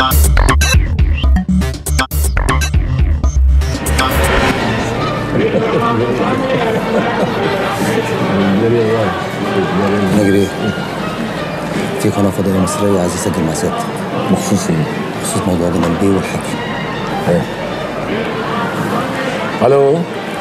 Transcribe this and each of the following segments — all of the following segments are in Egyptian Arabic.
نجري في قناة فضائية مصرية عايز يسجل مع سيادتك بخصوص ايه؟ بخصوص موضوع جمال بيه والحكي الو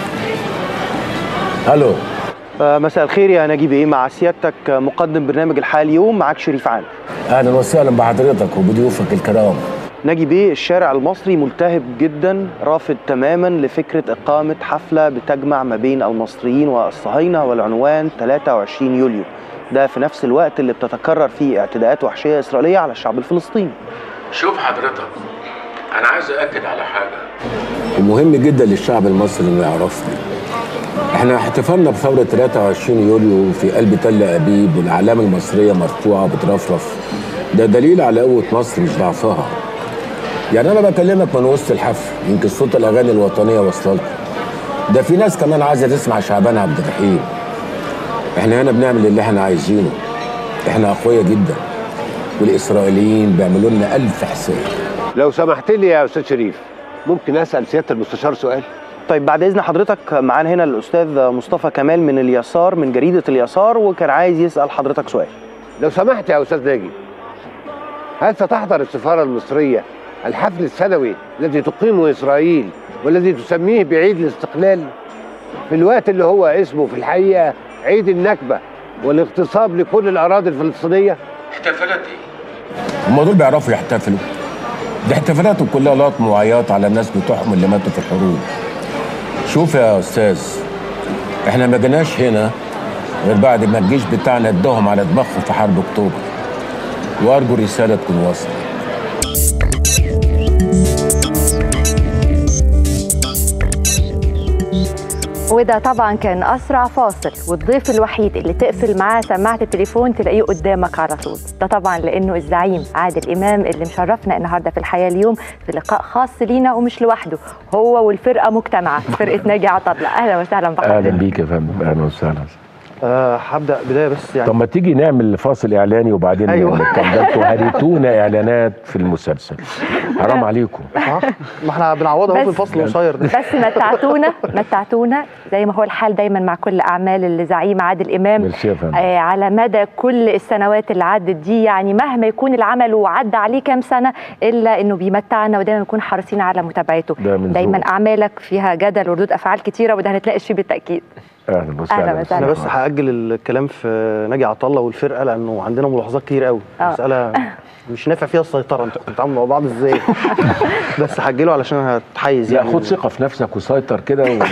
الو آه، مساء الخير يا نجيب ايه مع سيادتك آه، مقدم برنامج الحياه اليوم معاك شريف عام اهلا وسهلا بحضرتك وبضيوفك الكرام نجيب ايه الشارع المصري ملتهب جدا رافض تماما لفكره اقامه حفله بتجمع ما بين المصريين والصهاينه والعنوان 23 يوليو ده في نفس الوقت اللي بتتكرر فيه اعتداءات وحشيه اسرائيليه على الشعب الفلسطيني شوف حضرتك انا عايز اكد على حاجه ومهم جدا للشعب المصري انه يعرفها احنا احتفلنا بثوره 23 يوليو في قلب تل ابيب والاعلام المصريه مرفوعه بترفرف ده دليل على قوه مصر مش ضعفها يعني انا بكلمك من وسط الحفل يمكن صوت الاغاني الوطنيه واصله لكم ده في ناس كمان عايزه تسمع شعبان عبد الرحيم احنا هنا بنعمل اللي احنا عايزينه احنا اقوياء جدا والاسرائيليين بيعملوا لنا الف حساب لو سمحت لي يا استاذ شريف ممكن اسال سياده المستشار سؤال طيب بعد اذن حضرتك معانا هنا الاستاذ مصطفى كمال من اليسار من جريده اليسار وكان عايز يسال حضرتك سؤال لو سمحت يا استاذ ناجي هل ستحضر السفاره المصريه الحفل السنوي الذي تقيمه اسرائيل والذي تسميه بعيد الاستقلال في الوقت اللي هو اسمه في الحقيقه عيد النكبه والاغتصاب لكل الاراضي الفلسطينيه احتفالات ايه؟ هم دول بيعرفوا يحتفلوا دي احتفالاتهم كلها لطم وعياط على الناس بتوعهم اللي ماتوا في الحروب شوف يا استاذ احنا ما جيناش هنا غير بعد ما الجيش بتاعنا اداهم على دماغهم في حرب اكتوبر وارجو رساله تكون واصله وده طبعا كان اسرع فاصل والضيف الوحيد اللي تقفل معاه سماعه التليفون تلاقيه قدامك على طول ده طبعا لانه الزعيم عادل امام اللي مشرفنا النهارده في الحياه اليوم في لقاء خاص لينا ومش لوحده هو والفرقه مجتمعه فرقه ناجي عطله اهلا وسهلا اهلا بحضرتك بيك يا فندم اهلا وسهلا أه هبدا بدايه بس يعني طب ما تيجي نعمل فاصل اعلاني وبعدين أيوة. نتكلم ده انتوا هريتونا اعلانات في المسلسل حرام عليكم آه، ما احنا بنعوضها اهو في بس- الفصل القصير ده بس متعتونا متعتونا زي ما هو الحال دايما مع كل اعمال الزعيم عادل امام ميرسي يا فندم آه، على مدى كل السنوات اللي عدت دي يعني مهما يكون العمل وعدى عليه كام سنه الا انه بيمتعنا ودايما نكون حريصين على متابعته ده من دايما ذوقك. اعمالك فيها جدل وردود افعال كتيره وده هنتناقش فيه بالتاكيد اهلا أهلا وسهلا وسهلا. انا بس هاجل الكلام في ناجي عطا الله والفرقه لانه عندنا ملاحظات كتير قوي آه. مساله مش نافع فيها السيطره انتوا بتتعاملوا مع بعض ازاي بس هاجله علشان هتحيز لا يعني خد ثقه في نفسك وسيطر كده و...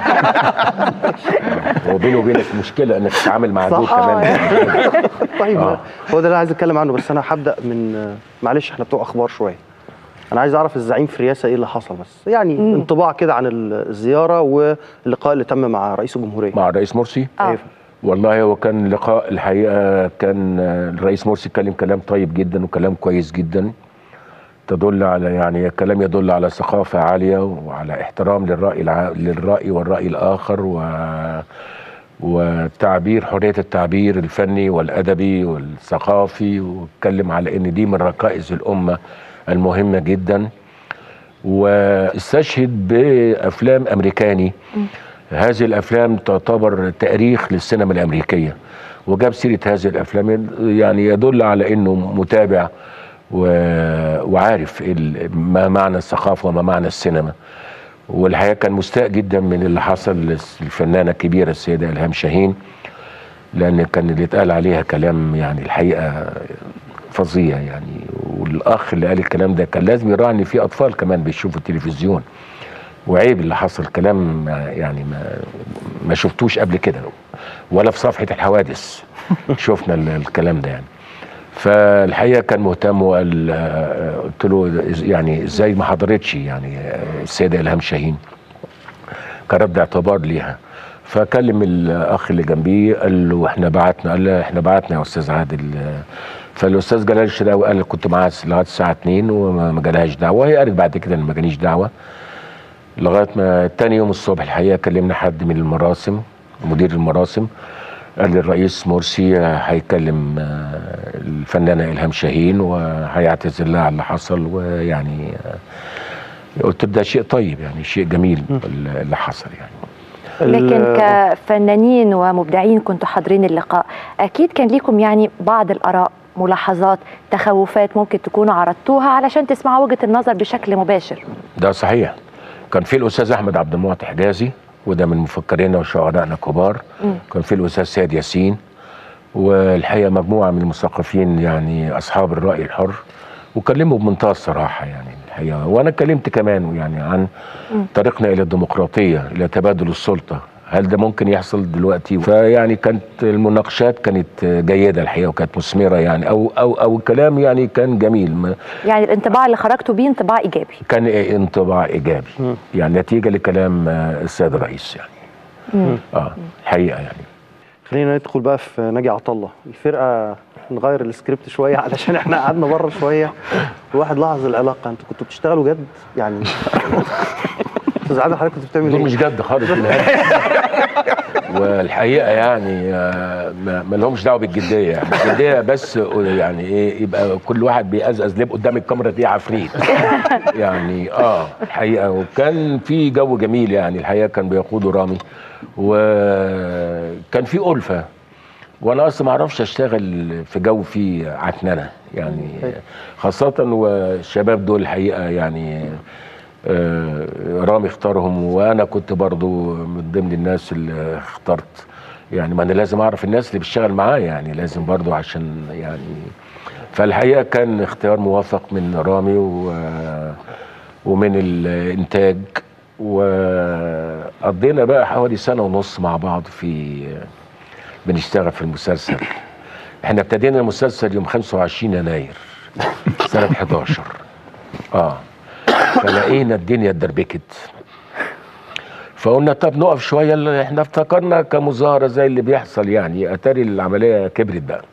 هو بيني وبينك مشكله انك تتعامل مع دول صح. آه، كمان طيب آه. هو ده اللي عايز اتكلم عنه بس انا هبدا من معلش احنا بتوع اخبار شويه انا عايز اعرف الزعيم في رياسه ايه اللي حصل بس يعني مم. انطباع كده عن الزياره واللقاء اللي تم مع رئيس الجمهوريه مع الرئيس مرسي اه والله هو كان لقاء الحقيقه كان الرئيس مرسي اتكلم كلام طيب جدا وكلام كويس جدا تدل على يعني كلام يدل على ثقافه عاليه وعلى احترام للراي الع... للراي والراي الاخر و وتعبير حريه التعبير الفني والادبي والثقافي واتكلم على ان دي من ركائز الامه المهمه جدا واستشهد بافلام امريكاني هذه الافلام تعتبر تاريخ للسينما الامريكيه وجاب سيره هذه الافلام يعني يدل على انه متابع و... وعارف ال- ما معنى الثقافه وما معنى السينما والحقيقه كان مستاء جدا من اللي حصل للفنانه الكبيره السيده الهام شاهين لان كان اللي اتقال عليها كلام يعني الحقيقه فظيع يعني والاخ اللي قال الكلام ده كان لازم يراعي ان في اطفال كمان بيشوفوا التلفزيون وعيب اللي حصل كلام ما- يعني ما ما شفتوش قبل كده ولا في صفحه الحوادث شفنا ال- الكلام ده يعني فالحقيقه كان مهتم وقال آه، قلت له إز- يعني ازاي ما حضرتش يعني آه، السيده الهام شاهين كرد اعتبار ليها فكلم الاخ اللي جنبيه قال له احنا بعتنا قال له احنا بعتنا يا استاذ عادل آه، فالاستاذ جلال الشراوي قال كنت معاه لغايه الساعه 2 وما ما جالهاش دعوه وهي قالت بعد كده ان ما جاليش دعوه لغايه ما تاني يوم الصبح الحقيقه كلمنا حد من المراسم مدير المراسم قال لي الرئيس مرسي هيكلم آه، الفنانه الهام شاهين وهيعتذر لها على اللي حصل ويعني آه، قلت ده شيء طيب يعني شيء جميل اللي حصل يعني لكن ال- كفنانين ومبدعين كنتوا حاضرين اللقاء اكيد كان ليكم يعني بعض الاراء ملاحظات تخوفات ممكن تكونوا عرضتوها علشان تسمعوا وجهه النظر بشكل مباشر ده صحيح كان في الاستاذ احمد عبد المعطي حجازي وده من مفكرينا وشعرائنا الكبار كان في الاستاذ سيد ياسين والحقيقه مجموعه من المثقفين يعني اصحاب الراي الحر وكلموا بمنتهى الصراحه يعني الحقيقه وانا اتكلمت كمان يعني عن طريقنا الى الديمقراطيه الى تبادل السلطه هل ده ممكن يحصل دلوقتي فيعني كانت المناقشات كانت جيده الحقيقه وكانت مثمره يعني او او او الكلام يعني كان جميل ما- يعني الانطباع اللي خرجتوا بيه انطباع ايجابي كان انطباع ايجابي يعني نتيجه لكلام آه، السيد الرئيس يعني اه الحقيقه يعني خلينا ندخل بقى في ناجي عطا الله الفرقه نغير السكريبت شويه علشان احنا قعدنا بره شويه الواحد لاحظ العلاقه انتوا كنتوا بتشتغلوا جد يعني استاذ عادل حضرتك كنت بتعمل دول ايه؟ مش جد خالص بالهبل. والحقيقه يعني آه، ما ما لهمش دعوه بالجديه يعني الجديه بس يعني ايه يبقى كل واحد بيقزقز ليه قدام الكاميرا دي عفريت يعني اه الحقيقه وكان في جو جميل يعني الحقيقه كان بيقوده رامي وكان في ألفة وانا اصلا ما اعرفش اشتغل في جو فيه عكننه يعني خاصه والشباب دول الحقيقه يعني آه، رامي اختارهم وانا كنت برضو من ضمن الناس اللي اخترت يعني ما انا لازم اعرف الناس اللي بتشتغل معايا يعني لازم برضو عشان يعني فالحقيقه كان اختيار موفق من رامي و ومن الانتاج وقضينا بقى حوالي سنه ونص مع بعض في بنشتغل في المسلسل احنا ابتدينا المسلسل يوم 25 يناير سنه 11 اه فلقينا الدنيا اتدربكت فقلنا طب نقف شويه اللي احنا افتكرنا كمظاهره زي اللي بيحصل يعني اتاري العمليه كبرت بقى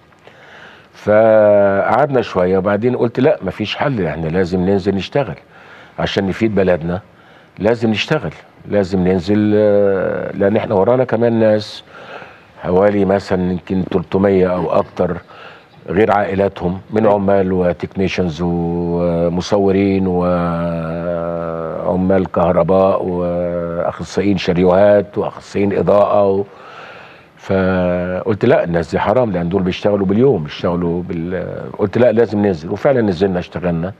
فقعدنا شويه وبعدين قلت لا مفيش حل احنا لازم ننزل نشتغل عشان نفيد بلدنا لازم نشتغل لازم ننزل آه، لان احنا ورانا كمان ناس حوالي مثلا يمكن 300 او اكتر غير عائلاتهم من عمال وتكنيشنز ومصورين وعمال كهرباء واخصائيين شريوهات واخصائيين اضاءه و... فقلت لا الناس دي حرام لان دول بيشتغلوا باليوم بيشتغلوا بال قلت لا لازم ننزل وفعلا نزلنا اشتغلنا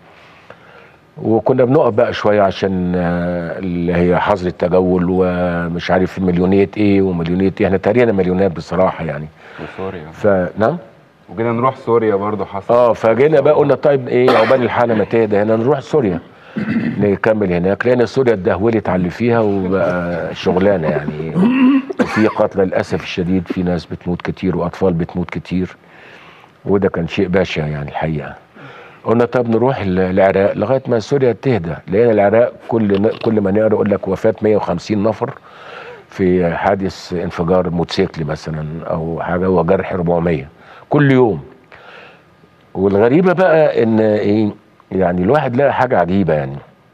وكنا بنقف بقى شويه عشان آه، اللي هي حظر التجول ومش عارف مليونيه ايه ومليونيه ايه احنا تقريبا مليونات بصراحه يعني وسوريا فنعم وجينا نروح سوريا برضو حصل اه فجينا بقى قلنا طيب ايه عقبال الحاله ما تهدى هنا نروح سوريا نكمل هناك لان سوريا اتدهولت على اللي فيها وبقى شغلانه يعني وفي قتلى للاسف الشديد في ناس بتموت كتير واطفال بتموت كتير وده كان شيء بشع يعني الحقيقه قلنا طب نروح ال- العراق لغايه ما سوريا تهدى لان العراق كل كل ما نقرا يقول لك وفاه 150 نفر في حادث انفجار موتوسيكل مثلا او حاجه وجرح 400 كل يوم والغريبه بقى ان ايه يعني الواحد لقى حاجه عجيبه يعني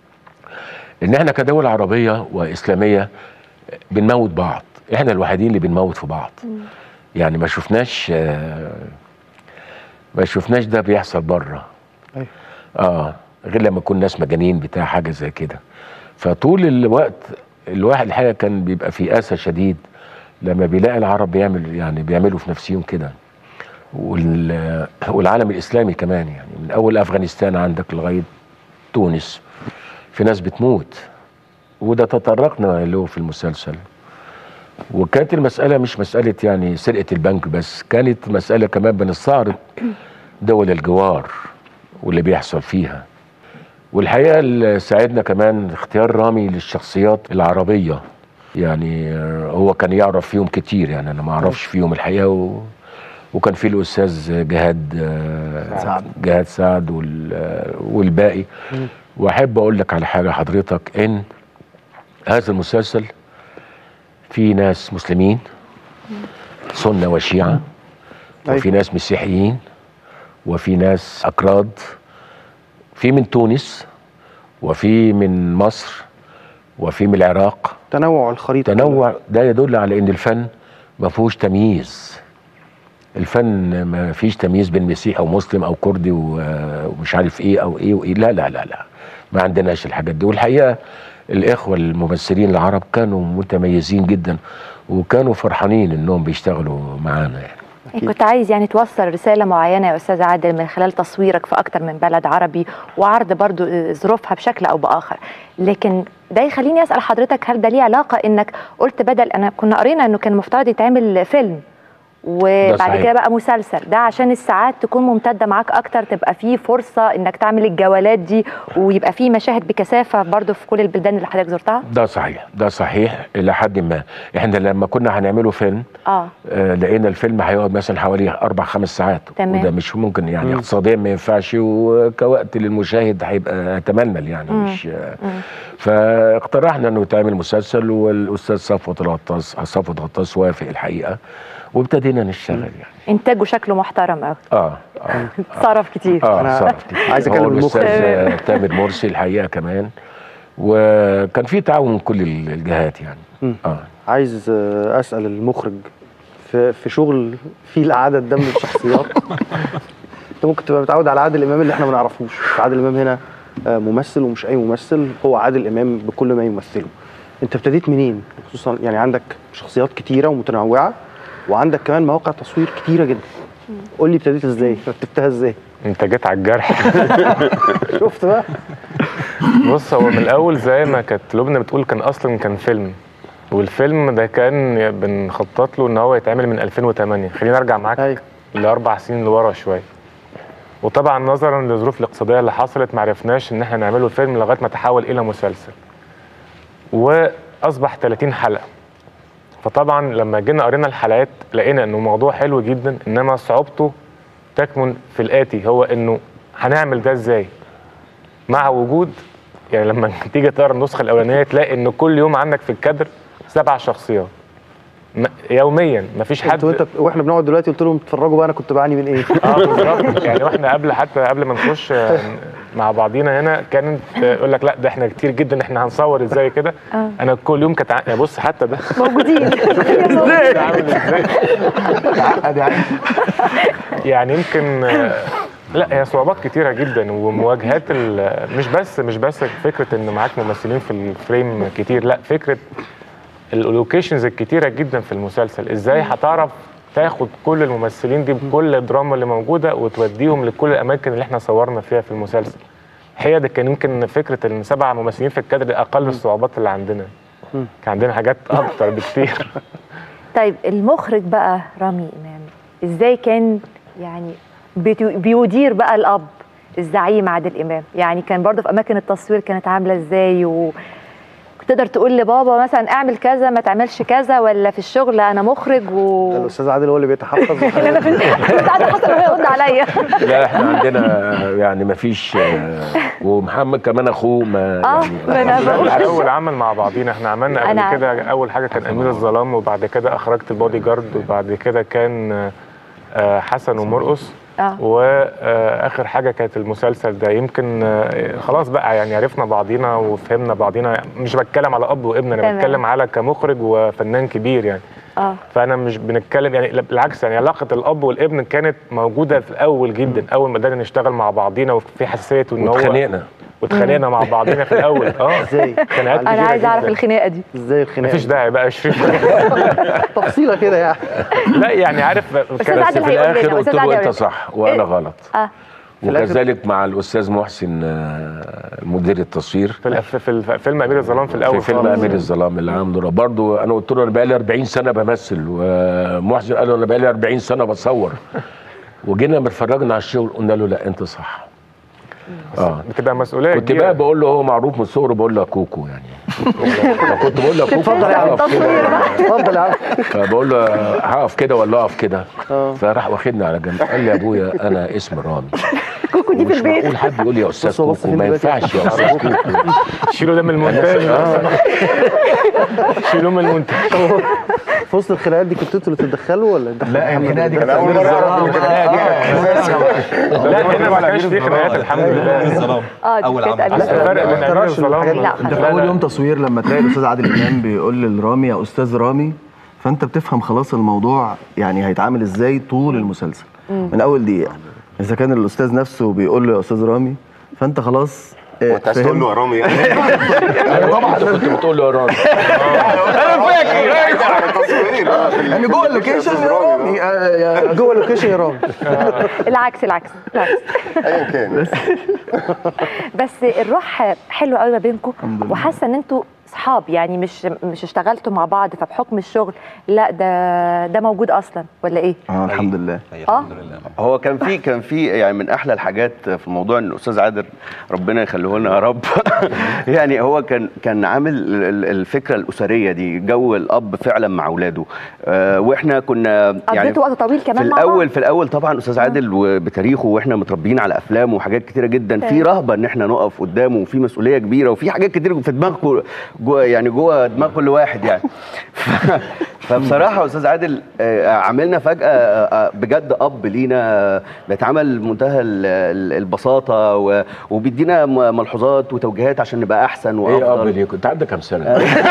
ان احنا كدول عربيه واسلاميه بنموت بعض احنا الوحيدين اللي بنموت في بعض يعني ما شفناش آه، ما شفناش ده بيحصل بره أيوة. اه غير لما يكون ناس مجانين بتاع حاجه زي كده فطول الوقت الواحد الحقيقه كان بيبقى في اسى شديد لما بيلاقي العرب بيعمل يعني بيعملوا في نفسهم كده وال- والعالم الاسلامي كمان يعني من اول افغانستان عندك لغايه تونس في ناس بتموت وده تطرقنا له في المسلسل وكانت المسألة مش مسألة يعني سرقة البنك بس كانت مسألة كمان بنستعرض دول الجوار واللي بيحصل فيها والحقيقة اللي ساعدنا كمان اختيار رامي للشخصيات العربية يعني آه، هو كان يعرف فيهم كتير يعني أنا ما أعرفش فيهم الحقيقة و... وكان في الأستاذ جهاد آه، سعد. جهاد سعد وال... آه، والباقي وأحب أقول لك على حاجة حضرتك إن هذا المسلسل في ناس مسلمين سنة وشيعة وفي ناس مسيحيين وفي ناس أكراد في من تونس وفي من مصر وفي من العراق تنوع الخريطه تنوع ده يدل على ان الفن ما فيهوش تمييز الفن ما فيش تمييز بين مسيحي او مسلم او كردي و- ومش عارف ايه او ايه وايه لا لا لا لا ما عندناش الحاجات دي والحقيقه الاخوه الممثلين العرب كانوا متميزين جدا وكانوا فرحانين انهم بيشتغلوا معانا يعني كنت عايز يعني توصل رسالة معينة يا أستاذ عادل من خلال تصويرك في أكتر من بلد عربي وعرض برضو ظروفها بشكل أو بآخر لكن ده يخليني أسأل حضرتك هل ده ليه علاقة إنك قلت بدل أنا كنا قرينا إنه كان المفترض يتعمل فيلم وبعد صحيح. كده بقى مسلسل ده عشان الساعات تكون ممتدة معاك أكتر تبقى فيه فرصة إنك تعمل الجولات دي ويبقى فيه مشاهد بكثافة برضو في كل البلدان اللي حضرتك زرتها ده صحيح ده صحيح الى حد ما احنا لما كنا هنعمله فيلم اه آه لقينا الفيلم هيقعد مثلا حوالي اربع خمس ساعات تمام. وده مش ممكن يعني اقتصاديا ما ينفعش وكوقت للمشاهد هيبقى يتمنى يعني مش آه فاقترحنا انه يتعمل مسلسل والاستاذ صفوت الغطاس صفوت غطاس وافق الحقيقه وابتدينا نشتغل يعني إنتاجه شكله محترم أوي اه اه صرف كتير اه أنا صرف كتير. عايز أكلم هو المخرج. الاستاذ آه، تامر مرسي الحقيقه كمان وكان في تعاون من كل الجهات يعني مم. اه عايز آه، اسال المخرج في في شغل فيه العدد ده من الشخصيات انت ممكن تبقى متعود على عادل امام اللي احنا ما نعرفوش عادل امام هنا آه، ممثل ومش اي ممثل هو عادل امام بكل ما يمثله انت ابتديت منين خصوصا يعني عندك شخصيات كتيره ومتنوعه وعندك كمان مواقع تصوير كتيره جدا قول لي ابتديت ازاي رتبتها ازاي انت جيت على الجرح شفت بقى بص هو من الاول زي ما كانت لبنى بتقول كان اصلا كان فيلم والفيلم ده كان بنخطط له ان هو يتعمل من 2008 خليني ارجع معاك ايوه لاربع سنين لورا شويه وطبعا نظرا للظروف الاقتصاديه اللي حصلت ما عرفناش ان احنا نعمله فيلم لغايه ما تحول الى مسلسل واصبح 30 حلقه فطبعا لما جينا قرينا الحلقات لقينا انه موضوع حلو جدا انما صعوبته تكمن في الاتي هو انه هنعمل ده ازاي مع وجود يعني لما تيجي تقرا النسخه الاولانيه تلاقي ان كل يوم عندك في الكادر سبع شخصيات م- يوميا مفيش حد انت وانت واحنا بنقعد دلوقتي قلت لهم اتفرجوا بقى انا كنت بعاني من ايه اه بالظبط يعني واحنا قبل حتى قبل ما نخش آه، مع بعضينا هنا كانت آه، يقول لك لا ده احنا كتير جدا احنا هنصور ازاي كده آه. انا كل يوم كانت ع- يعني بص حتى ده موجودين ده عامل ازاي يعني يمكن آه، لا هي صعوبات كتيره جدا ومواجهات ال- مش بس مش بس فكره ان معاك ممثلين في الفريم كتير لا فكره اللوكيشنز الكتيره جدا في المسلسل ازاي هتعرف تاخد كل الممثلين دي بكل الدراما اللي موجوده وتوديهم لكل الاماكن اللي احنا صورنا فيها في المسلسل هي ده كان يمكن فكره ان سبع ممثلين في الكادر دي اقل الصعوبات اللي عندنا كان عندنا حاجات اكتر بكتير طيب المخرج بقى رامي امام ازاي كان يعني بيتو- بيدير بقى الاب الزعيم عادل امام يعني كان برضه في اماكن التصوير كانت عامله ازاي و تقدر تقول لبابا مثلا اعمل كذا ما تعملش كذا ولا في الشغل انا مخرج و الاستاذ عادل هو اللي بيتحفظ انا في ساعات حصل وهو يرد عليا لا احنا عندنا يعني ما فيش ومحمد كمان اخوه ما اه ما انا بقول مش اول عمل مع بعضينا احنا عملنا أنا قبل كده اول حاجه كان امير الظلام وبعد كده اخرجت البودي جارد وبعد كده كان آه، حسن ومرقص اه واخر حاجه كانت المسلسل ده يمكن آه، خلاص بقى يعني عرفنا بعضينا وفهمنا بعضينا مش بتكلم على اب وابن انا تمام. بتكلم على كمخرج وفنان كبير يعني اه فانا مش بنتكلم يعني لا، بالعكس يعني علاقه الاب والابن كانت موجوده في الاول جدا اول ما بدانا نشتغل مع بعضينا وفي حساسيه ان هو واتخانقنا واتخانقنا مع بعضينا في الاول اه ازاي خناقات انا كتيرة عايزه اعرف جداً. الخناقه دي ازاي الخناقه مفيش داعي بقى 20 تفصيله كده يعني لا يعني عارف أستاذ كان بس عادل في هيقول لنا، الاخر قلت أستاذ له عادل انت هيقول صح وانا إيه؟ غلط اه في الآخر- وكذلك مع الاستاذ محسن آه، مدير التصوير في الف- في الف- فيلم امير الظلام في الاول في فيلم خالص. امير الظلام اللي عامله برضه انا قلت له انا بقالي 40 سنه بمثل ومحسن قال له انا بقالي 40 سنه بصور وجينا اتفرجنا على الشغل قلنا له لا انت صح اه بتبقى مسؤوليه كنت كبيرة. بقى بقول له هو معروف من صغره بقول له يا كوكو يعني كنت بقول له يا كوكو اتفضل يا عم هقف كده اتفضل يا عم فبقول له هقف كده ولا اقف كده اه. فراح واخدني على جنب قال لي يا ابويا انا اسمي رامي كوكو دي في مش البيت معقول حد يقول لي يا استاذ بص هو بص كوكو فين ما دلوقتي؟ ينفعش يا استاذ كوكو شيلوا ده من المونتاج شيلوه من المونتاج في وسط الخناقات دي كنتوا انتوا اللي تتدخلوا ولا انت لا الخناقه دي كانت أول مرة أعرف لا هنا ما كانش في خناقات الحمد لله الظلام اه دي أول كانت عمل. قبل بس الفرق بين امير ترش الظلام الحاجات دي. لا انت في اول يوم تصوير لما تلاقي الاستاذ عادل امام بيقول لرامي يا استاذ رامي فانت بتفهم خلاص الموضوع يعني هيتعامل ازاي طول المسلسل من اول دقيقه اذا كان الاستاذ نفسه بيقول له يا استاذ رامي فانت خلاص آه، وانت عايز تقول له يا فهمت. رامي انا طبعا كنت بتقول له يا راجل انا فاكر يعني جوه اللوكيشن يا رامي آه، يا- جوه اللوكيشن يا رامي العكس العكس العكس ايا كان بس الروح حلوه قوي ما بينكم وحاسه ان انتوا صحاب يعني مش مش اشتغلتوا مع بعض فبحكم الشغل لا ده ده موجود اصلا ولا ايه؟ اه الحمد لله اه هو كان في كان في يعني من احلى الحاجات في الموضوع ان الاستاذ عادل ربنا يخليه لنا يا رب يعني هو كان كان عامل ال- ال- الفكره الاسريه دي جو الاب فعلا مع اولاده آه، واحنا كنا يعني قضيتوا وقت طويل في كمان مع الاول بعض في الاول طبعا استاذ عادل وبتاريخه واحنا متربيين على افلام وحاجات كتيره جدا في تمام. رهبه ان احنا نقف قدامه وفي مسؤوليه كبيره وفي حاجات كتير في دماغكم جوه يعني جوه دماغ كل واحد يعني فبصراحه استاذ عادل آه، عاملنا فجاه آه، آه، بجد اب لينا آه، بيتعامل بمنتهى ال- ال- البساطه و- وبيدينا م- ملحوظات وتوجيهات عشان نبقى احسن ايه اب وافضل ليه كنت عندك كام سنه؟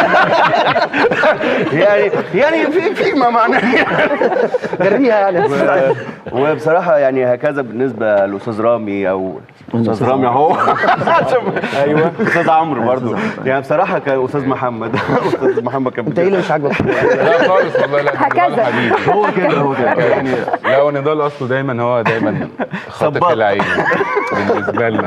يعني يعني في في ما معناه جريها يعني و- وبصراحه يعني هكذا بالنسبه لاستاذ رامي او استاذ رامي اهو ايوه استاذ عمرو برضه يعني بصراحه كان استاذ محمد استاذ محمد كان انت ايه اللي مش عاجبك لا خالص والله لا هكذا. نضال حبيبي هو كده هو كده يعني لا هو نضال اصله دايما هو دايما خاطف سباق. العين بالنسبه لنا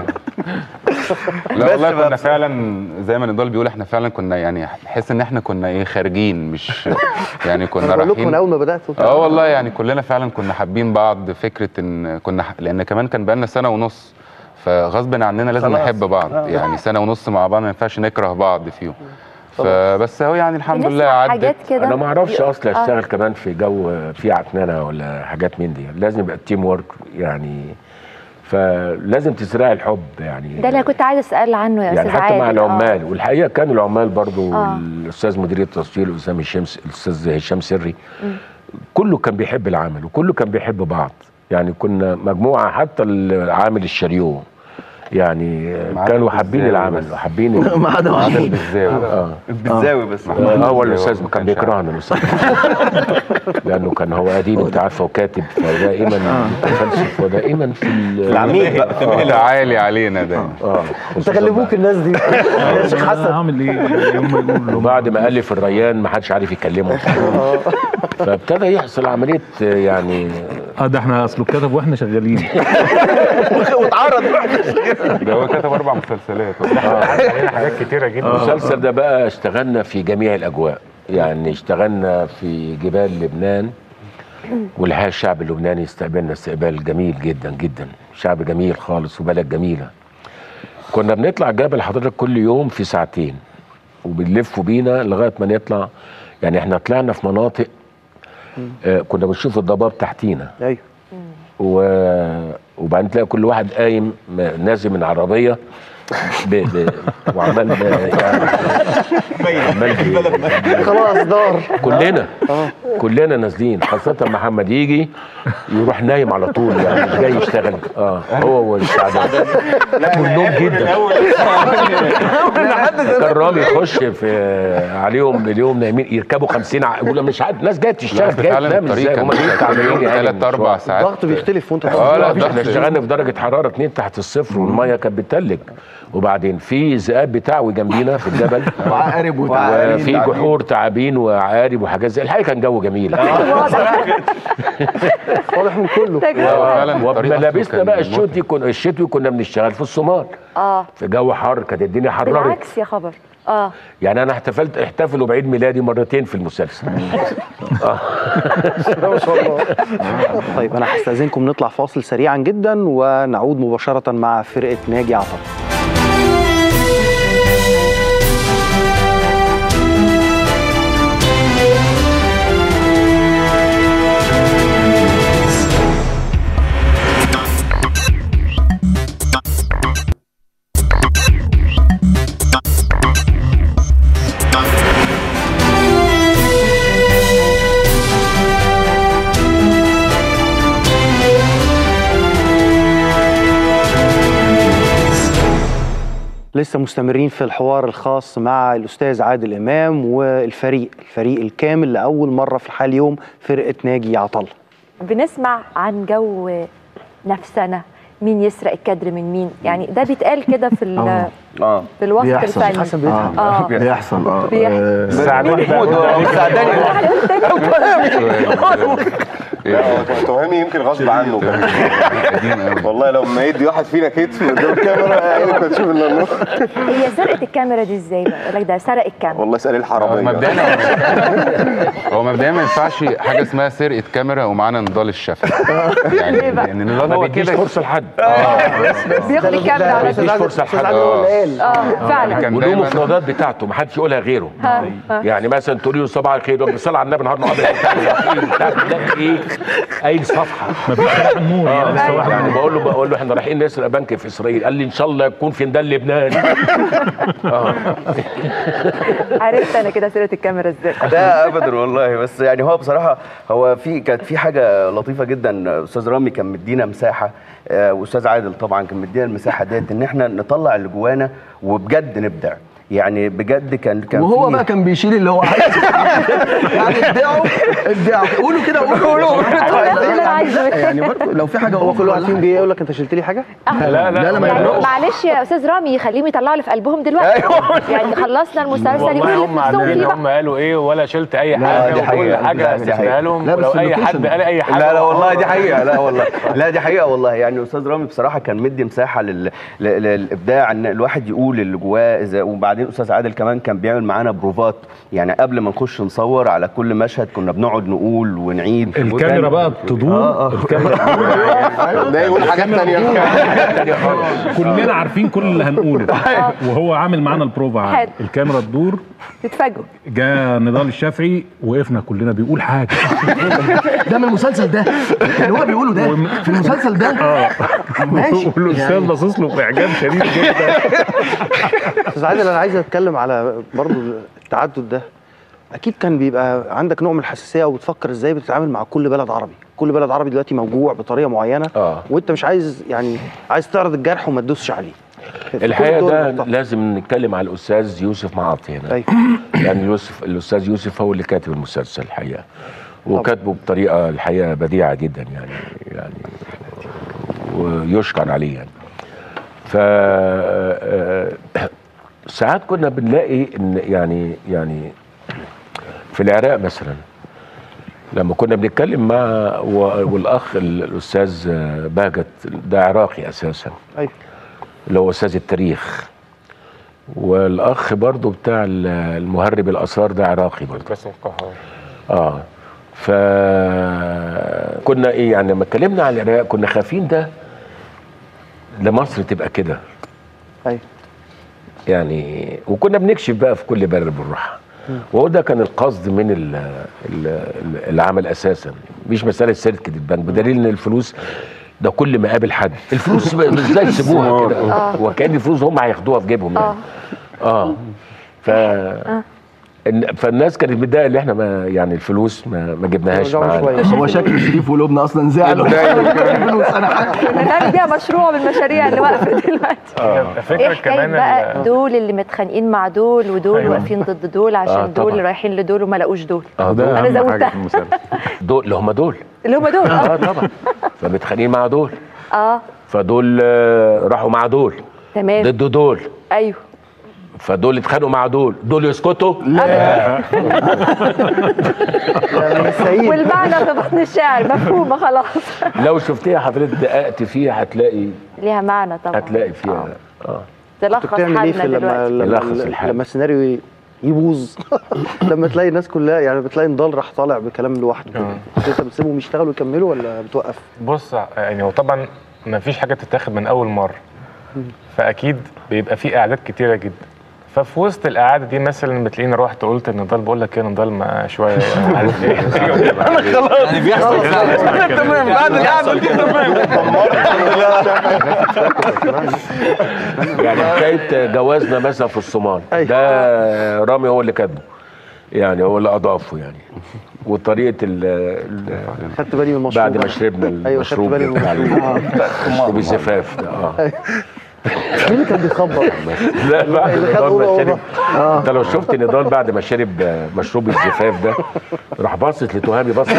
لا بس والله بقى كنا فعلا زي ما نضال بيقول احنا فعلا كنا يعني نحس ان احنا كنا ايه خارجين مش يعني كنا انا بقول لكم من رايحين اول ما بدات قلت اه والله يعني كلنا فعلا كنا حابين بعض فكره ان كنا ح- لان كمان كان بقالنا سنه ونص فغصب عننا لازم خلاص. نحب بعض يعني سنه ونص مع بعض ما ينفعش نكره بعض فيهم فبس هو يعني الحمد لله بنسمع عدت حاجات كده انا ما اعرفش اصلا آه. اشتغل كمان في جو في عكننه ولا حاجات من دي لازم يبقى التيم ورك يعني فلازم تزرع الحب يعني ده اللي كنت عايزه اسال عنه يا يعني استاذ حتى مع عادل. العمال والحقيقه كان العمال برضو آه. الاستاذ مدير التصوير الاستاذ هشام الاستاذ هشام سري كله كان بيحب العمل وكله كان بيحب بعض يعني كنا مجموعه حتى العامل الشريو يعني معدل كانوا حابين بالزاوية العمل بس. وحابين ما عدا عدد واحد بالزاويه اه بالزاوي بس آه، هو بالزاوية الاستاذ ما كان كانش بيكرهنا الاستاذ لانه كان هو اديب انت عارفه وكاتب فدائما متفلسف ودائما في ال- العميد بقى متعالي علينا دايما اه انت غلبوك الناس دي يا شيخ حسن اعمل ايه يوم ما يقول وبعد ما الف الريان ما حدش عارف يكلمه فابتدى يحصل عمليه آه، يعني اه ده احنا اصله كتب واحنا شغالين واتعرض ده هو كتب اربع مسلسلات علينا حاجات كتيره جدا المسلسل ده بقى اشتغلنا في جميع الاجواء يعني اشتغلنا في جبال لبنان والحقيقه الشعب اللبناني استقبلنا استقبال جميل جدا جدا شعب جميل خالص وبلد جميله كنا بنطلع جبل حضرتك كل يوم في ساعتين وبنلفوا بينا لغايه ما نطلع يعني احنا طلعنا في مناطق آه كنا بنشوف الضباب تحتينا ايوه و... وبعدين تلاقي كل واحد قايم م- نازل من عربيه ب... ب... وعمال يعني عمال بي... خلاص دار كلنا كلنا نازلين خاصة محمد يجي يروح نايم على طول يعني مش جاي يشتغل اه هو والسعداء كلهم جدا كان رامي يخش في عليهم اليوم نايمين يركبوا 50 ع... يقول مش عارف ناس جايه تشتغل جايه فعلا تنام الطريق ازاي كان هم جايين تعبانين يعني ثلاث من اربع المشوار. ساعات الضغط بيختلف وانت اه لا احنا الضغط اشتغلنا في درجه حراره اتنين تحت الصفر والميه كانت بتتلج وبعدين في ذئاب بتعوي جنبينا في الجبل وعقارب وتعابين وفي جحور تعابين وعقارب وحاجات زي الحقيقه كان جو جميل واضح من كله هو فعلا الطريق وملابسنا أصله بقى كان الشتوي كنا الشتوي كنا بنشتغل في الصومال اه في جو حر كانت الدنيا حررت بالعكس يا خبر اه يعني انا احتفلت احتفلوا بعيد ميلادي مرتين في المسلسل ما شاء الله طيب انا هستاذنكم نطلع فاصل سريعا جدا ونعود مباشره مع فرقه ناجي عطا لسه مستمرين في الحوار الخاص مع الأستاذ عادل إمام والفريق الفريق الكامل لأول مرة في الحال اليوم فرقة ناجي عطله بنسمع عن جو نفسنا مين يسرق الكادر من مين يعني ده بيتقال كده في ال- آه. اه في الوسط بيحصل. الفني حسن بيضحك. اه بيحصل اه بيحصل. آه، ساعدوني تهامي يمكن غصب عنه والله لو ما يدي واحد فينا كتف قدام الكاميرا عينك ما تشوف الا النور هي سرقه الكاميرا دي ازاي بقى يقول لك ده سرق الكاميرا والله اسال هو الحراميه مبدئيا هو مبدئيا ما ينفعش حاجه اسمها سرقه كاميرا ومعانا نضال الشفا يعني ليه بقى؟ يعني نضال ما هو بيديش كده فرصه لحد بياخد الكاميرا على ما طول بيديش فرصه لحد اه فعلا كان وله دايما مفردات بتاعته ما حدش يقولها غيره ها، ها. يعني مثلا تقولي له صباح الخير يقول صلى على النبي النهارده قبل تلاقي ايه اي صفحه مفيش حاجه النور يعني لسه واحد يعني بقول له بقول له احنا رايحين نسرق بنك في اسرائيل قال لي ان شاء الله يكون في ميدان لبنان عرفت انا كده سرقه الكاميرا ازاي لا ابدا والله بس يعني هو بصراحه هو في كانت في حاجه لطيفه جدا استاذ رامي كان مدينا مساحه آه، واستاذ عادل طبعا كان مدينا المساحه ديت ان احنا نطلع اللي جوانا وبجد نبدع يعني بجد كان كان وهو في- بقى كان بيشيل اللي هو عايزه يعني ابدعوا ابدعوا قولوا كده قولوا اللي أنا عايزه. يعني برضه لو في حاجه هو كل واحد فيهم جاي يقول لك انت شلت لي حاجه لا لا لا لا ما يعني يقولوش معلش يا استاذ رامي خليهم يطلعوا اللي في قلبهم دلوقتي يعني خلصنا المسلسل يقول والله اللي هم في نفسهم عارفين فيه بقى هم قالوا ايه ولا شلت اي لا، حاجه دي وكل حقيقة. لا، حاجه دي سبتها حقيقة. لهم لا، بس ولو اي اللوكيشن حد قال اي حاجه لا لا والله دي حقيقة لا والله لا دي حقيقة والله يعني أستاذ رامي بصراحة كان مدي مساحة لل... لل- للإبداع إن الواحد يقول اللي جواه إذا وبعدين أستاذ عادل كمان كان بيعمل معانا بروفات يعني قبل ما نخش نصور على كل مشهد كنا بنقعد نقول ونعيد الكاميرا بقى تدور آه، آه. الكاميرا ده يقول حاجات تانية كلنا عارفين كل اللي هنقوله وهو عامل معانا البروفا عادي حلو. الكاميرا تدور تتفاجئوا جاء نضال الشافعي وقفنا كلنا بيقول حاجه ده من المسلسل ده كان هو بيقوله ده في المسلسل ده ماشي والاستاذ باصص له باعجاب شديد جدا استاذ عادل انا عايز اتكلم على برضو التعدد ده اكيد كان بيبقى عندك نوع من الحساسيه وبتفكر ازاي بتتعامل مع كل بلد عربي كل بلد عربي دلوقتي موجوع بطريقه معينه اه وانت مش عايز يعني عايز تعرض الجرح وما تدوسش عليه في كل الحقيقه دول ده المنطقة. لازم نتكلم على الاستاذ يوسف معاطي هنا أيوة. يعني يوسف الاستاذ يوسف هو اللي كاتب المسلسل الحقيقه وكاتبه بطريقه الحقيقه بديعه جدا يعني يعني ويشكر عليه يعني ف آه، ساعات كنا بنلاقي ان يعني يعني في العراق مثلا لما كنا بنتكلم مع و- والاخ ال- الاستاذ بهجت ده عراقي اساسا ايوه اللي هو استاذ التاريخ والاخ برضو بتاع ال- المهرب الاثار ده عراقي برضو بس القهوه اه فكنا ايه يعني لما اتكلمنا على العراق كنا خايفين ده لمصر تبقى كده ايوه يعني وكنا بنكشف بقى في كل بلد بنروحها وهو ده كان القصد من ال ال العمل اساسا مش مساله سرقه البنك بدليل ان الفلوس ده كل ما قابل حد الفلوس بقى ازاي يسيبوها كده آه. وكان الفلوس هم هياخدوها في جيبهم يعني اه ف إن- فالناس كانت متضايقه ان احنا ما يعني الفلوس ما, ما جبناهاش رجعوا معانا شوية. هو شكل شريف ولبنى اصلا زعلوا فلوس انا حاسس كنا نعمل بيها مشروع من المشاريع اللي واقفه دلوقتي ايه فكره حكايه كمان بقى ال- دول اللي متخانقين مع دول ودول أيوة. واقفين ضد دول عشان آه، دول طبعاً. رايحين لدول وما لاقوش دول اه دول انا أهم حاجة زودتها في المسلسل. دول اللي هم دول اللي هم دول اه اه طبعا فمتخانقين مع دول اه فدول آه، راحوا مع دول تمام ضد دول ايوه فدول اتخانقوا مع دول دول يسكتوا يعني السيد والمعنى في بطن الشعر مفهومه خلاص لو شفتيها حضرتك دققت فيها هتلاقي ليها معنى طبعا هتلاقي فيها اه تلخص بتعمل ايه في حالنا لما دلوقتي لما, يلخص الحال. لما السيناريو يبوظ لما تلاقي الناس كلها يعني بتلاقي نضال راح طالع بكلام لوحده كده. انت بتسيبهم يشتغلوا ويكملوا ولا بتوقف؟ بص يعني هو طبعا ما فيش حاجه تتاخد من اول مره فاكيد بيبقى في اعداد كتيره جدا ففي وسط القعده دي مثلا بتلاقيني رحت قلت نضال بقول لك ايه نضال ما شويه عارف ايه يعني بيحصل تمام بعد القعده دي يعني حكايه جوازنا مثلا في الصومال ده رامي هو اللي كاتبه يعني هو اللي اضافه يعني وطريقه ال ال- خدت بالي من المشروع بعد ما ده. شربنا ايوه خدت المشروب بالي من بتاع المشروب ال- مشروب الزفاف ده اه مين اللي كان بيخبط؟ لا بعد اللي خد نضال ما أوضة شرب أوضة. انت لو شفت نضال بعد ما شرب آه، مشروب الزفاف ده راح باصص لتهامي بص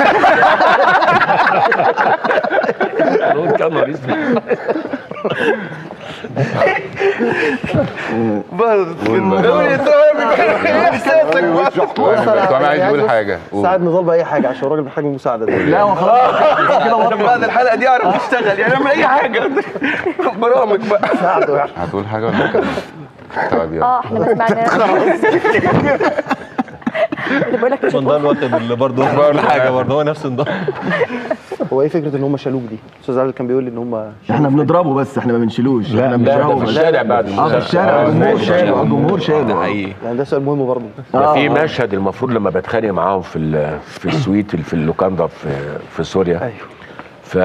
قلت كام نهار اسود طبعا عايز يقول حاجه قول. ساعد نضال باي حاجه عشان الراجل محتاج مساعده دلوقتي. لا هو خلاص كده عشان بعد الحلقه دي اعرف اشتغل يعني اعمل اي حاجه برامج بقى ساعده يعني هتقول حاجه ولا نكمل؟ طيب يلا اه احنا ما سمعناش اللي بقول لك مش نضال واخد اللي برضه حاجه برضه هو نفس نضال هو ايه فكره ان هم شالوك دي؟ استاذ عادل كان بيقول لي ان هم احنا بنضربه بس احنا ما بنشيلوش احنا لا ده بنضربه في بس. الشارع بعد اه في المسلسل. الشارع آه، الجمهور في شاله الشارع. الجمهور شاله حقيقي يعني ده سؤال مهم برضه ده في مشهد المفروض لما بتخانق معاهم في ال- في السويت في اللوكاندا في في سوريا ايوه ف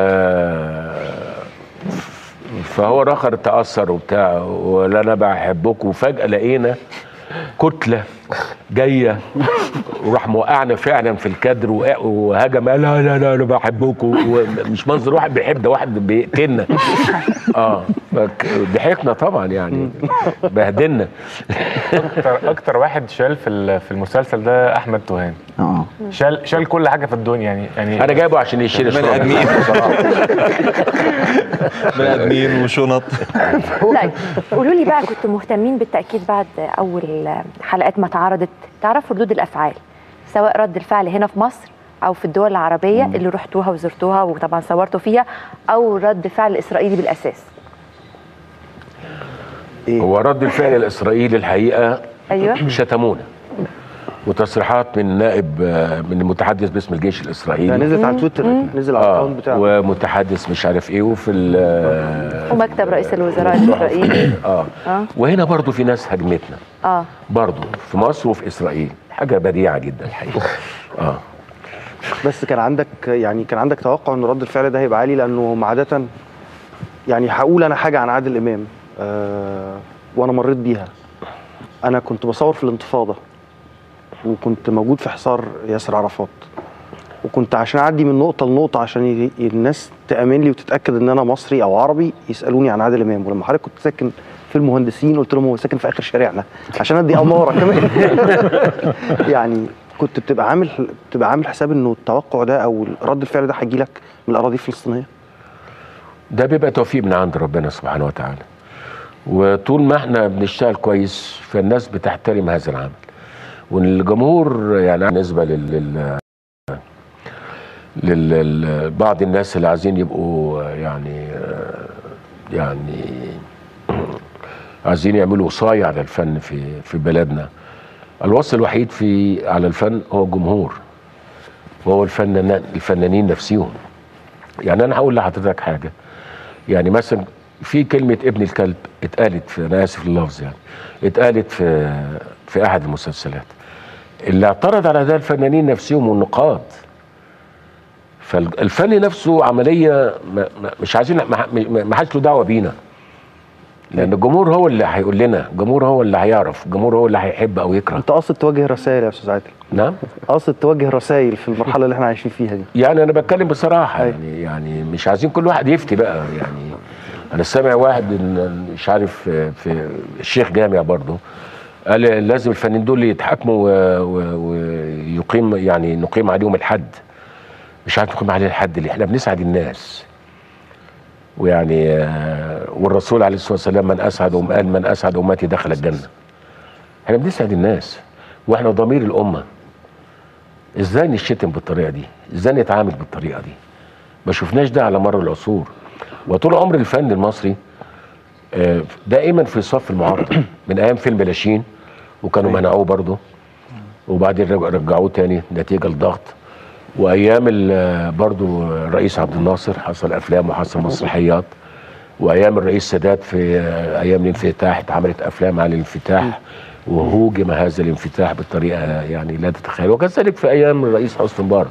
فهو رخر تأثر وبتاع ولا انا بحبكم وفجأة لقينا كتلة جاية وراح موقعنا فعلا في الكادر وقع- وهجم قال لا لا لا انا بحبكم ومش منظر واحد بيحب ده واحد بيقتلنا اه فك- ضحكنا طبعا يعني بهدلنا اكتر اكتر واحد شال في ال- في المسلسل ده احمد تهام اه شال شال كل حاجه في الدنيا يعني يعني انا جايبه عشان يشيل بني الشغل. آدمين. بني ادمين وشنط طيب قولوا لي بقى كنتوا مهتمين بالتاكيد بعد اول حلقات ما اتعرضت تعرفوا ردود الافعال سواء رد الفعل هنا في مصر او في الدول العربيه اللي رحتوها وزرتوها وطبعا صورتوا فيها او رد فعل اسرائيلي بالاساس هو رد الفعل الاسرائيلي الحقيقه ايوه شتمونا وتصريحات من نائب آه، من المتحدث باسم الجيش ده الاسرائيلي نزلت على تويتر نزل على اه الاكونت بتاعه ومتحدث مش عارف ايه وفي ال- آه، ومكتب رئيس الوزراء الاسرائيلي اه اه وهنا برضو في ناس هجمتنا اه برضو في مصر وفي اسرائيل حاجه بديعه جدا الحقيقه اه بس كان عندك يعني كان عندك توقع ان رد الفعل ده هيبقى عالي لانه هم عاده يعني هقول انا حاجه عن عادل امام آه وانا مريت بيها انا كنت بصور في الانتفاضه وكنت موجود في حصار ياسر عرفات وكنت عشان اعدي من نقطه لنقطه عشان ي- الناس تامن لي وتتاكد ان انا مصري او عربي يسالوني عن عادل امام ولما حضرتك كنت ساكن في المهندسين قلت لهم هو ساكن في اخر شارعنا عشان ادي اماره كمان يعني كنت بتبقى عامل بتبقى عامل حساب انه التوقع ده او رد الفعل ده هيجي لك من الاراضي الفلسطينيه ده بيبقى توفيق من عند ربنا سبحانه وتعالى وطول ما احنا بنشتغل كويس فالناس بتحترم هذا العمل والجمهور يعني بالنسبه لل لل لل- لل- بعض الناس اللي عايزين يبقوا يعني يعني عايزين يعملوا وصاية على الفن في في بلدنا الوصي الوحيد في على الفن هو الجمهور وهو الفنان الفنانين نفسهم يعني انا هقول لحضرتك حاجه يعني مثلا في كلمه ابن الكلب اتقالت في انا اسف اللفظ يعني اتقالت في في احد المسلسلات اللي اعترض على ده الفنانين نفسهم والنقاد فالفن نفسه عمليه ما ما مش عايزين ما- ما ما حدش له دعوه بينا لان الجمهور هو اللي هيقول لنا الجمهور هو اللي هيعرف الجمهور هو اللي هيحب او يكره انت قاصد توجه رسائل يا استاذ عادل نعم قاصد توجه رسائل في المرحله اللي احنا عايشين فيها دي يعني انا بتكلم بصراحه يعني يعني مش عايزين كل واحد يفتي بقى يعني انا سامع واحد إن- مش عارف في الشيخ جامع برضه قال لازم الفنانين دول يتحاكموا و- و- ويقيم يعني نقيم عليهم الحد مش عارف نقيم عليه الحد اللي احنا بنسعد الناس ويعني آه، والرسول عليه الصلاه والسلام من اسعد أم قال من اسعد امتي دخل الجنه احنا بنسعد الناس واحنا ضمير الامه ازاي نشتم بالطريقه دي ازاي نتعامل بالطريقه دي ما شفناش ده على مر العصور وطول عمر الفن المصري آه، دائما في صف المعارضه من ايام فيلم لاشين وكانوا منعوه برضه وبعدين رجع- رجعوه تاني نتيجه الضغط وايام ال- برضه الرئيس عبد الناصر حصل افلام وحصل مسرحيات وايام الرئيس سادات في آه، ايام الانفتاح اتعملت افلام عن الانفتاح وهوجم هذا الانفتاح بطريقه يعني لا تتخيل وكذلك في ايام الرئيس حسني مبارك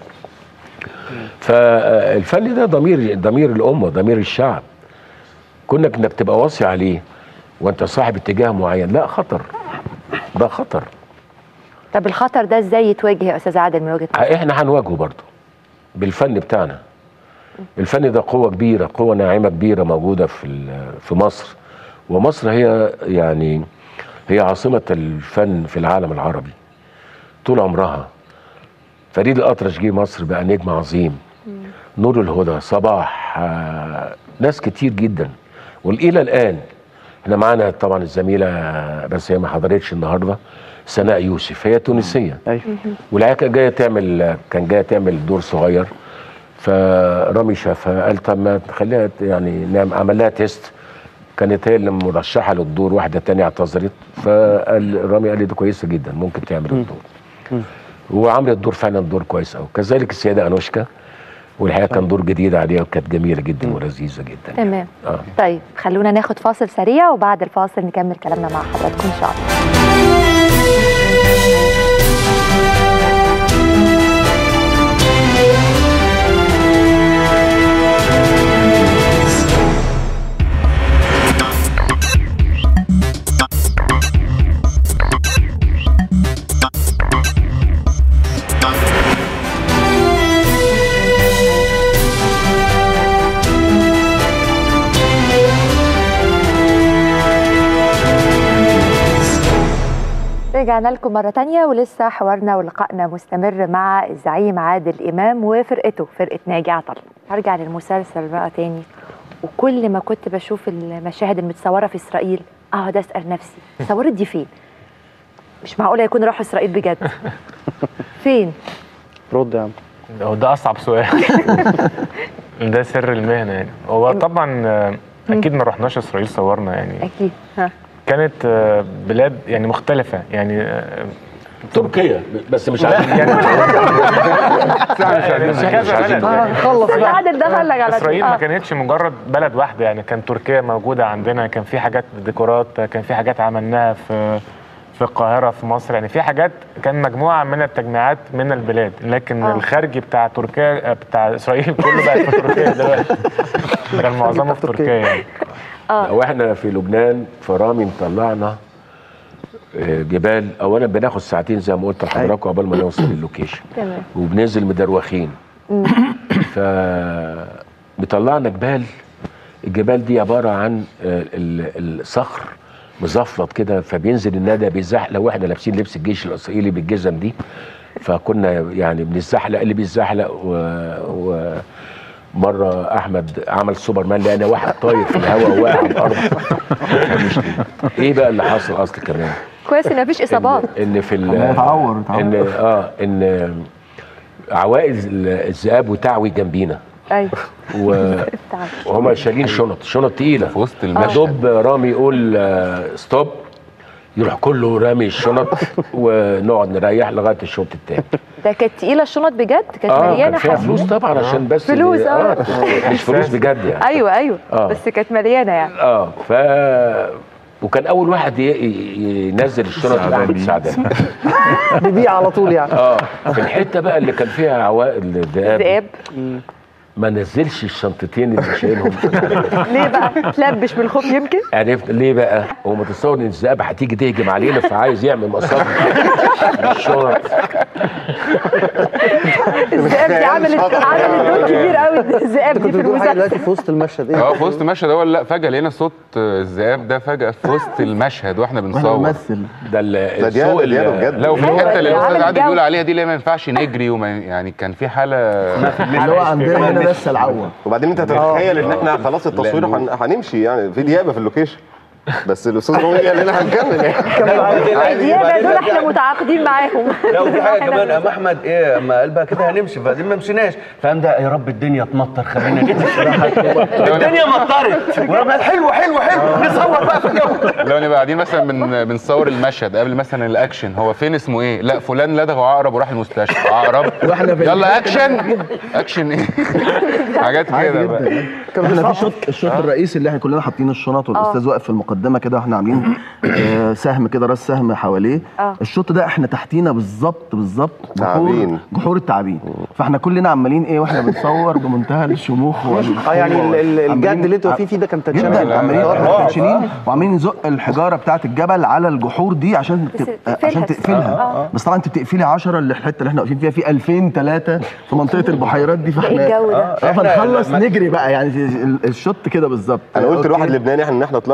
فالفن ده ضمير ضمير الامه ضمير الشعب كونك انك تبقى واصي عليه وانت صاحب اتجاه معين لا خطر ده خطر طب الخطر ده ازاي يتواجه يا استاذ عادل من وجهه نظرك؟ احنا هنواجهه برضه بالفن بتاعنا الفن ده قوة كبيرة قوة ناعمة كبيرة موجودة في ال- في مصر ومصر هي يعني هي عاصمه الفن في العالم العربي طول عمرها فريد الأطرش جه مصر بقى نجم عظيم نور الهدى صباح آه، ناس كتير جدا والى الان احنا معانا طبعا الزميله بس هي ما حضرتش النهارده سناء يوسف هي تونسيه ايوه والحقيقه كانت جايه تعمل كان جايه تعمل دور صغير فرامي شافها قال طب ما تخليها يعني نعم عمل لها تيست كانت هي اللي مرشحه للدور واحده تانية اعتذرت فقال رامي قال لي دي كويسه جدا ممكن تعمل الدور وعملت دور فعلا دور كويس قوي كذلك السيده انوشكا والحقيقه كان دور جديد عليها وكانت جميله جدا ولذيذه جدا تمام اه طيب خلونا ناخد فاصل سريع وبعد الفاصل نكمل كلامنا مع حضراتكم ان شاء الله رجعنا لكم مرة تانية ولسه حوارنا ولقائنا مستمر مع الزعيم عادل إمام وفرقته فرقة ناجي عطل هرجع للمسلسل بقى تاني وكل ما كنت بشوف المشاهد المتصورة في إسرائيل أقعد أسأل نفسي صورت دي فين؟ مش معقولة يكون راحوا إسرائيل بجد فين؟ رد يا عم هو ده اصعب سؤال ده سر المهنه يعني هو طبعا آه، اكيد ما رحناش اسرائيل صورنا يعني أكيد ها كانت آه، بلاد يعني مختلفه يعني آه، تركيا بس مش لا، عارف يعني يعني مش كذا بلد يعني. خلص بس عادل دخل لك على طول. اسرائيل ما آه. كانتش مجرد بلد واحده يعني كان تركيا موجوده عندنا كان في حاجات ديكورات كان في حاجات عملناها في في القاهره في مصر يعني في حاجات كان مجموعه من التجميعات من البلاد لكن آه. الخارجي بتاع تركيا بتاع اسرائيل كله بقى في تركيا دلوقتي كان معظمه في تركيا يعني واحنا في لبنان فرامي مطلعنا آه، جبال اولا بناخد ساعتين زي ما قلت لحضراتكم قبل ما نوصل اللوكيشن تمام وبننزل مدروخين مم. ف بيطلعنا جبال الجبال دي عباره عن آه، ال- الصخر مزفلط كده فبينزل الندى بيزحلق واحنا لابسين لبس الجيش الاسرائيلي بالجزم دي فكنا يعني بنزحلق اللي بيزحلق و, و مره احمد عمل سوبرمان لقينا واحد طاير في الهواء وواقع على الارض مش ايه بقى اللي حصل اصل كمان كويس إن مفيش إصابات ان في ال- هو اتعور، اتعور. ان اه ان عوائد الذئاب وتعوي جنبينا أيوه و... تعال. وهم شايلين شنط شنط تقيله في وسط يا المشهد دوب رامي يقول آه، ستوب يروح كله رامي الشنط ونقعد نريح لغايه الشوط التاني ده كانت تقيلة الشنط بجد كانت اه مليانة كان فيها حاجة. فلوس طبعا عشان بس فلوس، اللي- آه. مش فلوس بجد يعني أيوه أيوه آه. بس كانت مليانة يعني اه ف وكان اول واحد ي- ي- ينزل الشنط احمد سعدان بيبيع على طول يعني اه في الحته بقى اللي كان فيها عوائل الذئاب ذئاب ما نزلش الشنطتين اللي شايلهم ليه بقى تلبش من الخوف يمكن عرفت ليه بقى؟ هو متصور ان الذئاب هتيجي تهجم علينا فعايز يعمل مصادر الشنط الذئاب دي عملت عملت دور كبير قوي الذئاب دي كنت في بتقول حاجه دلوقتي المسلسل في وسط المشهد ايه اه في وسط المشهد اول لا فجاه لقينا صوت الذئاب ده فجاه في وسط المشهد واحنا واحنا بنصور بنمثل ده ال- ده ديابة- السوق ال- ديابة بجد. لو في أيوة، الحته اللي عامل الاستاذ عادل جو. بيقول عليها دي اللي ما ينفعش نجري وما يعني كان في حاله اللي هو عندنا هنا بس العوه وبعدين انت تتخيل ان احنا خلاص التصوير هن- هنمشي يعني في ديابه في اللوكيشن بس الاستاذ رامي قال لنا هنكمل يعني الديابه دول احنا متعاقدين معاهم لا وفي حاجه كمان قام احمد ايه اما قال بقى كده هنمشي فبعدين ما مشيناش فقام ده يا رب الدنيا تمطر خلينا نمشي الدنيا مطرت ورب قال حلو حلو حلو نصور بقى في الجو لو نبقى قاعدين مثلا بن بنصور المشهد قبل مثلا الاكشن هو فين اسمه ايه لا فلان لدغه عقرب وراح المستشفى عقرب يلا اكشن اكشن ايه حاجات عادي كده بقى جدا كان احنا في شوط الشوط الرئيسي اللي احنا كلنا حاطين الشنط والاستاذ واقف في المقدمه كده واحنا عاملين آه، سهم كده راس سهم حواليه آه. الشوط ده احنا تحتينا بالظبط بالظبط جحور تعابين. جحور التعابين فاحنا كلنا عمالين ايه واحنا بنصور بمنتهى الشموخ وال- اه يعني ال- ال- الجد عمالين- اللي انتوا واقفين فيه ده كان تنشن جدا عمالين احنا تنشنين وعمالين نزق الحجاره بتاعه الجبل على الجحور دي عشان بس تبقى تقفلها. عشان تقفلها آه. بس طبعا انت بتقفلي 10 اللي الحته اللي احنا واقفين فيها في 2000 3 في منطقه البحيرات دي فاحنا ايه الجو ده؟ اه فنخلص نجري بقى يعني ال- الشوط كده بالظبط انا قلت لواحد أوكي. لبناني احنا ان احنا طلعنا المنطقه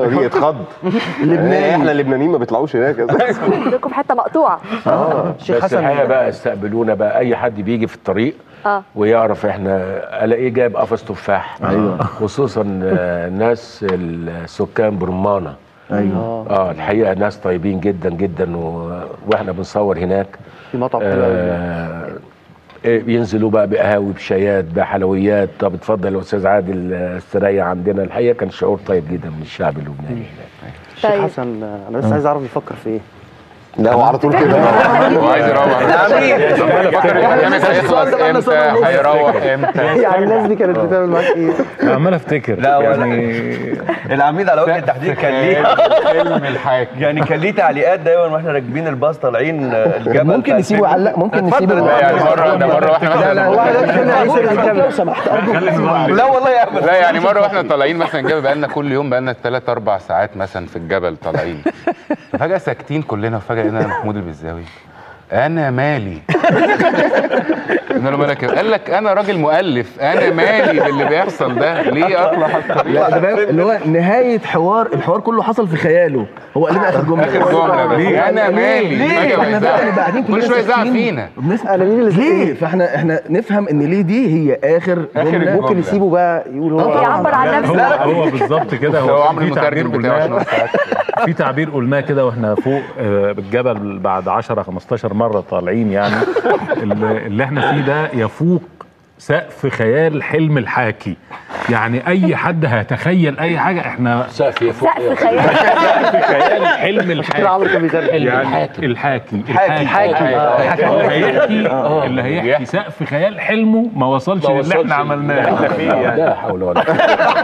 الصهاينه دي اتخض لبناني. احنا اللبنانيين ما بيطلعوش هناك اساسا عندكم حته مقطوعه بس الحقيقه بقى استقبلونا بقى اي حد بيجي في الطريق اه ويعرف احنا الاقيه جايب قفص تفاح أيوة. خصوصا آه، ناس السكان برمانه ايوه اه الحقيقه ناس طيبين جدا جدا و... واحنا بنصور هناك في مطعم حلو أوي. آه إيه، بينزلوا بقى بقهاوي بشايات بحلويات طب اتفضل يا استاذ عادل آه، استريح عندنا الحقيقه كان شعور طيب جدا من الشعب اللبناني هناك الشيخ طيب. حسن آه، انا بس عايز اعرف بيفكر في ايه لا هو على طول كده هو عايز يروح فاكر البرنامج هيخلص امتى هيروح امتى يعني الناس دي كانت بتعمل معاك ايه؟ عمال افتكر لا ولا يعني العميد على وجه التحديد كان ليه فيلم الحاكم يعني كان ليه تعليقات دايما واحنا راكبين الباص طالعين آه، الجبل ممكن بتاع نسيبه الفيلم. يعلق ممكن اتفضل نسيبه لا يعني مره ده مره واحنا لا لا هو مثلا عايز خلينا نعيش الكلام لو سمحت ارجوك لا والله يا أحمد. لا يعني مره واحنا طالعين مثلا جبل بقالنا كل يوم بقالنا ثلاث اربع ساعات مثلا في الجبل طالعين فجاه ساكتين كلنا وفجاه انا محمود البزاوي انا مالي قلنا له مالك إيه؟ قال لك انا راجل مؤلف انا مالي باللي بيحصل ده ليه اطلع حتى لا ده فاهم اللي هو نهايه حوار الحوار كله حصل في خياله هو قال لنا اخر جمله اخر جمله بس ليه؟ انا مالي ليه؟ فجأة احنا بيزعق. بقى نبقى قاعدين كل كلنا شويه يزعق ساكتين فينا وبنسال انا مين اللي ليه فاحنا احنا نفهم ان ليه دي هي اخر آخر جمله جملة. ممكن يسيبه بقى يقول هو يعبر عن نفسه هو هو بالظبط كده هو كان عمرو في تعبير المترجم بتاعه قلناه عشان ساعات في تعبير قلناه كده واحنا فوق آه، بالجبل بعد 10 15 مره طالعين يعني اللي اللي احنا فيه ده يفوق سقف خيال حلم الحاكي يعني اي حد هيتخيل اي حاجه احنا سقف يفوق سقف خيال سقف خيال حلم الحاكي عمرو كان بيترجم يعني الحاكي حاكي. الحاكي حاكي. اللي هيحكي اللي هيحكي سقف خيال حلمه ما وصلش ما للي وصلش احنا عملناه احنا فيه يعني لا حول ولا قوه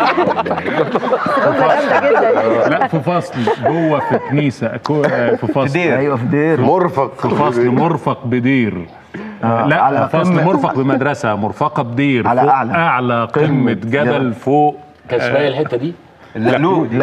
جامده جدا لا في فصل جوه في كنيسه كو- آه، في فصل ايوه في دير مرفق في فصل مرفق بدير آه، لا على فصل قمة- مرفق بمدرسه مرفقه بدير على فوق أعلى. اعلى قمه قمة جبل جبل. فوق كان اسمها إيه الحته دي اللؤلؤ لا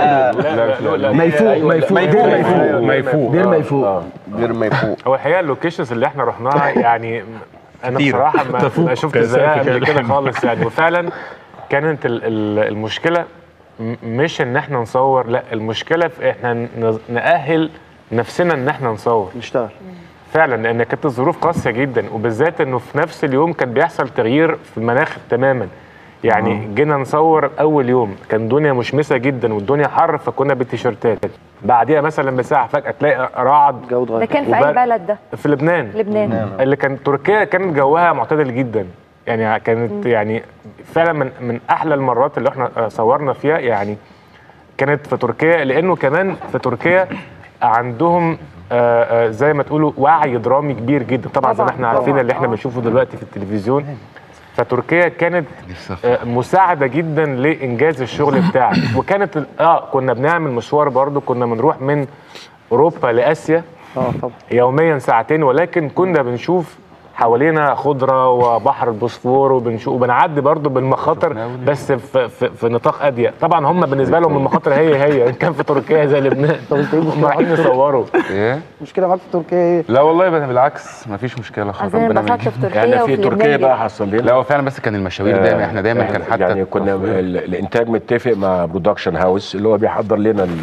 لا ميفوق ميفوق دير ميفوق ميفوق دير ميفوق غير ما يفوق هو الحقيقه اللوكيشنز اللي احنا رحناها يعني انا كتير. بصراحه ما, تفوق ما شفت كثافة زيها قبل كده كلام. خالص يعني وفعلا كانت ال- ال- المشكله م- مش ان احنا نصور لا المشكله في احنا ن- نأهل نفسنا ان احنا نصور نشتغل فعلا لان كانت الظروف قاسيه جدا وبالذات انه في نفس اليوم كان بيحصل تغيير في المناخ تماما يعني جينا نصور اول يوم كان الدنيا مشمسه جدا والدنيا حر فكنا بالتيشيرتات بعديها مثلا بساعه فجاه تلاقي رعد جو ده اتغير كان في اي وبقى- بلد ده في لبنان لبنان اللي كان تركيا كانت جوها معتدل جدا يعني كانت يعني فعلا من من احلى المرات اللي احنا آه، صورنا فيها يعني كانت في تركيا لانه كمان في تركيا عندهم آه، آه، زي ما تقولوا وعي درامي كبير جدا طبعا زي ما طبعاً، احنا عارفين طبعاً، اللي احنا آه. بنشوفه دلوقتي في التلفزيون فتركيا كانت آه، مساعده جدا لانجاز الشغل بتاعك وكانت ال- اه كنا بنعمل مشوار برضو كنا بنروح من اوروبا لاسيا اه طبعا يوميا ساعتين ولكن كنا بنشوف حوالينا خضره وبحر البوسفور وبنشوف وبنعدي برضو بالمخاطر بس في, في, في نطاق اضيق طبعا هم بالنسبه لهم المخاطر هي هي ان كان في تركيا زي لبنان طب انت ايه هم المشكله رايحين معاك في يصوروا ايه المشكله معاك في تركيا ايه؟ لا والله بقى بالعكس مفيش مشكله خالص عايزين ربنا انبسطت يجي. في تركيا احنا وفي في لبنان تركيا جدا. بقى حصل لنا لا هو فعلا بس كان المشاوير دايما احنا دايما كان حتى يعني كنا ال- الانتاج متفق مع برودكشن هاوس اللي هو بيحضر لنا ال-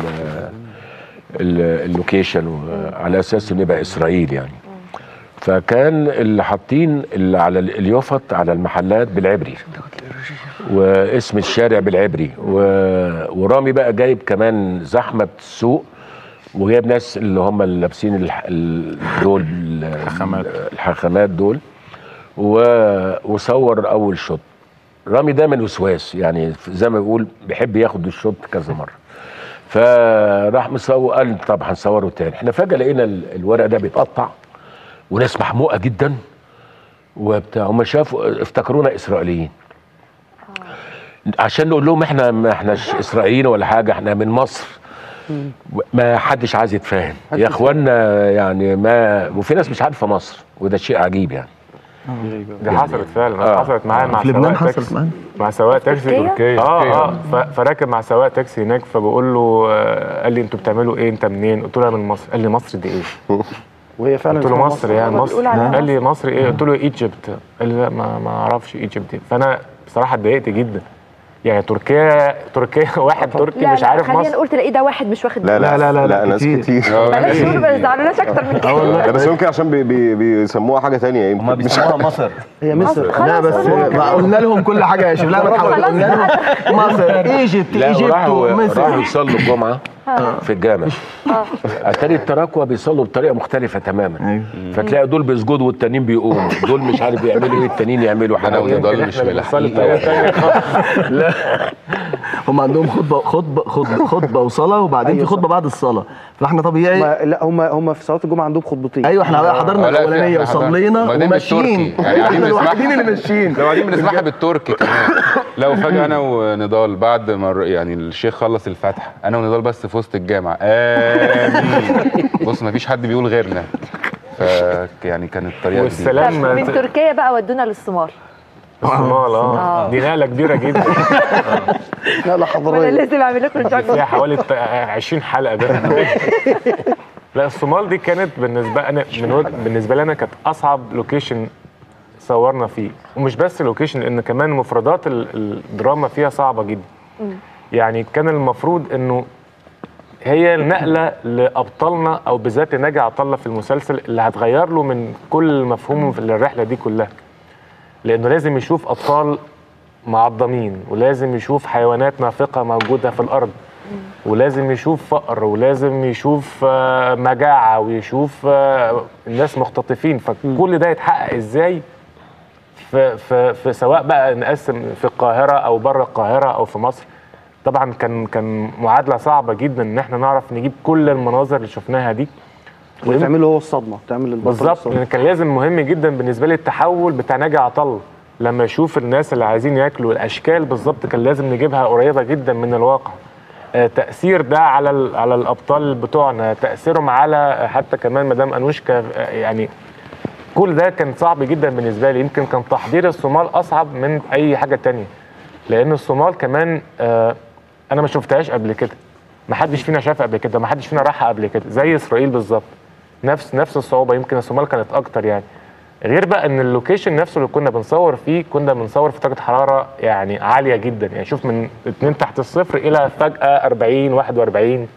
ال- اللوكيشن و- على اساس انه يبقى اسرائيل يعني فكان اللي حاطين اللي على ال- اليافط على المحلات بالعبري واسم الشارع بالعبري و- ورامي بقى جايب كمان زحمه السوق وجايب ناس اللي هم اللي لابسين الح- ال- دول الحخامات الحخامات دول و- وصور اول شوت رامي ده من وسواس يعني زي ما بيقول بيحب ياخد الشوت كذا مره فراح مصور قال طب هنصوره تاني احنا فجاه لقينا ال- الورق ده بيتقطع وناس محموقه جدا وبتاع هم شافوا افتكرونا اسرائيليين عشان نقول لهم احنا ما احناش اسرائيليين ولا حاجه احنا من مصر ما حدش عايز يتفاهم يا اخوانا يعني ما وفي ناس مش عارفه مصر وده شيء عجيب يعني دي حصلت فعلا آه. حصلت معايا مع في لبنان سواق حصلت تاكسي معانا مع سواق تاكسي تركيا؟ تركيا اه اه ف- فراكب مع سواق تاكسي هناك فبقول له آه، قال لي انتوا بتعملوا ايه انت منين قلت له انا من مصر قال لي مصر دي ايه وهي فعلا قلت له اسمها مصر يعني هو مصر بيقول عليها قال لي مصر ايه قلت له ايجيبت قال لي لا ما ما اعرفش ايجيبت إيه. فانا بصراحه اتضايقت جدا يعني تركيا تركيا واحد تركي لا مش لا عارف خلينا مصر نقول تلاقيه ده واحد مش واخد لا باله. لا لا لا, ناس كتير بلاش نقول ما يزعلوناش اكتر من كده لا بس يمكن عشان بي بي بيسموها حاجه تانية يمكن هما بيسموها مصر هي مصر لا بس ما قلنا لهم كل حاجه يا شيخ لا ما تحاولش قلنا لهم مصر ايجيبت لا ايجيبت وراحوا ومصر راحوا يصلوا الجمعه في الجامع اتاري التراكوة بيصلوا بطريقه مختلفه تماما فتلاقي دول بيسجدوا والتانيين بيقوموا دول مش عارف بيعملوا ايه التانيين يعملوا انا حاجه ونضال مش ملاحقين لا هم عندهم خطبه خطبه خطبه, خطبه وصلاه وبعدين أيوة في خطبه بعد الصلاه فاحنا طبيعي ما لا هم هم في صلاه الجمعه عندهم خطبتين ايوه احنا حضرنا آه، لا، في- الاولانيه إحنا حضرنا. وصلينا وبعدين وماشيين بالتركي. يعني قاعدين احنا بنسمعها. الوحيدين اللي ماشيين لو قاعدين بنسمعها بالتركي كمان لو فجاه انا ونضال بعد ما الر- يعني الشيخ خلص الفاتحه انا ونضال بس في وسط الجامع امين بص ما فيش حد بيقول غيرنا ف يعني كانت الطريقه والسلام طب من تركيا بقى ودونا للصومال الصومال اه آه. دي نقله كبيره جدا لا لا ولا حضريه لازم اعمل لكم فيها الجاكوزي حوالي ت- 20 حلقه ده لا الصومال دي كانت بالنسبه انا من وجه بالنسبه لنا كانت اصعب لوكيشن صورنا فيه ومش بس لوكيشن لان كمان مفردات ال- الدراما فيها صعبه جدا يعني كان المفروض انه هي النقله لابطالنا او بالذات ناجي عطا الله في المسلسل اللي هتغير له من كل مفهومه في الرحله دي كلها لانه لازم يشوف اطفال معضمين ولازم يشوف حيوانات نافقه موجوده في الارض ولازم يشوف فقر ولازم يشوف آه، مجاعه ويشوف آه، الناس مختطفين فكل ده يتحقق ازاي في, في, في سواء بقى نقسم في القاهره او بره القاهره او في مصر طبعا كان كان معادله صعبه جدا ان احنا نعرف نجيب كل المناظر اللي شفناها دي وتعمل هو الصدمه تعمل البطل بالظبط الصدمة. لان كان لازم مهم جدا بالنسبه لي التحول بتاع ناجي عطا الله لما يشوف الناس اللي عايزين ياكلوا الاشكال بالظبط كان لازم نجيبها قريبه جدا من الواقع آه، تاثير ده على ال- على الابطال بتوعنا تاثيرهم على حتى كمان مدام انوشكا آه، يعني كل ده كان صعب جدا بالنسبه لي يمكن كان تحضير الصومال اصعب من اي حاجه تانية لان الصومال كمان آه، انا ما شفتهاش قبل كده ما حدش فينا شافها قبل كده ما حدش فينا راحها قبل كده زي اسرائيل بالظبط نفس نفس الصعوبه يمكن الصومال كانت اكتر يعني غير بقى ان اللوكيشن نفسه اللي كنا بنصور فيه كنا بنصور في درجه حراره يعني عاليه جدا يعني شوف من 2 تحت الصفر الى فجاه 40 41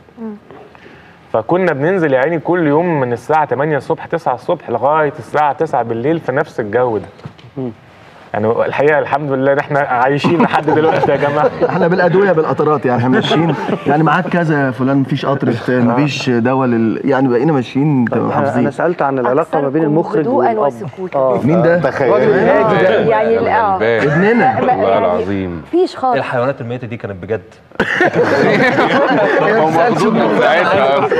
فكنا بننزل يا عيني كل يوم من الساعه 8 الصبح 9 الصبح لغايه الساعه 9 بالليل في نفس الجو ده يعني الحقيقه الحمد لله ان احنا عايشين لحد دلوقتي يا جماعه احنا بالادويه بالقطرات يعني احنا ماشيين يعني معاك كذا يا فلان مفيش قطر اشتغل مفيش دواء لل... يعني بقينا ماشيين انا أنا حافظين سالت عن العلاقه ما بين المخرج هدوءا والاب وسكوتا مين ده؟ تخيل الهادي ده يعني ال- آه. ابننا والله يعني العظيم مفيش خالص الحيوانات الميتة دي كانت بجد هو مخضوض من ساعتها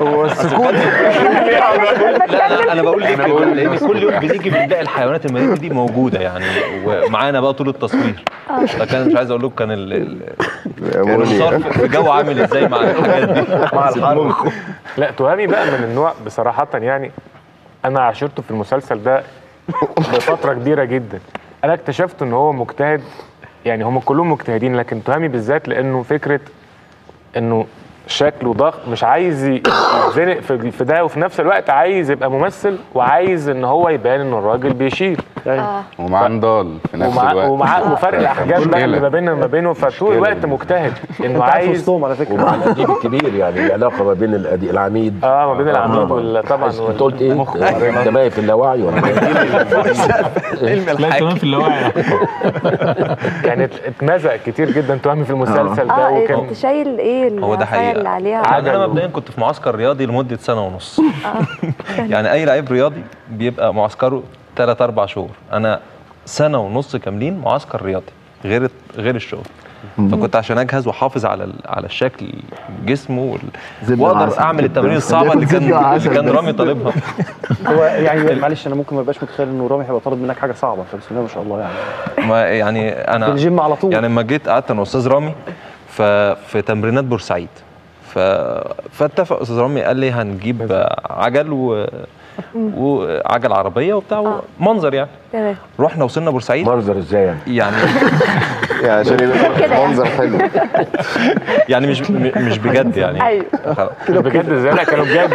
لا انا بقول ليه أنا كده بقول- لان كل يوم بنيجي بنلاقي الحيوانات الميتة دي موجودة يعني ومعانا بقى طول التصوير فكان مش عايز اقول لكم كان ال- ال- كان الصور في في جو عامل ازاي مع الحاجات دي مع الحرب لا تهامي بقى من النوع بصراحة يعني أنا عاشرته في المسلسل ده بفترة كبيرة جدا أنا اكتشفت إن هو مجتهد يعني هم كلهم مجتهدين لكن تهامي بالذات لأنه فكرة إنه شكله ضخم مش عايز يتزنق في في ده وفي نفس الوقت عايز يبقى ممثل وعايز ان هو يبان ان الراجل بيشيل ومعاه نضال في نفس ومع الوقت ومع وفرق الاحجام بقى اللي ما بيننا وما بينه فطول الوقت مجتهد انه انت قاعد في عايز وسطهم على فكره ومع الاديب الكبير يعني العلاقه ما بين الأدي- العميد اه ما بين العميد وال- طبعا انت قلت ايه؟ انت مايل في اللاوعي ولا إيه؟ لا كمان في اللاوعي يعني ات- اتمزق كتير جدا تهامي في المسلسل ده اه وكان كنت شايل ايه هو ده العصاية حقيقة اللي عليها يعني انا مبدئيا كنت في معسكر رياضي لمدة سنة ونص يعني اي لعيب رياضي بيبقى معسكره 3 4 شهور انا سنة ونص كاملين معسكر رياضي غير غير الشغل فكنت عشان اجهز واحافظ على ال- على الشكل جسمه وال... زبدة واقدر وعسل. اعمل التمارين الصعبه اللي كان زبدة وعسل اللي كان بس. رامي طالبها هو يعني معلش انا ممكن ما ابقاش متخيل انه رامي هيبقى طالب منك حاجه صعبه بس بسم الله ما شاء الله يعني ما يعني انا في الجيم على طول يعني لما جيت قعدت انا واستاذ رامي ف- في تمرينات بورسعيد ف... فاتفق استاذ رامي قال لي هنجيب عجل و... وعجل عربيه وبتاع منظر يعني تمام رحنا وصلنا بورسعيد منظر ازاي يعني؟ يعني يعني عشان كده يبقى يعني. منظر حلو يعني مش م- مش بجد يعني ايوه خلاص. بجد ازاي لا كانوا بجد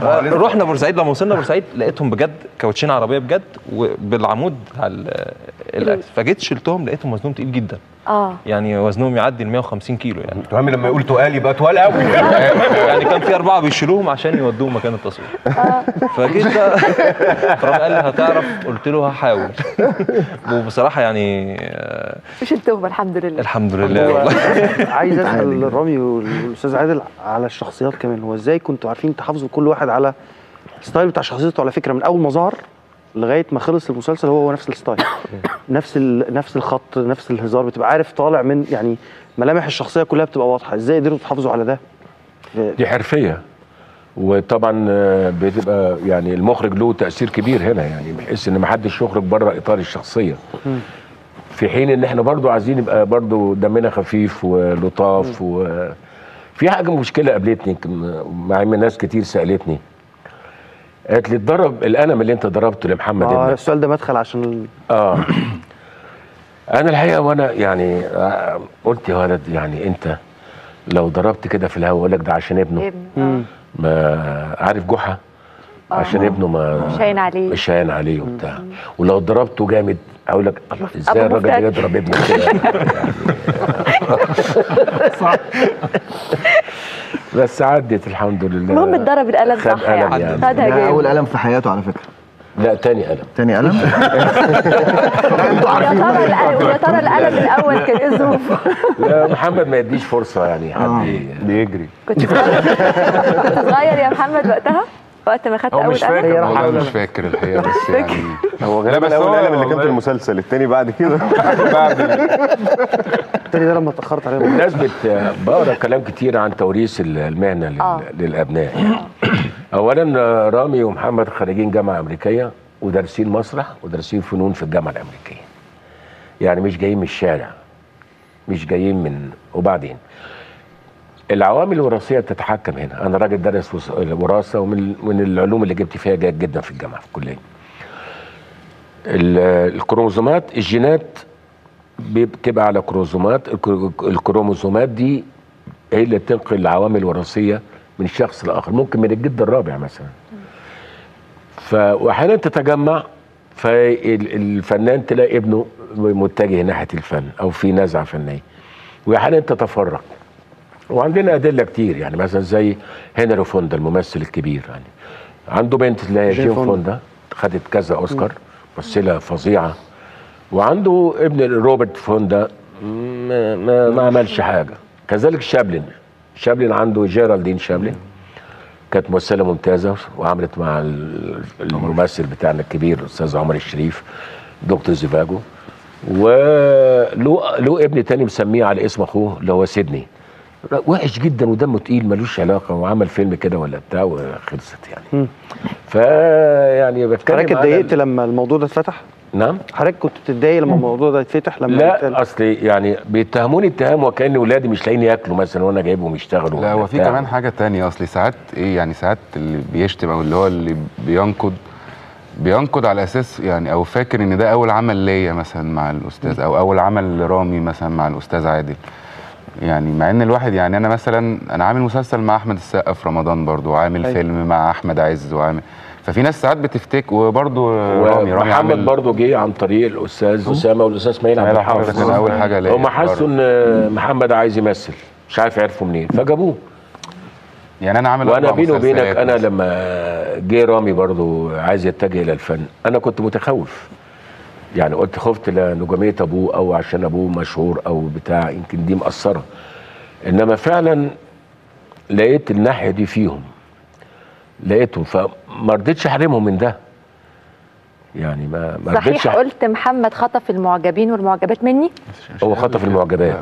رحنا بورسعيد لما وصلنا بورسعيد لقيتهم بجد كاوتشين عربيه بجد وبالعمود بتاع ال- الاكس فجيت شلتهم لقيتهم وزنهم تقيل جدا اه يعني وزنهم يعدي ال 150 كيلو يعني تهامي لما يقول تقال يبقى تقال قوي يعني كان في اربعه بيشيلوهم عشان يودوهم مكان التصوير فجيت بقى فرامي قال لي هتعرف قلت له هحاول وبصراحه يعني آه، شلتهم الحمد لله الحمد لله هو والله عايز اسال رامي والاستاذ عادل على الشخصيات كمان هو ازاي كنتوا عارفين تحافظوا كل واحد على الستايل بتاع شخصيته على فكره من اول ما ظهر لغايه ما خلص المسلسل هو هو نفس الستايل نفس ال... نفس الخط نفس الهزار بتبقى عارف طالع من يعني ملامح الشخصيه كلها بتبقى واضحه ازاي قدرتوا تحافظوا على ده دي حرفيه وطبعا آه، بتبقى يعني المخرج له تاثير كبير هنا يعني بحيث ان ما حدش يخرج بره اطار الشخصيه في حين ان احنا برضو عايزين يبقى برضو دمنا خفيف ولطاف وفي حاجه مشكله قابلتني يمكن مع ان ناس كتير سالتني قالت لي اتضرب القلم اللي انت ضربته لمحمد اه ابنك السؤال ده مدخل عشان ال... اه انا الحقيقه وانا يعني آه، قلت يا ولد يعني انت لو ضربت كده في الهواء اقول لك ده عشان ابنه ابن ما عارف جحا عشان ابنه ما مش هين عليه. مش هين عليه وبتاع ولو ضربته جامد اقول لك الله ازاي أبو الراجل ده مفتاح. يضرب ابنه كده بس عدت الحمد لله المهم اتضرب القلم خد صح قلم يعني يعني. خدها ده اول جامد قلم في حياته على فكره لا تاني قلم تاني قلم يا ترى القلم يا ترى القلم الاول كان ايه ظروفه؟ لا محمد ما يديش فرصه يعني حد ي- بيجري كنت صغير كنت صغير يا محمد وقتها وقت ما خدت هو اول مش قلم فاكر والله والله مش فاكر الحقيقه بس يعني هو لا، غالبا بس اول هو قلم اللي كان في والله- المسلسل التاني بعد كده بعد التاني ده لما اتاخرت عليه بمناسبة بقرا كلام كتير عن توريث المهنة لل- آه. للأبناء أولا رامي ومحمد خريجين جامعة أمريكية ودارسين مسرح ودارسين فنون في الجامعة الأمريكية يعني مش جايين من الشارع مش جايين من وبعدين العوامل الوراثية تتحكم هنا أنا راجل دارس وس- وراثة ومن من العلوم اللي جبت فيها جيد جدا في الجامعة في الكلية ال- الكروموزومات الجينات بتبقى على كروموزومات الك- الكروموزومات دي هي اللي بتنقل العوامل الوراثيه من شخص لاخر ممكن من الجد الرابع مثلا ف واحيانا تتجمع فالفنان تلاقي ابنه متجه ناحيه الفن او في نزعه فنيه واحيانا تتفرق وعندنا ادله كتير يعني مثلا زي هنري فوندا الممثل الكبير يعني عنده بنت اللي هي جين جين فوندا. فوندا خدت كذا اوسكار ممثله فظيعه وعنده ابن روبرت فوندا ما, ما, ما عملش حاجه كذلك شابلن شابلن عنده جيرالدين شابلن كانت ممثله ممتازه وعملت مع ال- الممثل بتاعنا الكبير الاستاذ عمر الشريف دكتور زيفاجو وله له ابن تاني مسميه على اسم اخوه اللي هو سيدني وحش جدا ودمه تقيل ملوش علاقه وعمل فيلم كده ولا بتاع وخلصت يعني فيعني بتكلم حضرتك على- اتضايقت لما الموضوع ده اتفتح؟ نعم حضرتك كنت بتتضايق لما الموضوع ده يتفتح لما يتقال؟ لا اصل يعني بيتهموني اتهام وكان ولادي مش لاقيين ياكلوا مثلا وانا جايبهم يشتغلوا لا ولا هو في بتاع. كمان حاجه تانية اصلي ساعات ايه يعني ساعات اللي بيشتم او اللي هو اللي بينقد بينقد على اساس يعني او فاكر ان ده اول عمل ليا مثلا مع الاستاذ او اول عمل لرامي مثلا مع الاستاذ عادل يعني مع ان الواحد يعني انا مثلا انا عامل مسلسل مع احمد السقا في رمضان برضو وعامل أيوة. فيلم مع احمد عز وعامل ففي ناس ساعات بتفتك وبرضو رامي رامي ومحمد عامل برضه جه عن طريق الاستاذ اسامه والاستاذ اسماعيل عبد اسماعيل حافظ الحافظ كان اول حاجه ليا هم حسوا ان محمد عايز يمثل مش عارف يعرفوا منين فجابوه يعني انا عامل وانا أربع بيني وبينك مسلسلات انا مثلاً. لما جه رامي برضه عايز يتجه الى الفن انا كنت متخوف يعني قلت خفت لنجوميه ابوه او عشان ابوه مشهور او بتاع يمكن دي مأثره انما فعلا لقيت الناحيه دي فيهم لقيتهم فما رضيتش احرمهم من ده يعني ما ما رضيتش صحيح أح- قلت محمد خطف المعجبين والمعجبات مني هو خطف المعجبات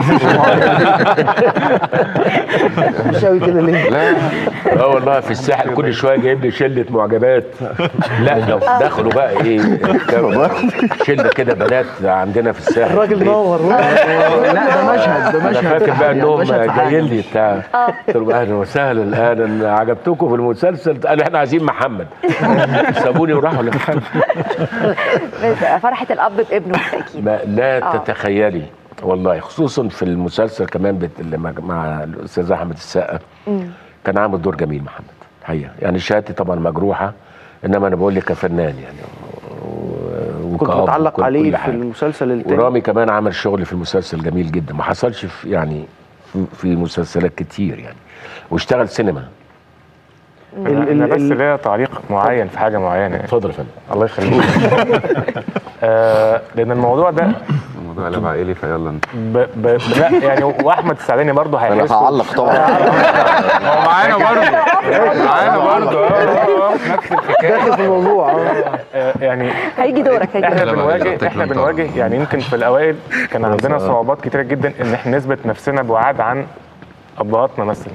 مش قوي كده ليه؟ لا اه والله في الساحل كل شويه جايب لي شله معجبات لا لو دخلوا بقى ايه كام- شله كده بنات عندنا في الساحل الراجل نور لا ده مشهد ده انا مشهد فاكر بقى يعني انهم مشهد في حاجة. جايين لي بتاع قلت لهم اهلا وسهلا الان عجبتكم في المسلسل قالوا احنا عايزين محمد سابوني وراحوا لمحمد بس فرحه الاب بابنه بالتاكيد ما لا آه. تتخيلي والله خصوصا في المسلسل كمان بت... اللي مع- مع الاستاذ احمد السقا مم. كان عامل دور جميل محمد حقيقه يعني شهادتي طبعا مجروحه انما انا بقول لك كفنان يعني و- كنت كأب بتعلق وكل- عليه كل في حاجة. المسلسل التاني ورامي كمان عمل شغل في المسلسل جميل جدا ما حصلش في يعني في- في مسلسلات كتير يعني واشتغل سينما انا أنا بس ليا تعليق معين في حاجه معينه يعني. اتفضل يا فندم الله يخليك آه لان الموضوع ده الموضوع قلب عائلي فيلا انت ب... ب... لا يعني واحمد السعداني برضه انا هيحس هعلق طبعا هو معانا برضه معانا برضه نفس الحكايه داخل في الموضوع آه، يعني هيجي دورك هيجي احنا دورك بنواجه احنا بنواجه يعني يمكن في الاوائل كان عندنا صعوبات كتيره جدا ان احنا نثبت نفسنا بعاد عن ابهاتنا مثلا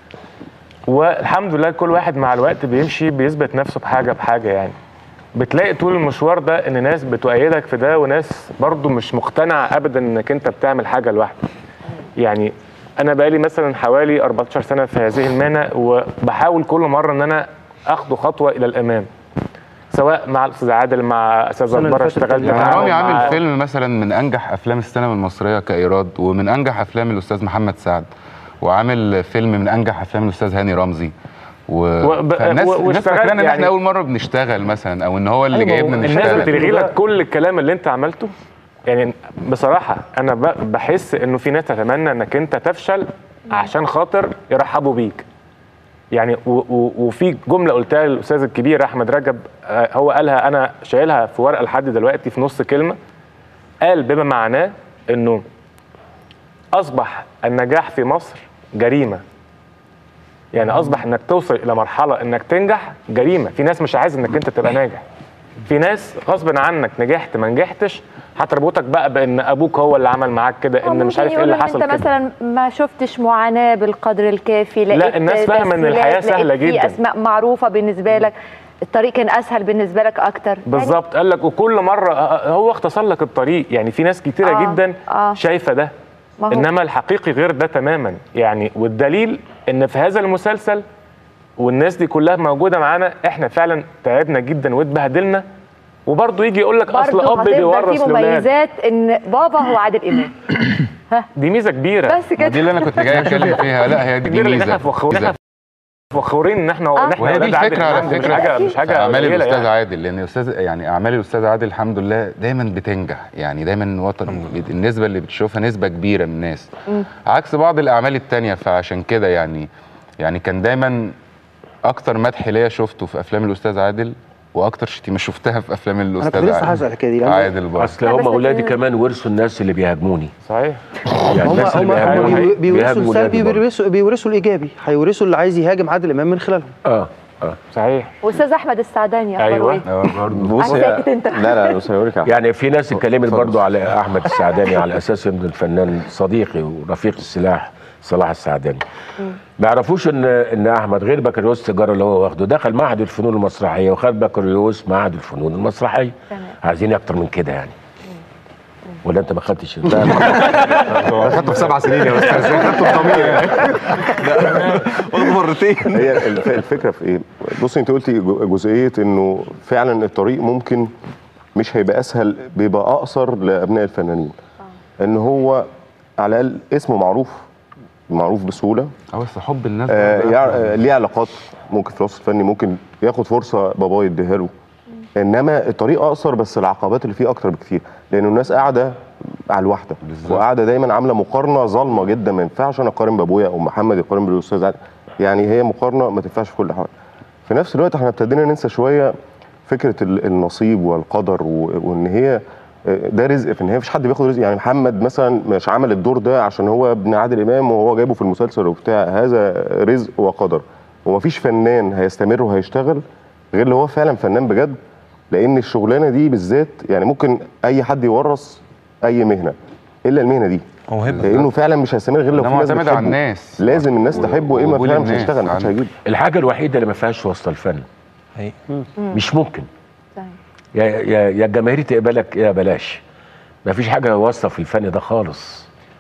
والحمد لله كل واحد مع الوقت بيمشي بيثبت نفسه بحاجه بحاجه يعني بتلاقي طول المشوار ده ان ناس بتؤيدك في ده وناس برضو مش مقتنعه ابدا انك انت بتعمل حاجه لوحدك يعني انا بقالي مثلا حوالي 14 سنه في هذه المهنه وبحاول كل مره ان انا اخده خطوه الى الامام سواء مع الاستاذ عادل مع استاذ السنة اللي اكبر فاتت اشتغلت يعني معاهم رامي مع- عامل فيلم مثلا من انجح افلام السينما المصريه كايراد ومن انجح افلام الاستاذ محمد سعد وعامل فيلم من انجح افلام الاستاذ هاني رمزي و... وب- فالناس و- الناس واشتغلت فاكرانا ان يعني- احنا اول مره بنشتغل مثلا او ان هو اللي أيوة، جايبنا الناس نشتغل بتلغي لك كل الكلام اللي انت عملته يعني بصراحه انا ب- بحس انه في ناس تتمنى انك انت تفشل عشان خاطر يرحبوا بيك يعني و و وفي جمله قلتها للاستاذ الكبير احمد رجب آه، هو قالها انا شايلها في ورقه لحد دلوقتي في نص كلمه قال بما معناه انه اصبح النجاح في مصر جريمه يعني اصبح انك توصل الى مرحله انك تنجح جريمه في ناس مش عايز انك انت تبقى ناجح في ناس غصب عنك نجحت ما نجحتش هتربطك بقى بان ابوك هو اللي عمل معاك كده ان مش عارف ايه اللي حصل انت كده مثلا ما شفتش معاناه بالقدر الكافي لقيت الناس فاهمة إن تسهيلات، الحياة سهلة لقيت في جدا. اسماء معروفه بالنسبه لك الطريق كان اسهل بالنسبه لك اكتر بالظبط قال لك وكل مره آه، هو اختصر لك الطريق يعني في ناس كتيره آه، جدا آه. شايفه ده ما هو- انما الحقيقي غير ده تماما يعني والدليل ان في هذا المسلسل والناس دي كلها موجوده معانا احنا فعلا تعبنا جدا واتبهدلنا وبرضه يجي يقول لك اصل برضه اب هتفضل بيورث في لاولاده مميزات ان بابا هو عادل امام دي ميزه كبيره بس كده دي اللي انا كنت جاي اتكلم فيها لا هي دي كبيره لان ميزه احنا فخورين ميزة. احنا فخورين ان احنا آه. احنا وهي دي ولاد عادل الفكره على إمام، دي فكره مش حاجه مش حاجه اعمال قليلة الاستاذ يعني. عادل لان الاستاذ يعني اعمال الاستاذ عادل الحمد لله دايما بتنجح يعني دايما وطن النسبه اللي بتشوفها نسبه كبيره من الناس عكس بعض الاعمال التانية فعشان كده يعني يعني كان دايما اكتر مدح ليا شفته في افلام الاستاذ عادل واكتر شتيمه شفتها في افلام انا كنت الاستاذ لسه عادل هسال الحكايه دي لأن عادل برضه اصل لا، هم بس اولادي كده- كمان ورثوا الناس اللي بيهاجموني صحيح يعني هم الناس اللي هم هم بيهاجموني بيو- بيورثوا بيهاجموا السلبي ولادي برضه. بيورثوا بيورثوا الايجابي هيورثوا اللي عايز يهاجم عادل امام من خلالهم اه اه صحيح واستاذ احمد السعداني اخباره ايوه ايه؟ اه برضه بص قاعد ساكت هي- انت. لا لا بص هوريك على يعني في ناس اتكلمت برضو على احمد السعداني على اساس انه الفنان صديقي ورفيق السلاح صلاح السعداني ما يعرفوش ان ان احمد غير بكالوريوس تجاره اللي هو واخده دخل معهد الفنون المسرحيه وخد بكالوريوس معهد الفنون المسرحيه تمام. عايزين اكتر من كده يعني ولا انت ما خدتش لا انا خدته في سبع سنين يا استاذ خدته بضمير واخده مرتين هي الف- الفكره في ايه؟ بصي انت قلتي جو- جزئيه انه فعلا الطريق ممكن مش هيبقى اسهل بيبقى اقصر لابناء الفنانين ان هو على الاقل اسمه معروف معروف بسهوله اه بس حب الناس آه برضه يع- آه، ليه علاقات ممكن في الوسط الفني ممكن ياخد فرصه باباه يديها له انما الطريق اقصر بس العقبات اللي فيه اكتر بكتير لان الناس قاعده على الواحده بالظبط. وقاعده دايما عامله مقارنه ظالمه جدا ما ينفعش انا اقارن بابويا او محمد يقارن بالاستاذ عادل يعني هي مقارنه ما تنفعش في كل حاجه في نفس الوقت احنا ابتدينا ننسى شويه فكره ال- النصيب والقدر و- وان هي ده رزق في النهايه مفيش حد بياخد رزق يعني محمد مثلا مش عمل الدور ده عشان هو ابن عادل امام وهو جايبه في المسلسل وبتاع هذا رزق وقدر ومفيش فنان هيستمر وهيشتغل غير اللي هو فعلا فنان بجد لان الشغلانه دي بالذات يعني ممكن اي حد يورث اي مهنه الا المهنه دي موهبه لانه فعلا مش هيستمر غير لو في انما ناس معتمد على بتحبه. الناس لازم الناس تحبه اما وقبول فعلا مش الناس هيشتغل محدش عنه. هيجيبه الحاجه الوحيده اللي ما فيهاش وسط الفن حقيقي. مش ممكن صحيح. يا يا يا الجماهير تقبلك يا بلاش ما فيش حاجه واسطه في الفن ده خالص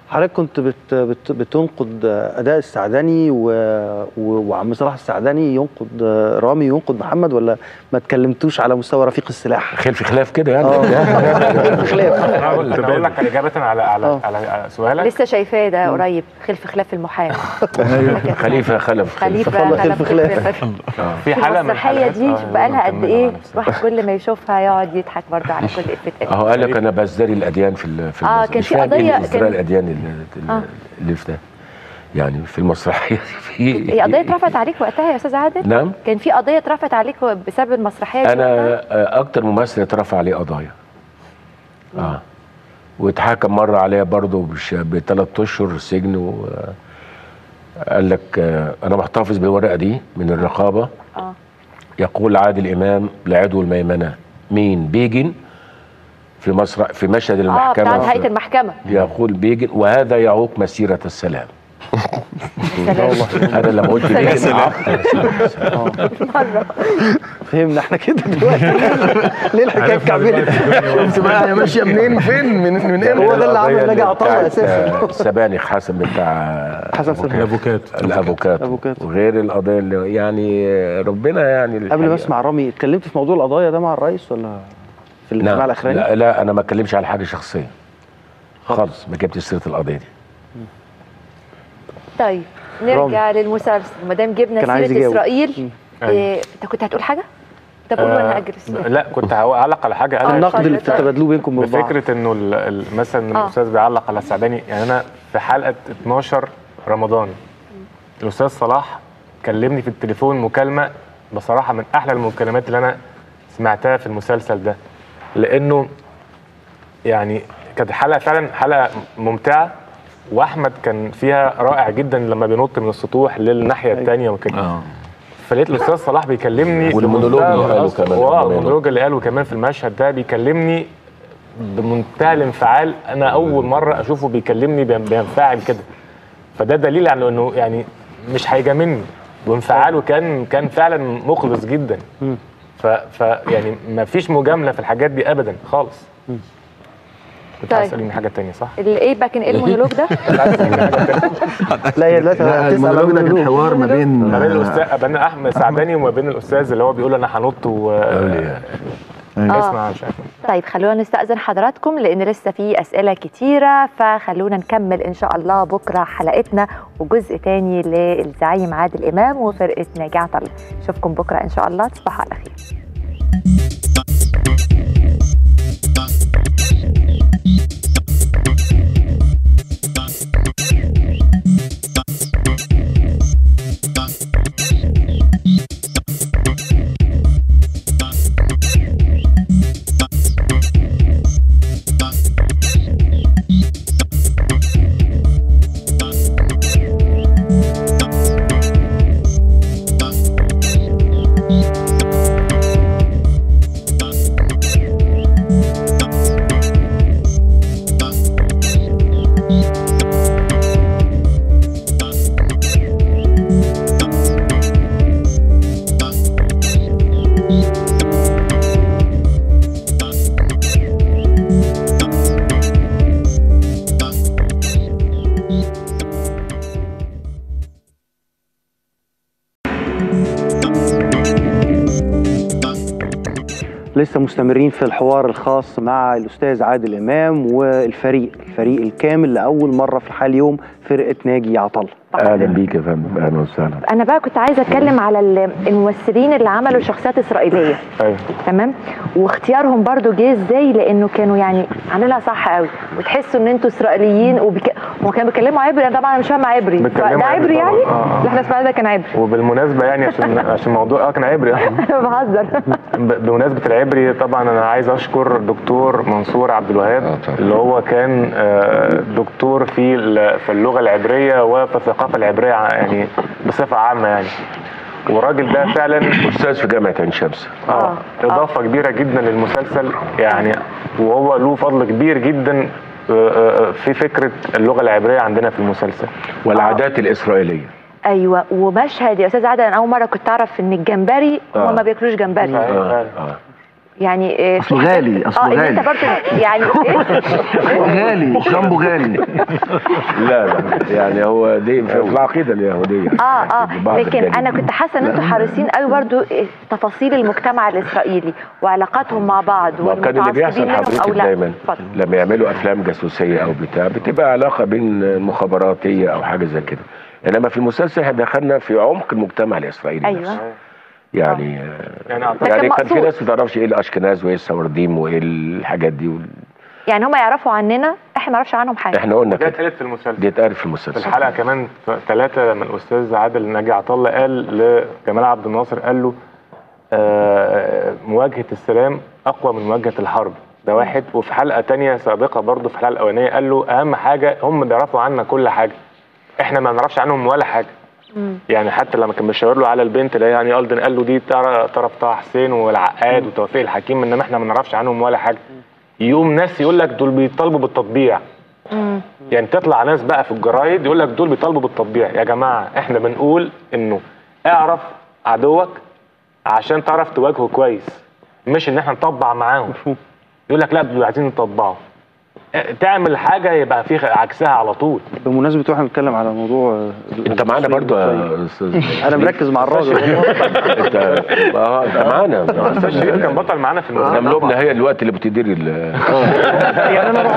حضرتك كنت بت بت بتنقد اداء السعدني و... و... وعم صلاح السعدني ينقد رامي ينقد محمد ولا ما اتكلمتوش على مستوى رفيق السلاح خلف خلاف كده يعني اه خلاف اقول اقول لك اجابه على على على, على سؤالك لسه شايفاه ده قريب خلف خلاف المحامي خليفه خلف خليفه خلف خلاف في حلقه من المسرحيه دي الحلقات- آه، بقى لها قد نكملها ايه مع نفسنا. الواحد كل ما يشوفها يقعد يضحك برضه على كل افيه اهو قال لك انا بزدري الاديان في ال- في آه، المس- كان مش في فاهم إيه قضية- ازدراء كان- الاديان اللي, آه. اللي في ده يعني في المسرحيه في هي قضيه اترفعت عليك وقتها يا استاذ عادل نعم كان في قضيه اترفعت عليك بسبب المسرحيه دي انا وقتها؟ آه، اكتر ممثل اترفع عليه قضايا اه واتحكم مره عليا برضه بش- بثلاث اشهر سجن و قال لك آه، انا محتفظ بالورقه دي من الرقابه اه يقول عادل امام لعضو الميمنه مين بيجن في مسرح في مشهد اه المحكمه بتاعت في- هيئه المحكمه يقول بيجن وهذا يعوق مسيره السلام انا لما قلت سلام. بيجن مره فهمنا احنا كده دلوقتي ليه الحكايه كملت شفت بقى هي ماشيه منين فين من من هو امتى ده اللي عمل ناجي عطله اساسا بتاعت سبانخ حسن بتاع حسن سبانخ. الافوكات الافوكات وغير القضيه اللي يعني ربنا يعني قبل ما الحقيقة. اسمع رامي اتكلمت في موضوع القضايا ده مع الرئيس ولا في الاجتماع لا الاخراني؟ لا, لا انا ما اتكلمش على حاجه شخصيه خالص ما جبتش سيره القضيه دي طيب نرجع للمسلسل ما دام جبنا كان عايز سيره يجاوب. اسرائيل أيوة. إيه، انت كنت هتقول حاجه؟ طب قول وانا آه، اجل السؤال لا كنت هعلق على حاجه آه، انا النقد اللي اتفضل. بتتبادلوه بينكم وبين بعض. بفكره انه ال- ال- مثلا آه. الاستاذ بيعلق على السعداني يعني انا في حلقه 12 رمضان الاستاذ صلاح كلمني في التليفون مكالمه بصراحه من احلى المكالمات اللي انا سمعتها في المسلسل ده لانه يعني كانت حلقه فعلا حلقه ممتعه واحمد كان فيها رائع جدا لما بينط من السطوح للناحيه الثانيه وكده فلقيت الاستاذ صلاح بيكلمني والمونولوج بمنتهى اللي قاله القصد. كمان واه كمان. المونولوج اللي قاله كمان في المشهد ده بيكلمني بمنتهى الانفعال انا اول مره اشوفه بيكلمني بين- بينفعل كده فده دليل على انه يعني مش هيجاملني وانفعاله كان كان فعلا مخلص جدا ف, ف يعني ما فيش مجامله في الحاجات دي ابدا خالص كنت طيب. عايز تسالني حاجه تانية صح؟ ايه بقى كان ايه المونولوج ده؟ لا هي دلوقتي لا هتسال المونولوج ده كان المونولوج. حوار ما بين ما بين الاستاذ بين احمد سعداني وما بين الاستاذ اللي هو بيقول انا هنط و اسمع مش عارف طيب خلونا نستأذن حضراتكم لأن لسه في أسئلة كتيرة فخلونا نكمل إن شاء الله بكرة حلقتنا وجزء تاني للزعيم عادل إمام وفرقة ناجي عطل نشوفكم بكرة إن شاء الله تصبحوا على خير لسه مستمرين في الحوار الخاص مع الاستاذ عادل امام والفريق الفريق الكامل لاول مره في الحال اليوم فرقه ناجي عطله اهلا بيك يا فندم اهلا وسهلا أنا بقى كنت عايزة أتكلم على ال- الممثلين اللي عملوا شخصيات إسرائيلية ايوه تمام واختيارهم برضو جه ازاي لانه كانوا يعني عاملينها صح قوي وتحسوا ان انتوا اسرائيليين وبك... هم كانوا بيتكلموا عبري انا طبعا أنا مش فاهمه عبري بيتكلموا ده عبري عبري يعني طبعاً. آه، آه. اللي احنا سمعناه ده كان عبري وبالمناسبه يعني عشان عشان الموضوع اه كان عبري آه. انا بهزر ب- بمناسبه العبري طبعا انا عايز اشكر دكتور منصور عبد الوهاب اللي هو كان آه، دكتور في ال- في اللغه العبريه وفي الثقافه العبريه ع- يعني بصفه عامه يعني والراجل ده فعلا استاذ في جامعه عين شمس اه اضافه كبيره جدا للمسلسل يعني وهو له فضل كبير جدا آه، آه، في فكره اللغه العبريه عندنا في المسلسل والعادات الاسرائيليه ايوه ومشهد يا استاذ عادل انا اول مره كنت اعرف ان الجمبري آه. هم ما بياكلوش جمبري آه. يعني آه، في أصله حاجات- غالي، أصله اه ان انت غالي. برضه يعني غالي جامبو غالي لا لا يعني هو دي في في العقيده اليهوديه اه اه بعض لكن الجانب. انا كنت حاسه ان انتوا حريصين قوي برضو تفاصيل المجتمع الاسرائيلي وعلاقاتهم مع بعض ما كان اللي بيحصل والمتعصبين منهم حضرتك او لا دايما اتفضل. لما يعملوا افلام جاسوسيه او بتاع بتبقى علاقه بين مخابراتيه او حاجه زي كده انما في المسلسل احنا دخلنا في عمق المجتمع الاسرائيلي ايوه يعني يعني يعني كان في مقصود. ناس ما تعرفش ايه الاشكناز وايه السوارديم وايه الحاجات دي وال... يعني هم يعرفوا عننا احنا ما نعرفش عنهم حاجه احنا قلنا ده كده اتقالت في المسلسل دي اتقال في في المسلسل الحلقه كمان ثلاثه من الاستاذ عادل ناجي عطا الله قال لجمال عبد الناصر قال له آه، مواجهه السلام اقوى من مواجهه الحرب ده واحد وفي حلقه تانية سابقه برضه في الحلقه الاولانيه قال له اهم حاجه هم بيعرفوا عنا كل حاجه احنا ما نعرفش عنهم ولا حاجه يعني حتى لما كان بيشاور له على البنت اللي هي يعني الدن قال له دي ترى طرف طه حسين والعقاد وتوفيق الحكيم انما احنا ما نعرفش عنهم ولا حاجه يقوم ناس يقول لك دول بيطالبوا بالتطبيع يعني تطلع ناس بقى في الجرايد يقول لك دول بيطالبوا بالتطبيع يا جماعه احنا بنقول انه اعرف عدوك عشان تعرف تواجهه كويس مش ان احنا نطبع معاهم يقول لك لا دول عايزين يطبعوا اه، تعمل حاجه يبقى في عكسها على طول بمناسبه واحنا بنتكلم على موضوع آه، انت معانا برضو يا استاذ انا مركز مع الراجل انت اه انت معانا استاذ شريف كان بطل معانا في احنا المسلسل ملومنا هي الوقت اللي بتدير ال يعني انا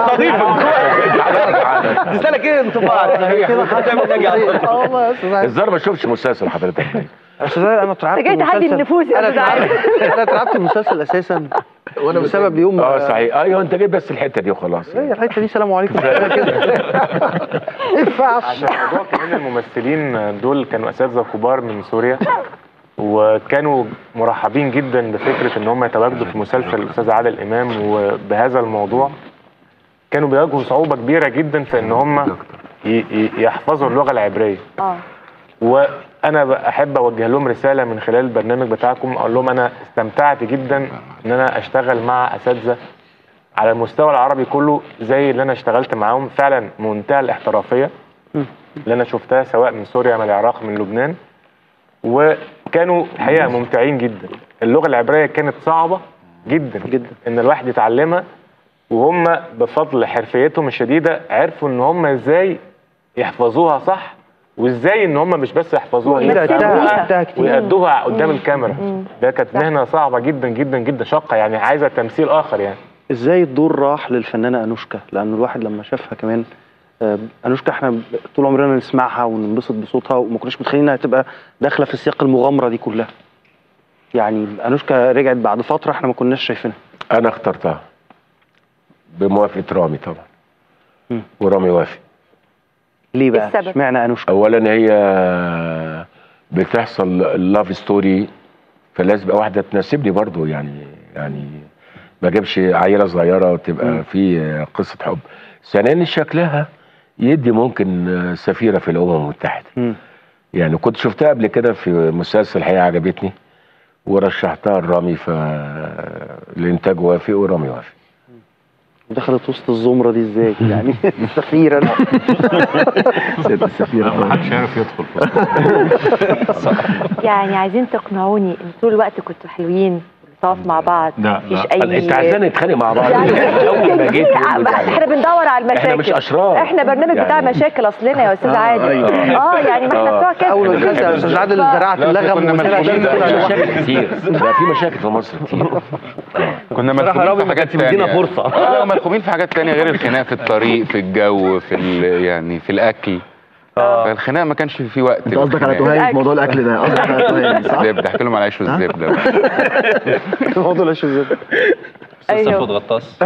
رحت تسالك ايه انطباعك كده هتعمل ناجي عطا الله. اه والله يا استاذ عادل الظاهر ما شفتش مسلسل حضرتك يا استاذ عادل انا اترعبت انت جاي تحدي المسلسل. النفوس يا انا استاذ عادل اترعبت انا اترعبت المسلسل اساسا وانا بسبب يوم اه صحيح ايوه انت جايب بس الحته دي وخلاص هي الحته دي سلام عليكم كده ادفع عشان موضوع كمان الممثلين دول كانوا اساتذه كبار من سوريا وكانوا مرحبين جدا بفكره ان هم يتواجدوا في مسلسل الاستاذ عادل امام وبهذا الموضوع كانوا بيواجهوا صعوبه كبيره جدا في ان هم ي- ي- يحفظوا اللغه العبريه اه وانا ب- احب اوجه لهم رساله من خلال البرنامج بتاعكم اقول لهم انا استمتعت جدا ان انا اشتغل مع اساتذه على المستوى العربي كله زي اللي انا اشتغلت معاهم فعلا منتهى الاحترافيه اللي انا شفتها سواء من سوريا من العراق من لبنان وكانوا الحقيقه ممتعين جدا اللغه العبريه كانت صعبه جدا جدا ان الواحد يتعلمها وهم بفضل حرفيتهم الشديده عرفوا ان هم ازاي يحفظوها صح وازاي ان هم مش بس يحفظوها ويمثلوا يفهموها بيها كتير. ويأدوها قدام الكاميرا ده كانت مهنه صعبه جدا جدا جدا شاقه يعني عايزه تمثيل اخر يعني ازاي الدور راح للفنانه انوشكا لان الواحد لما شافها كمان آه، انوشكا احنا ب- طول عمرنا نسمعها وننبسط بصوتها وما كناش متخيلين انها تبقى داخله في سياق المغامره دي كلها يعني انوشكا رجعت بعد فتره احنا ما كناش شايفينها انا اخترتها بموافقه رامي طبعا مم. ورامي وافق ليه بقى السبب؟ اشمعنى انوشكا اولا هي بتحصل لاف ستوري فلازم يبقى واحده تناسبني برضو يعني يعني ما اجيبش عيله صغيره وتبقى في قصه حب ثانيا شكلها يدي ممكن سفيره في الامم المتحده مم. يعني كنت شفتها قبل كده في مسلسل الحقيقه عجبتني ورشحتها لرامي فالانتاج وافق ورامي وافق ودخلت وسط الزمره دي ازاي يعني سفيره ست السفيره ما حدش عارف يدخل يعني عايزين تقنعوني ان طول الوقت كنتوا حلوين لطاف مع بعض لا، مفيش لا. اي انت عايزانا نتخانق مع بعض يعني اول ما جيت يوم بتاع- احنا بندور على المشاكل احنا مش اشرار احنا برنامج بتاع يعني- مشاكل اصلنا يا استاذ آه، عادل أيوة. اه يعني ما احنا آه. بتوع كده اول ما دخلت يا استاذ عادل زرعت لا، اللغم كنا وقلت لها مدخولين ده في كل واحد. مشاكل كتير ده في مشاكل في مصر كتير كنا بصراحة ملخومين رامي في ما حاجات كانش مدينا تانية فرصة. آه، لا ملخومين في حاجات تانية غير الخناق في الطريق في الجو في ال- يعني في الاكل فالخناق ما كانش في وقت انت قصدك على للخناق. تهاني في موضوع الاكل ده قصدك على تهاني صح؟ الزبده احكي لهم على العيش والزبده الموضوع لا شو زبده أيوه. استاذ صفوت غطاس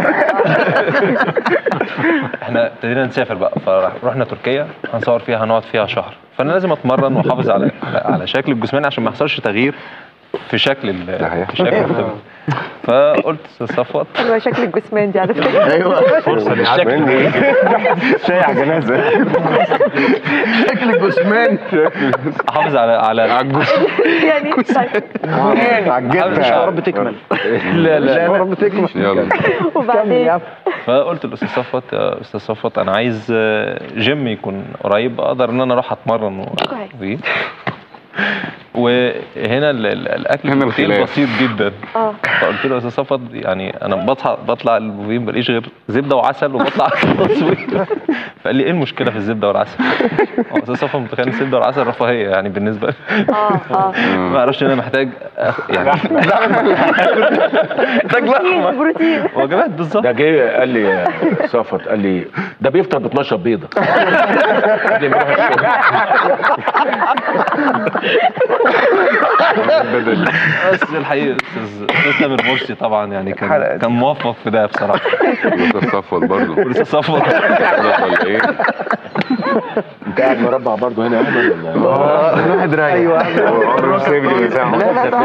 احنا ابتدينا نسافر بقى فرحنا تركيا هنصور فيها هنقعد فيها شهر فانا لازم اتمرن واحافظ على على شكل الجسماني عشان ما يحصلش تغيير في شكل ال- صحيح. في شكل الفيلم. فقلت استاذ صفوت حلوه شكل الجسمان دي على فكره ايوه فرصه للشكل شايع جنازه شكل الجثمان احافظ على على يعني طيب أحافظ يا على- رب تكمل لا لا يا رب تكمل يلا وبعدين فقلت للاستاذ صفوت يا استاذ صفوت انا عايز آه، جيم يكون قريب اقدر ان انا اروح اتمرن و... كويس. وإيه. وهنا ال- ال- الاكل هنا البروتين الخلاف. بسيط جدا اه فقلت له يا استاذ صفد يعني انا بطلع بطلع البوفيه ما بلاقيش غير زبده وعسل وبطلع التصوير فقال لي ايه المشكله في الزبده والعسل؟ هو استاذ صفد متخيل الزبده والعسل رفاهيه يعني بالنسبه لي اه اه ما اعرفش ان انا محتاج أخ- يعني محتاج لحمه بروتين وجبات بالظبط ده جه قال لي صفت قال لي ده بيفطر ب 12 بيضه قبل ما يروح الشغل. بس الحقيقه استاذ استاذ تامر مرسي طبعا يعني كان كان موفق في ده بصراحه واستاذ صفوت برضه ولسه صفوت ولا ايه؟ انت قاعد مربع برضه هنا يا احمد ولا الواحد رايق ايوه عمره سايب لي مساحه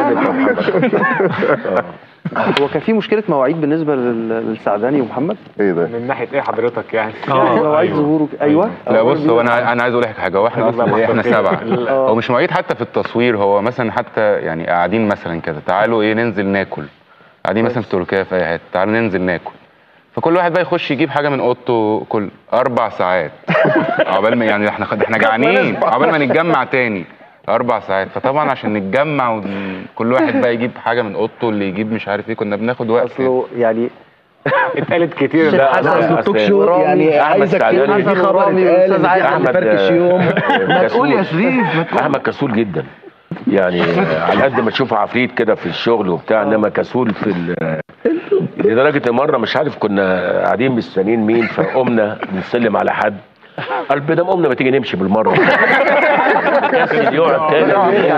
هو كان في مشكله مواعيد بالنسبه لل- للسعداني ومحمد ايه ده من ناحيه ايه حضرتك يعني يعني مواعيد ظهوره ايوه لا بص هو انا انا عايز اقول لك حاجه واحد الله بس احنا يحفظك. سبعه لا. هو مش مواعيد حتى في التصوير هو مثلا حتى يعني قاعدين مثلا كده تعالوا ايه ننزل ناكل قاعدين مثلا في تركيا في اي حته تعالوا ننزل ناكل فكل واحد بقى يخش يجيب حاجه من اوضته كل اربع ساعات عقبال ما يعني احنا احنا جعانين عقبال ما نتجمع تاني اربع ساعات فطبعا عشان نتجمع وكل واحد بقى يجيب حاجه من اوضته اللي يجيب مش عارف ايه كنا بناخد وقت اصله يعني اتقالت كتير شيخ ده حسن لا، أصل أصل التوك شو يعني أحمد عايزك سعداني. تقول في حسن خبر ورامي اتقال والأستاذ إن في أحمد، حد فركش آه، يوم ما كسول. تقول يا شريف ما تقول احمد كسول جدا يعني على قد ما تشوف عفريت كده في الشغل وبتاع انما كسول في ال- لدرجه إن مره مش عارف كنا قاعدين مستنيين مين فقمنا بنسلم على حد قال بدل قمنا ما تيجي نمشي بالمره كسل يقعد تاني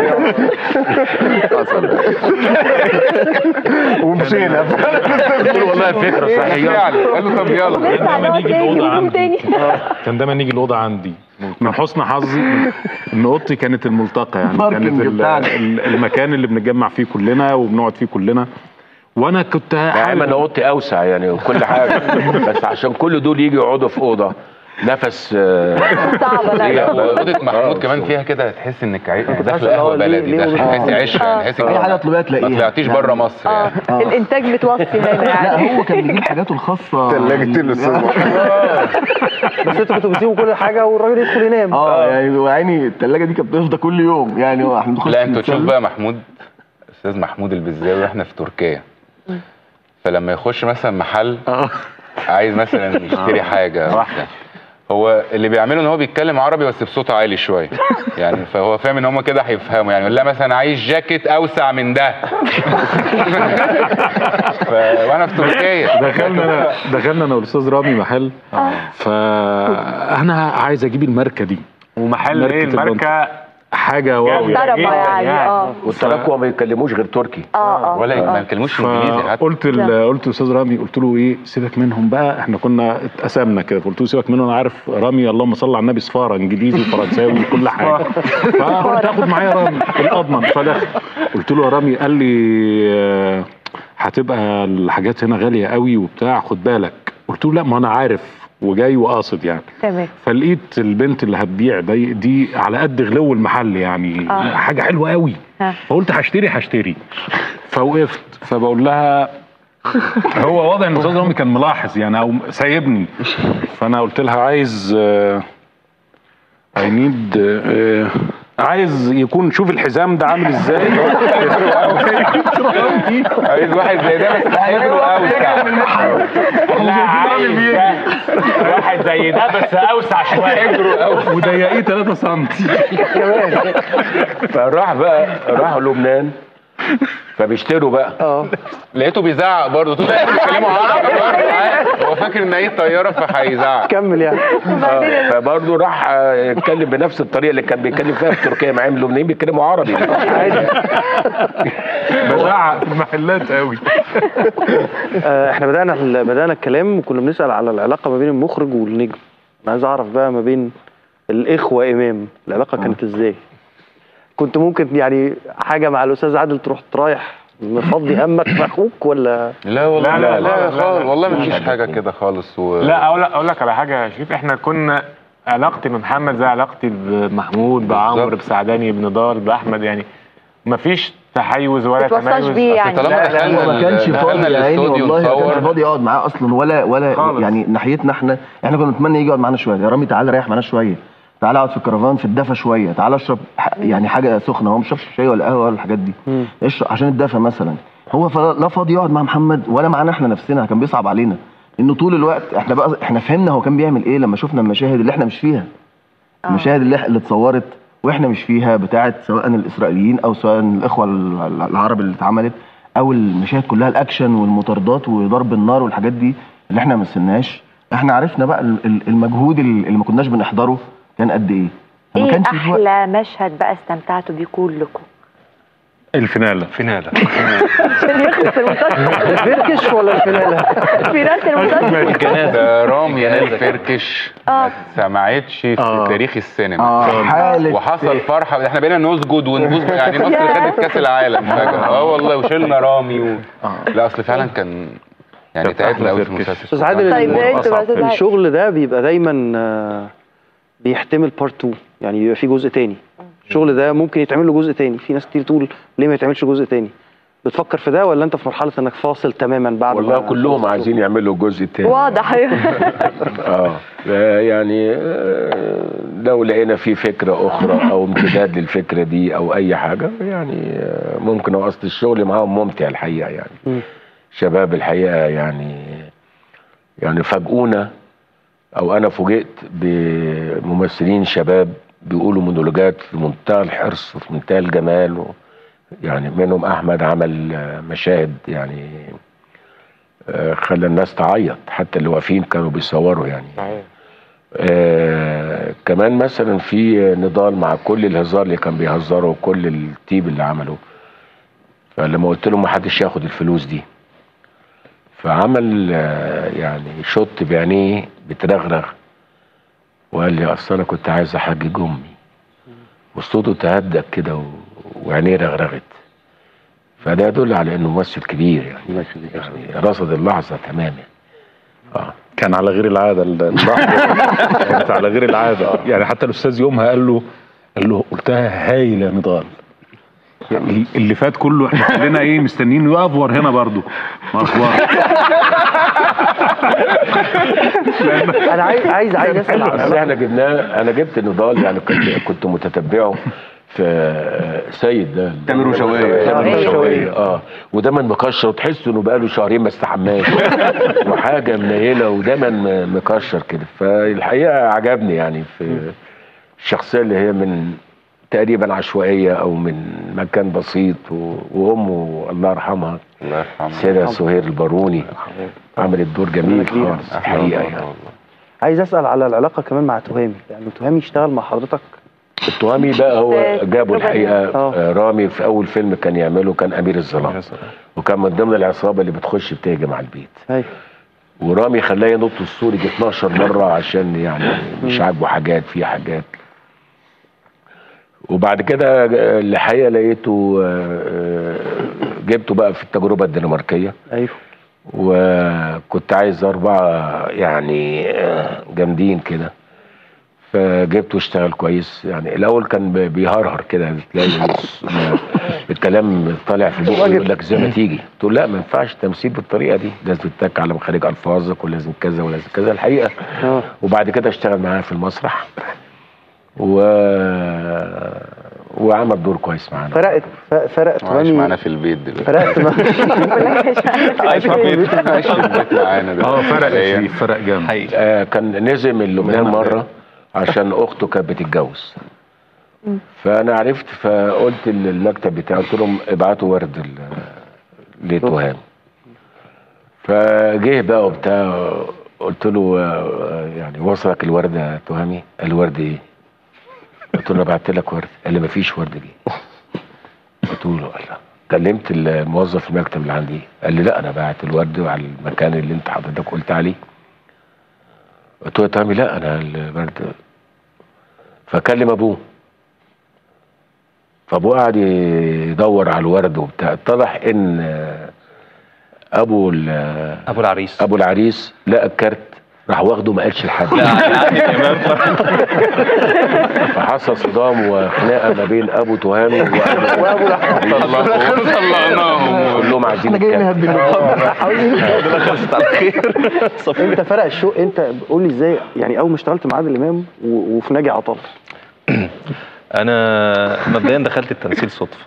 ومشينا قلت له والله فكره صحيحه قال له طب يلا ونرجع لما نقعد نيجي تاني الأوضة ونقوم عندي. تاني كان دايما نيجي الاوضه عندي من حسن حظي ان اوضتي كانت الملتقى يعني الباركنج كانت ال- بتاعنا. ال- المكان اللي بنتجمع فيه كلنا وبنقعد فيه كلنا وانا كنت يا عم انا حابب اوضتي اوسع يعني وكل حاجه بس عشان كل دول يجوا يقعدوا في اوضه نفس آه، صعبه لا هي لا. اوضه محمود كمان فيها كده تحس انك عاي- حاسس داخل إن هو قهوه ليه- بلدي ليه داخل وجهة تحسي عشره يعني تحسي اي حاجه تطلبيها ما تلاقيها طلعتيش بره مصر اه يعني الانتاج متوصي هنا لا يعني هو كان بيجيب حاجاته الخاصه ثلاجة الاستاذ بس انتوا كنتوا بتسيبوا كل حاجه والراجل يدخل ينام اه يعني وعيني الثلاجه دي كانت بتفضى كل يوم يعني هو احنا بنخش لا انتوا تشوف نتسلى. بقى محمود استاذ محمود البزاوي احنا في تركيا فلما يخش مثلا محل عايز مثلا يشتري حاجه وبتاع. هو اللي بيعمله ان هو بيتكلم عربي بس بصوت عالي شويه يعني فهو فاهم ان هم كده هيفهموا يعني يقول لها مثلا عايز جاكيت اوسع من ده ف... وانا في تركيا دخلنا انا دخلنا انا والاستاذ رامي محل فانا عايز اجيب الماركه دي ومحل ايه ماركة الماركه حاجه واو جامدة يعني. محترمه جداً يعني يعني. اه والتراكوة ما يتكلموش غير تركي اه اه ولا ما يتكلموش انجليزي حتى فقلت ال- قلت للاستاذ رامي قلت له ايه سيبك منهم بقى احنا كنا اتقسمنا كده قلت له سيبك منهم انا عارف رامي اللهم صل على النبي صفاره انجليزي وفرنساوي وكل حاجه فقلت اخد معايا رامي الاضمن فدخل قلت له يا رامي قال لي آه، هتبقى الحاجات هنا غاليه قوي وبتاع خد بالك قلت له لا ما انا عارف وجاي وقاصد يعني تمام فلقيت البنت اللي هتبيع دي, دي على قد غلو المحل يعني آه. حاجه حلوه قوي ها. فقلت هشتري هشتري فوقفت فبقول لها هو واضح ان الاستاذ رامي كان ملاحظ يعني او سايبني فانا قلت لها عايز اي نيد عايز يكون شوف الحزام ده عامل ازاي عايز واحد زي ده بس حبره اوسع لا عايز ده. واحد زي ده بس اوسع شويه وضيقيه 3 سم فراح بقى راحوا لبنان فبيشتروا بقى اه لقيته بيزعق برضه طول الوقت بيتكلموا عربي برضه عادي. هو فاكر ان ايه طياره فهيزعق كمل يعني آه، فبرضه راح آه، اتكلم بنفس الطريقه اللي كان بيتكلم فيها في تركيا مع ان اللبنانيين بيتكلموا عربي بزعق في المحلات قوي آه، احنا بدانا بدانا الكلام وكنا بنسال على العلاقه ما بين المخرج والنجم انا عايز اعرف بقى ما بين الاخوه امام العلاقه كانت ازاي كنت ممكن يعني حاجه مع الاستاذ عادل تروح رايح مفضي همك في اخوك ولا لا والله لا، لا، لا لا، لا, لا، خالص لا. والله ما فيش حاجه كده خالص و... لا اقول لك اقول لك على حاجه يا شريف احنا كنا علاقتي بمحمد زي علاقتي بمحمود بعمرو بالظبط. بسعداني بنضال باحمد يعني مفيش تحيز ولا تتوصاش تميز بيه يعني. طالما لا، لا، دخلنا ما كانش دخلنا فاضي يا عيني الاستوديو والله ما كانش نصور فاضي يقعد معاه اصلا ولا ولا خالص. يعني ناحيتنا احنا احنا كنا نتمنى يجي يقعد معانا شويه يا رامي تعالى ريح معانا شويه تعالى اقعد في الكرفان في الدفا شويه تعالى اشرب ح- يعني حاجه سخنه هو مش شربش شاي ولا قهوه ولا الحاجات دي اشرب عشان الدفا مثلا هو فلا- لا فاضي يقعد مع محمد ولا معانا احنا نفسنا كان بيصعب علينا انه طول الوقت احنا بقى احنا فهمنا هو كان بيعمل ايه لما شفنا المشاهد اللي احنا مش فيها المشاهد اللي, اللي اتصورت واحنا مش فيها بتاعت سواء الاسرائيليين او سواء الاخوه ال- العرب اللي اتعملت او المشاهد كلها الاكشن والمطاردات وضرب النار والحاجات دي اللي احنا ما مثلناش احنا عرفنا بقى ال- ال- المجهود اللي اللي ما كناش بنحضره كان قد ايه فما ايه كانش في وقت- احلى مشهد بقى استمتعتوا بيه كلكم الفيناله فيناله عشان يخلص المسلسل الفركش ولا الفينالة؟ فينالة المسلسل ده رامي الفركش اه ما سمعتش في تاريخ السينما آه، حالة وحصل فرحه احنا بقينا نسجد ونبوس يعني مصر ياه. خدت كاس العالم فجاه اه والله وشلنا رامي و... لا اصل فعلا كان يعني تعبنا قوي في المسلسل استاذ عادل طيب، ال- انتوا بقى أستاذ الشغل ده بيبقى دايما آه، بيحتمل بارت 2 يعني بيبقى فيه جزء تاني الشغل ده ممكن يتعمل له جزء تاني في ناس كتير تقول ليه ما يتعملش جزء تاني بتفكر في ده ولا انت في مرحله انك فاصل تماما بعد والله ما كلهم عايزين يعملوا الجزء الثاني واضح اه آه، يعني آه، لو لقينا في فكره اخرى او امتداد للفكره دي او اي حاجه يعني آه، ممكن هو اصل الشغل معاهم ممتع الحقيقه مم. يعني شباب الحقيقه يعني يعني فاجئونا او انا فوجئت بممثلين شباب بيقولوا مونولوجات في منتهى الحرص وفي منتهى الجمال و يعني منهم احمد عمل آه، مشاهد يعني آه، خلى الناس تعيط حتى اللي واقفين كانوا بيصوروا يعني آه كمان مثلا في نضال مع كل الهزار اللي كان بيهزره وكل التيب اللي عمله فلما قلت له ما حدش ياخد الفلوس دي فعمل آه يعني شط بعينيه بترغرغ وقال لي اصل انا كنت عايز احجج امي وصوته تهدك كده و- وعينيه رغرغت فده يدل على انه ممثل كبير يعني, يعني رصد اللحظه تماما اه كان على غير العاده ال- اللحظه كانت على غير العاده يعني حتى الاستاذ يومها قال له قال له قلتها هايله يا نضال يعني اللي فات كله احنا كلنا ايه مستنيين يقفور هنا برضو ما اخبار انا عايز عايز عايز اسال اصل على احنا جبناه انا جبت نضال يعني كنت كنت متتبعه في آه، سيد ده تامر وشوقية. تامر أيوة. وشوقية اه ودايما مكشر وتحس انه بقاله شهرين ما استحماش وحاجه منيله ودايما م- مكشر كده فالحقيقه عجبني يعني في الشخصيه اللي هي من تقريبا عشوائيه او من مكان بسيط و- وامه الله يرحمها الله يرحمه سيدة سهير الباروني عملت دور جميل خالص الحقيقه يعني عايز اسال على العلاقه كمان مع تهامي يعني تهامي اشتغل مع حضرتك التهامي بقى هو في جابوا التجربة الحقيقه دي. آه. آه، رامي في اول فيلم كان يعمله كان امير الظلام وكان من ضمن العصابه اللي بتخش بتهجم على البيت ايوه ورامي خلاه ينط السور يجي 12 مره عشان يعني مش عاجبه حاجات في حاجات وبعد كده آه، الحقيقه لقيته آه، آه، جبته بقى في التجربه الدنماركيه ايوه وكنت عايز أربعة يعني آه، جامدين كده فجبته اشتغل كويس يعني الأول كان بي- بيهرهر كده تلاقي الس- ما- الكلام طالع في بقه يقول لك زي ما تيجي تقول لا ما ينفعش تمثيل بالطريقة دي لازم تتك على مخارج ألفاظك ولازم كذا ولازم كذا الحقيقة اه وبعد كده اشتغل معاه في المسرح و... وعمل دور كويس معانا فرقت ف- فرق عايش تهامي معانا في البيت دلوقتي فرقت مع- عايش في البيت عايش في البيت معانا دلوقتي اه فرق حالياً. شريف فرق جامد حقيقي آه كان نزم اللبنان مره عشان اخته كانت بتتجوز فانا عرفت فقلت للمكتب بتاعي قلت لهم ابعتوا ورد ال- لتهام فجه بقى وبتاع قلت له آه، يعني وصلك الورد يا تهامي قال لي ورد ايه؟ قلت له انا بعت لك ورد قال لي مفيش ورد جه قلت له الله كلمت الموظف المكتب اللي عندي قال لي لا انا بعت الورد على المكان اللي انت حضرتك قلت عليه قلت له يا تامي لا انا الورد فكلم ابوه فابوه قعد يدور على الورد وبتاع اتضح ان ابو ال- ابو العريس ابو العريس لقى الكارت راح واخده ما قالش لحد فحصل صدام وخناقه ما بين ابو تهامي وابو طلعناهم كلهم عايزين احنا جايين نتكلم. نهبل خلصت على خير انت فرق الشوق انت قول لي ازاي يعني اول ما اشتغلت مع عادل امام و- وفي ناجي عطا الله انا مبدئيا دخلت التمثيل صدفه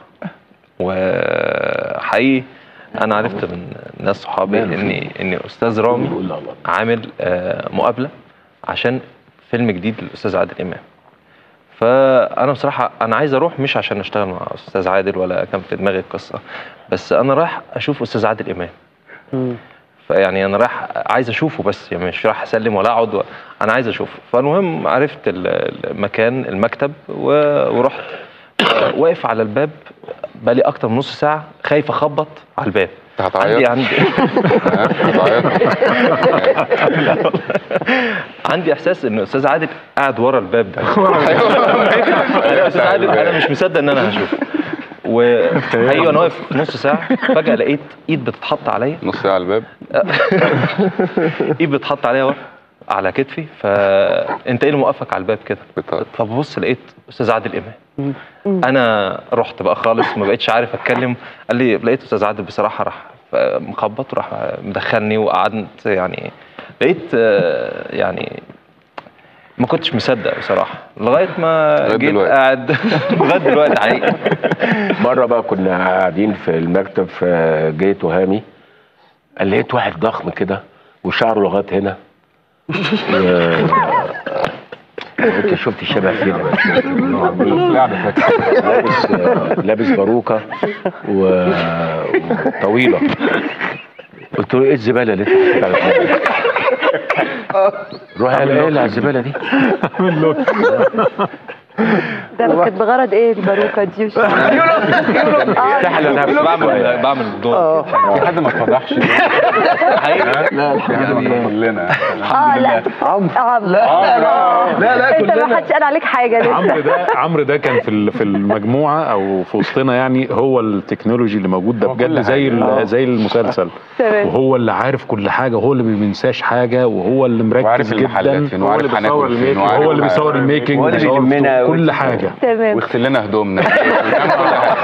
وحقيقي انا عرفت من ناس صحابي ان ان استاذ رامي عامل آه، مقابله عشان فيلم جديد للاستاذ عادل امام فانا بصراحه انا عايز اروح مش عشان اشتغل مع استاذ عادل ولا كان في دماغي القصه بس انا رايح اشوف استاذ عادل امام فيعني انا رايح عايز اشوفه بس يعني مش رايح اسلم ولا اقعد و... انا عايز اشوفه فالمهم عرفت ال- المكان المكتب و... ورحت آه، واقف على الباب بقالي اكتر من نص ساعه خايف اخبط على الباب عندي عندي عندي احساس ان استاذ عادل قاعد ورا الباب ده انا استاذ عادل انا مش مصدق ان انا هشوفه وحقيقي وانا واقف نص ساعه فجاه لقيت ايد بتتحط عليا نص ساعه على الباب ايد بتتحط عليا ورا على كتفي فانت ايه اللي موقفك على الباب كده فببص لقيت استاذ عادل امام انا رحت بقى خالص ما بقتش عارف اتكلم قال لي لقيت استاذ عادل بصراحه راح مخبط وراح مدخلني وقعدت يعني بقيت آه، يعني ما كنتش مصدق بصراحه لغايه ما لغاية جيت دلوقتي. قاعد لغايه دلوقتي حقيقي مره بقى كنا قاعدين في المكتب فجاي تهامي قال لقيت واحد ضخم كده وشعره لغايه هنا و- قلت شفت شبه فين لابس لابس باروكه و- وطويله قلت له ايه الزباله اللي انت حطيتها على الحوض دي؟ روح قال ايه على الزباله دي ده كانت بغرض ايه الباروكه دي مش تحلى نفسي بعمل بعمل دور في حد ما اتفضحش لا كلنا اه لا عمرو عمرو لا، لا، لا، انت ما كلنا. حدش قال عليك حاجه عمرو لسه ده عمرو ده كان في ال- في المجموعه او في وسطنا يعني هو التكنولوجي اللي موجود ده بجد زي ال- حاجة. زي المسلسل تمام. وهو اللي عارف كل حاجه وهو اللي ما بينساش حاجه وهو اللي مركز وعارف المحلات جدا فين وعارف هناكل فين وعارف هو اللي بيصور الميكنج وهو اللي بيصور بيلمنا كل حاجه تمام ويغسل لنا هدومنا ويعمل كل حاجه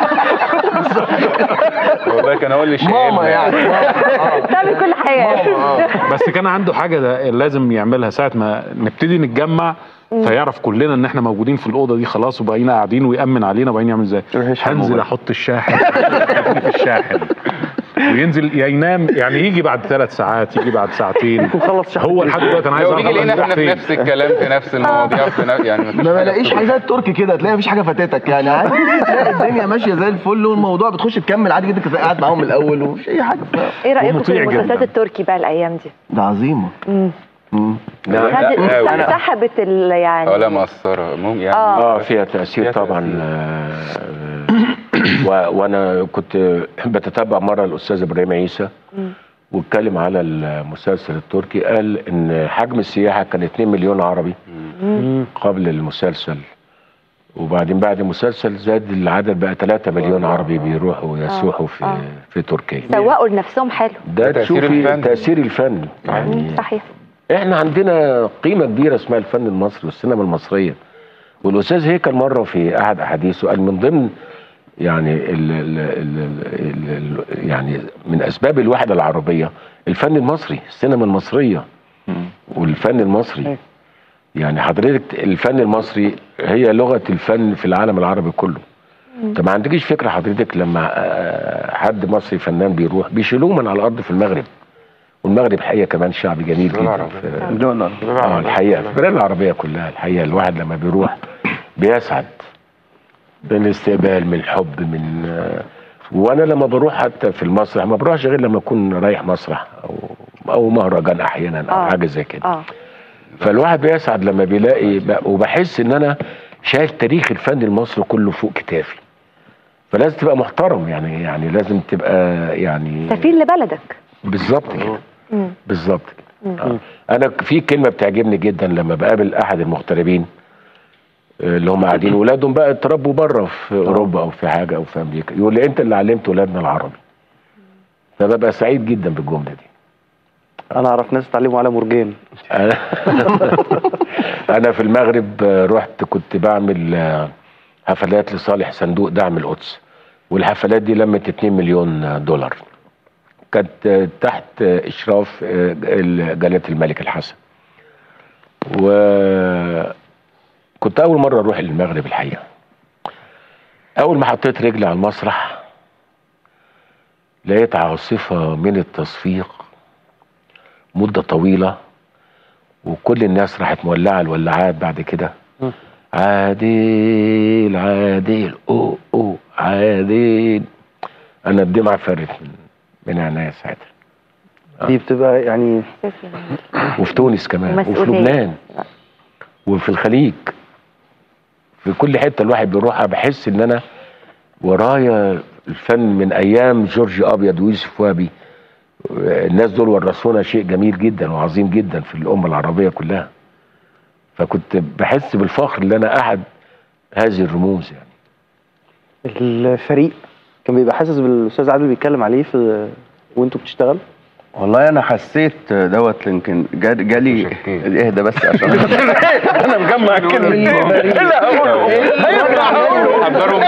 والله كان هو اللي ماما يعني تعمل كل حاجه بس كان عنده حاجه ده لازم يعملها ساعه ما نبتدي نتجمع فيعرف كلنا ان احنا موجودين في الاوضه دي خلاص وبقينا قاعدين ويامن علينا وبقينا يعمل ازاي هنزل احط الشاحن في الشاحن وينزل يا ينام يعني يجي بعد ثلاث ساعات يجي بعد ساعتين هو لحد دلوقتي انا عايز لو اعرف بيجي هو لقينا راح احنا في فين. نفس الكلام في نفس المواضيع في نفس يعني ما بلاقيش حاجات تركي كده تلاقي مفيش حاجه فاتتك يعني عادي تلاقي الدنيا ماشيه زي الفل والموضوع بتخش تكمل عادي جدا كنت قاعد معاهم من الاول ومفيش اي حاجه ايه رايكم في ومطيع المسلسلات جداً. التركي بقى الايام دي ده عظيمه امم مم. خدت- سحبت ال يعني ولا مقصره ممكن يعني آه. اه فيها تأثير طبعا آه، و- وانا كنت بتتبع مره الاستاذ ابراهيم عيسى مم. واتكلم على المسلسل التركي قال ان حجم السياحه كان 2 مليون عربي مم. قبل المسلسل وبعدين بعد المسلسل زاد العدد بقى 3 مليون عربي بيروحوا يسوحوا في آه. في تركيا سوقوا لنفسهم حلو ده تأثير تشوفي الفن. تأثير الفن يعني مم. صحيح احنا عندنا قيمه كبيره اسمها الفن المصري والسينما المصريه والاستاذ هيكل مره في احد احاديثه قال من ضمن يعني ال ال ال ال ال يعني من اسباب الوحده العربيه الفن المصري السينما المصريه والفن المصري يعني حضرتك الفن المصري هي لغه الفن في العالم العربي كله انت ما عندكيش فكره حضرتك لما آه، حد مصري فنان بيروح بيشيلوه من على الارض في المغرب والمغرب الحقيقه كمان شعب جميل جدا في اه الحقيقه في البلاد العربيه كلها الحقيقه الواحد لما بيروح بيسعد من الاستقبال من الحب من آه، وانا لما بروح حتى في المسرح ما بروحش غير لما اكون رايح مسرح او او مهرجان احيانا او آه. حاجه زي كده اه فالواحد بيسعد لما بيلاقي ب- وبحس ان انا شايف تاريخ الفن المصري كله فوق كتافي فلازم تبقى محترم يعني يعني لازم تبقى يعني سفير لبلدك بالظبط كده مم. بالظبط كده مم. آه. انا في كلمه بتعجبني جدا لما بقابل احد المغتربين آه، اللي هم قاعدين ولادهم بقى اتربوا بره في اوروبا او في حاجه او في امريكا يقول لي انت اللي علمت ولادنا العربي فببقى سعيد جدا بالجمله دي انا اعرف ناس اتعلموا على مرجان انا أنا في المغرب آه، رحت كنت بعمل آه، حفلات لصالح صندوق دعم القدس والحفلات دي لمت 2 مليون دولار كانت آه، تحت آه، اشراف آه، جلاله الملك الحسن وكنت اول مره اروح المغرب الحقيقه اول ما حطيت رجلي على المسرح لقيت عاصفه من التصفيق مده طويله وكل الناس راحت مولعه الولاعات بعد كده عادل عادل او او عادل انا الدمعه فرت من من عينيا ساعتها دي بتبقى يعني وفي تونس كمان وفي ومسؤولية. لبنان وفي الخليج في كل حته الواحد بيروحها بحس ان انا ورايا الفن من ايام جورج ابيض ويوسف وهبي الناس دول ورثونا شيء جميل جدا وعظيم جدا في الامه العربيه كلها فكنت بحس بالفخر ان انا احد هذه الرموز يعني الفريق كان بيبقى حاسس بالاستاذ عادل بيتكلم عليه في وانتوا بتشتغلوا والله انا حسيت دوت يمكن جا- جالي اهدى بس عشان انا مجمع كلمتين لا هقوله انا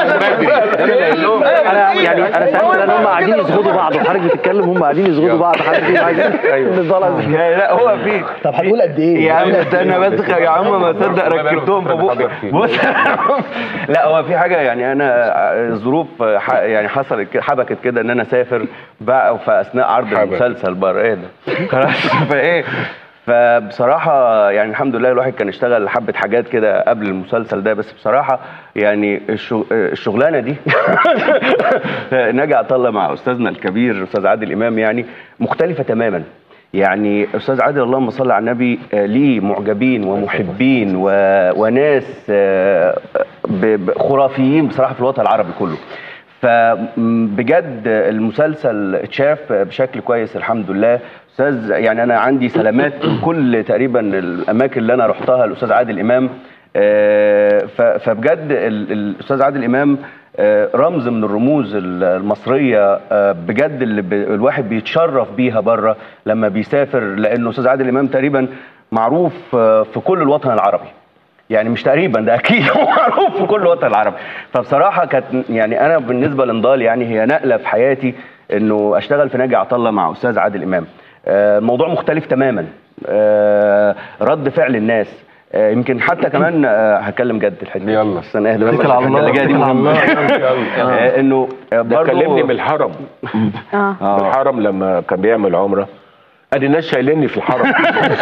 يعني انا سالت لان هم قاعدين يصغدوا بعض وحضرتك بتتكلم هم قاعدين يصغدوا بعض حضرتك فيهم عايزين نطلع لا هو في طب هتقول قد ايه؟ يا عم استنى بس يا عم ما صدق ركبتهم في بقى بص لا هو في حاجه يعني انا الظروف ح- يعني حصلت كده- حبكت كده ان انا اسافر بقى في اثناء عرض المسلسل بره ايه ده خلاص فايه فبصراحة يعني الحمد لله الواحد كان اشتغل حبة حاجات كده قبل المسلسل ده بس بصراحة يعني الشغ- الشغلانة دي ناجي عطلة مع أستاذنا الكبير أستاذ عادل إمام يعني مختلفة تماما يعني أستاذ عادل اللهم صل على النبي آه، ليه معجبين ومحبين و... وناس آه، ب- ب- خرافيين بصراحة في الوطن العربي كله فبجد المسلسل اتشاف بشكل كويس الحمد لله استاذ يعني انا عندي سلامات من كل تقريبا الاماكن اللي انا رحتها الاستاذ عادل امام آه، ف- فبجد ال- الاستاذ عادل امام آه، رمز من الرموز ال- المصريه آه، بجد اللي ب- الواحد بيتشرف بيها بره لما بيسافر لانه استاذ عادل امام تقريبا معروف آه، في كل الوطن العربي يعني مش تقريبا ده اكيد هو معروف في كل الوطن العربي فبصراحه كانت يعني انا بالنسبه لنضال يعني هي نقله في حياتي انه اشتغل في ناجي عطله مع استاذ عادل امام آه، الموضوع مختلف تماما آه، رد فعل الناس آه، يمكن حتى كمان آه، هتكلم جد الحته يلا بس انا اهدى بس اتكل على عشان الحتة اللي الله، جايه دي اتكل على مهمه الله. آه، انه ده برضو- كلمني من الحرم اه الحرم لما كان بيعمل عمره ادي الناس شايليني في الحرم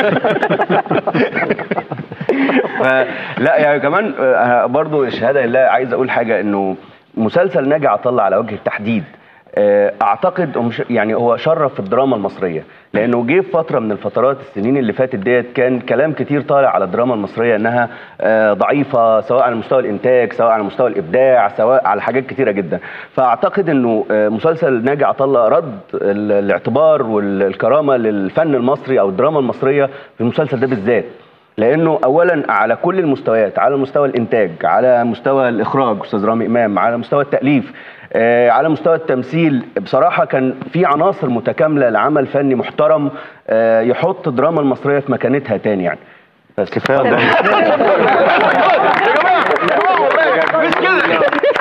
لا يعني كمان آه، برضو الشهاده لله عايز اقول حاجه انه مسلسل ناجي عطله على وجه التحديد آه، اعتقد هو مش- يعني هو شرف في الدراما المصريه لانه جه في فتره من الفترات السنين اللي فاتت ديت كان كلام كتير طالع على الدراما المصريه انها آه، ضعيفه سواء على مستوى الانتاج سواء على مستوى الابداع سواء على حاجات كتيره جدا فاعتقد انه آه، مسلسل ناجي عطله رد ال- الاعتبار والكرامه للفن المصري او الدراما المصريه في المسلسل ده بالذات لانه اولا على كل المستويات على مستوى الانتاج على مستوى الاخراج استاذ رامي امام على مستوى التاليف آه، على مستوى التمثيل بصراحه كان في عناصر متكامله لعمل فني محترم آه، يحط الدراما المصريه في مكانتها تاني يعني بس كفايه مش كده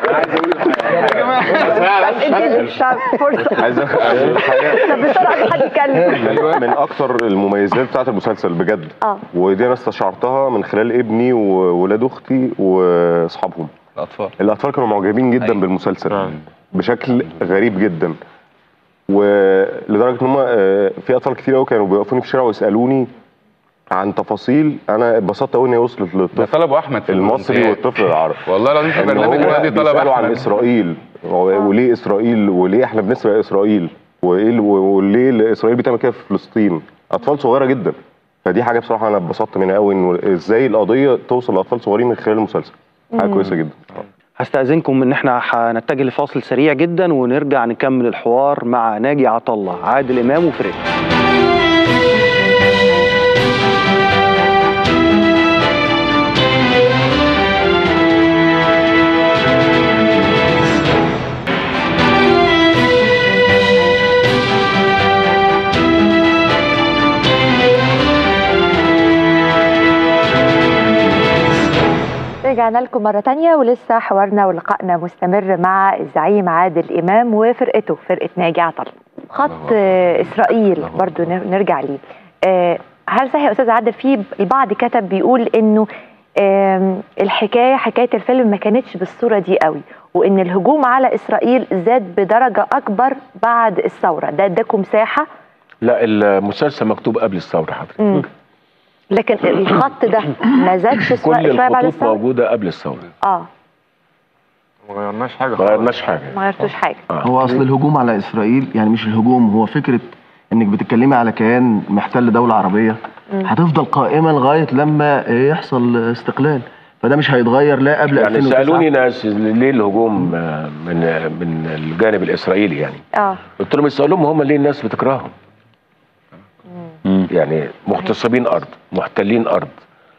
الشعب فرصه عايز أقول حاجه طب بسرعه في حد يتكلم من اكتر المميزات بتاعت المسلسل بجد اه ودي انا استشعرتها من خلال ابني وولاد اختي واصحابهم الاطفال الاطفال كانوا معجبين جدا أيوة. بالمسلسل بشكل غريب جدا ولدرجه ان هم في اطفال كتير قوي كانوا بيوقفوني في الشارع ويسالوني عن تفاصيل انا اتبسطت قوي ان هي وصلت للطفل ده طلبه احمد في المصري المونتاج. والطفل العربي والله العظيم في إن برنامج هو نادي طلب بيسألوا عن احمد اسرائيل و- وليه اسرائيل وليه احنا بنسرق اسرائيل وايه ال- وليه اسرائيل بتعمل كده في فلسطين اطفال صغيره جدا فدي حاجه بصراحه انا اتبسطت منها قوي انه ازاي القضيه توصل لاطفال صغيرين من خلال المسلسل حاجه مم. كويسه جدا هستأذنكم ان احنا هنتجه لفاصل سريع جدا ونرجع نكمل الحوار مع ناجي عطله عادل امام وفريق ورجعنا لكم مرة تانية ولسه حوارنا ولقائنا مستمر مع الزعيم عادل إمام وفرقته فرقة ناجي عطل خط آه، إسرائيل برضو نر- نرجع ليه آه، هل صحيح يا أستاذ عادل في البعض كتب بيقول إنه آم، الحكاية حكاية الفيلم ما كانتش بالصورة دي قوي وإن الهجوم على إسرائيل زاد بدرجة أكبر بعد الثورة ده اداكم مساحة لا المسلسل مكتوب قبل الثوره حضرتك مم. لكن الخط ده ما زادش شوية كل شوية بعد الخطوط الثورة موجوده قبل الثوره اه ما غيرناش حاجه ما غيرناش حاجه ما غيرتوش حاجة هو اصل الهجوم على اسرائيل يعني مش الهجوم هو فكره انك بتتكلمي على كيان محتل دوله عربيه مم. هتفضل قائمه لغايه لما يحصل استقلال فده مش هيتغير لا قبل يعني 2009 سالوني ناس ليه الهجوم آه، من من الجانب الاسرائيلي يعني اه قلت لهم اسالهم هم ليه الناس بتكرههم يعني مغتصبين ارض محتلين ارض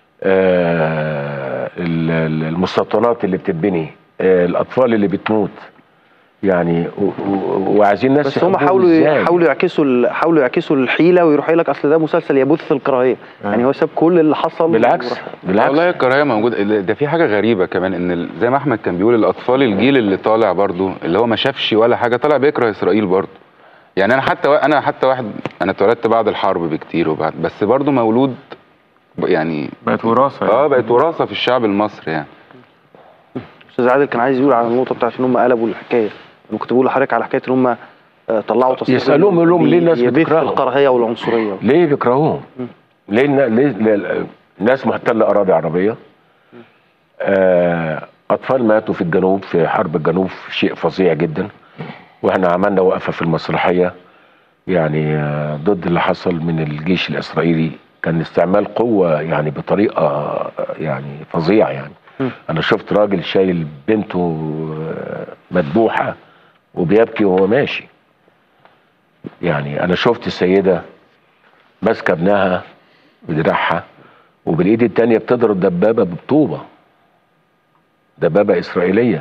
آه ال- ال- المستوطنات اللي بتتبني آه الاطفال اللي بتموت يعني و- و- وعايزين ناس بس هم يحبوهم حاولوا إزاي؟ حاولوا يعكسوا ال- حاولوا يعكسوا الحيله ويروح قايل لك اصل ده مسلسل يبث الكراهيه يعني هو ساب كل اللي حصل بالعكس وراح- بالعكس والله الكراهيه موجوده ده في حاجه غريبه كمان ان ال- زي ما احمد كان بيقول الاطفال الجيل اللي طالع برضو اللي هو ما شافش ولا حاجه طالع بيكره اسرائيل برضو يعني انا حتى وا- انا حتى واحد انا اتولدت بعد الحرب بكتير وبعد بس برضو مولود ب- يعني بقت وراثه اه بقت وراثه في الشعب المصري يعني استاذ عادل كان عايز يقول على النقطه بتاعت ان هم قلبوا الحكايه انا كنت بقول لحضرتك على حكايه ان هم آه، طلعوا تصريح يسالوهم يقول لهم ليه الناس يبث بتكرههم الكراهيه والعنصريه ليه بيكرهوهم؟ ليه, النا- ليه, ليه الناس محتله اراضي عربيه آه اطفال ماتوا في الجنوب في حرب الجنوب شيء فظيع جدا واحنا عملنا وقفه في المسرحيه يعني آه ضد اللي حصل من الجيش الاسرائيلي كان استعمال قوه يعني بطريقه آه، يعني فظيعه يعني انا شفت راجل شايل بنته آه، مذبوحه وبيبكي وهو ماشي يعني انا شفت السيده ماسكه ابنها بدراعها وبالايد التانية بتضرب دبابه بطوبه دبابه اسرائيليه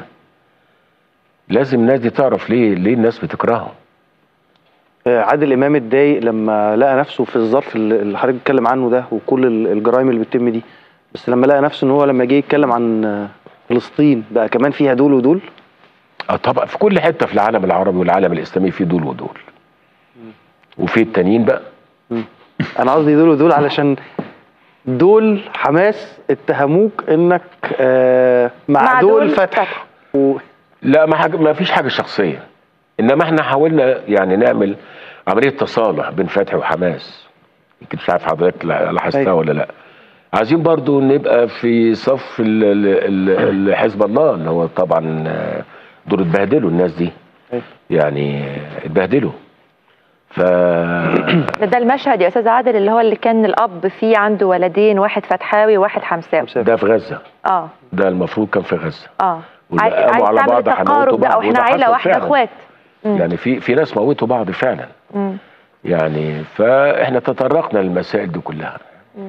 لازم الناس دي تعرف ليه ليه الناس بتكرههم آه، عادل امام اتضايق لما لقى نفسه في الظرف اللي اللي حضرتك بتتكلم عنه ده وكل ال- الجرائم اللي بتتم دي بس لما لقى نفسه ان هو لما جه يتكلم عن آه، فلسطين بقى كمان فيها دول ودول اه طبعا في كل حته في العالم العربي والعالم الاسلامي في دول ودول وفي التانيين بقى انا قصدي دول ودول علشان دول حماس اتهموك انك آه مع, مع دول دول فتح و... لا ما, حاجة ما فيش حاجه شخصيه انما احنا حاولنا يعني نعمل عمليه تصالح بين فتحي وحماس يمكن مش عارف حضرتك لا- لاحظتها أيوة. ولا لا عايزين برضو نبقى في صف ال- ال- ال- ال- حزب الله اللي هو طبعا آه، دول اتبهدلوا الناس دي أيوة. يعني آه، اتبهدلوا ف ده, ده المشهد يا استاذ عادل اللي هو اللي كان الاب فيه عنده ولدين واحد فتحاوي وواحد حمساوي ده في غزه اه ده المفروض كان في غزه اه وده عايز قاموا عايز على تعمل بعض التقارب هنموتوا ده بعض، او احنا وده عيله حصل واحده فعلاً. اخوات مم. يعني في في ناس موتوا بعض فعلا مم. يعني فاحنا تطرقنا للمسائل دي كلها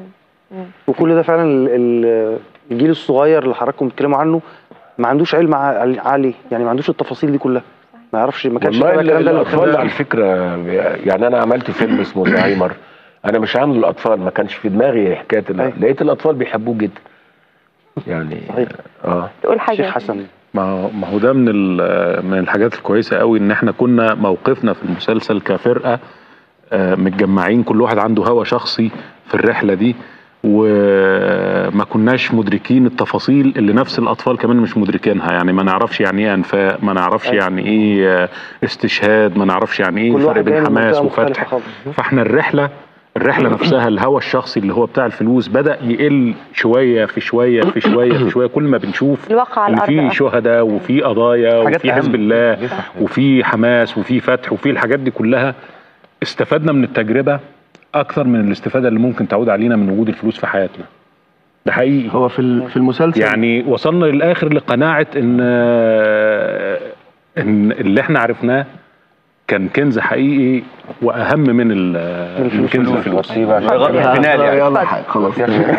وكل ده فعلا ال- ال- الجيل الصغير اللي حضراتكم بتتكلموا عنه ما عندوش علم ع- عليه يعني ما عندوش التفاصيل دي كلها ما يعرفش ما كانش والله يتابع الكلام ده إلا الاطفال الخمسة. على فكره يعني انا عملت فيلم اسمه زهايمر انا مش عامله الاطفال ما كانش في دماغي حكايه ال- لقيت الاطفال بيحبوه جدا يعني اه تقول حاجه شيخ حسن ما هو- ما هو ده من ال- من الحاجات الكويسه قوي ان احنا كنا موقفنا في المسلسل كفرقه آه، متجمعين كل واحد عنده هوى شخصي في الرحله دي وما كناش مدركين التفاصيل اللي نفس الاطفال كمان مش مدركينها يعني ما نعرفش يعني ايه انفاق ما نعرفش أيوة. يعني ايه آه، استشهاد ما نعرفش يعني ايه كل الفرق واحد جاي بين من حماس منطقة مختلفة وفتح خالص. فاحنا الرحله الرحله نفسها الهوى الشخصي اللي هو بتاع الفلوس بدا يقل شويه في شويه في شويه في شويه كل ما بنشوف الواقع على ان الارض في آه. شهداء وفي قضايا حاجات وفي أهم. حزب الله وفي حماس وفي فتح وفي الحاجات دي كلها استفدنا من التجربه اكثر من الاستفاده اللي ممكن تعود علينا من وجود الفلوس في حياتنا ده حقيقي هو في ال- في المسلسل يعني وصلنا للاخر لقناعه ان ان اللي احنا عرفناه كان كنز حقيقي واهم من ال- الكنز الفلوس يلا حاجة، خلاص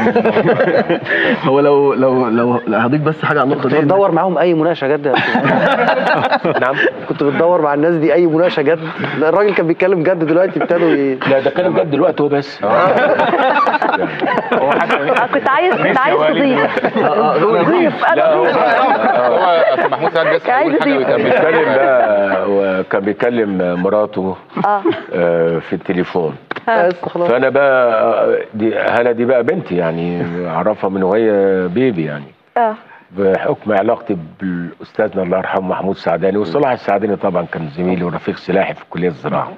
هو لو لو لو لا، هضيف بس حاجه على النقطه كنت دي بتدور معاهم اي مناقشه جد يا أستاذ؟ نعم كنت بتدور مع الناس دي اي مناقشه جد لا الراجل كان بيتكلم جد دلوقتي ابتدوا ي... لا ده كلام جد دلوقتي هو بس هو حتى آه، كنت عايز كنت عايز تضيف ضيف انا لا، هو- ضيف هو أصل محمود سعد بس عايز يقول حاجه يضيف. كان ويكمل بيتكلم بقى وكان بيكلم مراته اه آه، في التليفون بس خلاص فانا بقى آه، دي هلا دي بقى بنتي يعني اعرفها من وهي بيبي يعني اه بحكم علاقتي بالاستاذنا الله يرحمه محمود سعداني وصلاح السعداني طبعا كان زميلي ورفيق سلاحي في كليه الزراعه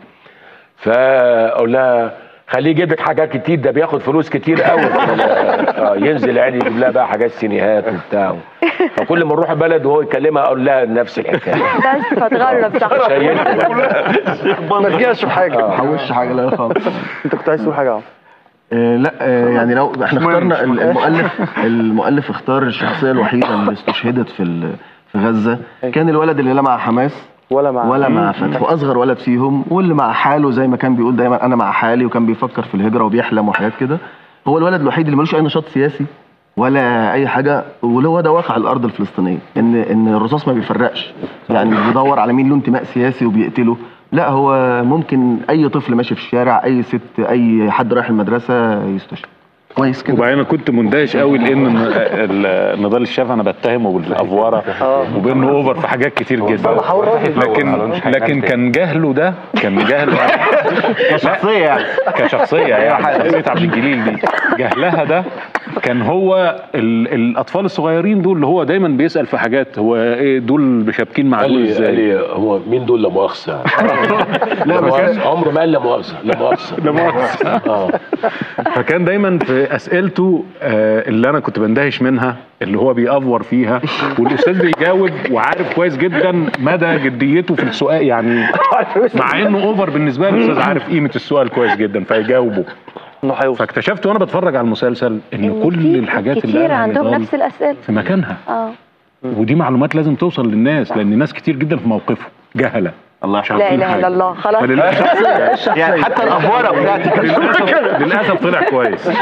فاقول لها خليه يجيب لك حاجات كتير ده بياخد فلوس كتير قوي آه، ينزل يعني يجيب لها بقى حاجات سينيهات وبتاع فكل ما نروح بلد وهو يكلمها اقول لها نفس الحكايه بس فتغرب صح شايلته ما تجيش في حاجه ما حوش حاجه لا خالص انت كنت عايز تقول حاجه يا عم آه، لا آه، يعني لو احنا اخترنا ال- المؤلف المؤلف اختار الشخصيه الوحيده اللي استشهدت في ال- في غزه كان الولد اللي لا مع حماس ولا مع ولا مع فتح واصغر ولد فيهم واللي مع حاله زي ما كان بيقول دايما انا مع حالي وكان بيفكر في الهجره وبيحلم وحاجات كده هو الولد الوحيد اللي ملوش اي نشاط سياسي ولا اي حاجه وهو ده واقع الارض الفلسطينيه ان ان الرصاص ما بيفرقش يعني مش بيدور على مين له انتماء سياسي وبيقتله لا هو ممكن اي طفل ماشي في الشارع اي ست اي حد رايح المدرسه يستشهد كويس كده وبعدين انا كنت مندهش قوي لان ن- ال- نضال الشاف انا بتهمه بالافوره وبانه اوفر في حاجات كتير جدا لكن لكن كان جهله ده كان جهله كشخصيه يعني كشخصيه يعني شخصيه عبد الجليل دي جهلها ده كان هو ال- الاطفال الصغيرين دول اللي هو دايما بيسال في حاجات هو ايه دول شابكين مع قال دول لي قال ازاي لي هو مين دول لا مؤاخذه لا ما كان عمره ما قال لا مؤاخذه لا مؤاخذه لا مؤاخذة. اه فكان دايما في اسئلته آه، اللي انا كنت بندهش منها اللي هو بيأفور فيها والاستاذ بيجاوب وعارف كويس جدا مدى جديته في السؤال يعني مع انه اوفر بالنسبه لي الاستاذ عارف قيمه السؤال كويس جدا فيجاوبه انه هيوصل فاكتشفت وانا بتفرج على المسلسل ان كل الحاجات اللي كتير قالها عندهم نضال نفس الاسئله في مكانها اه ودي معلومات لازم توصل للناس لان ناس كتير جدا في موقفه جهله الله مش لا عارفين اله حاجة. الا الله خلاص فللأسف- يعني حتى الافوره بتاعتي كانت للاسف للاسف طلع كويس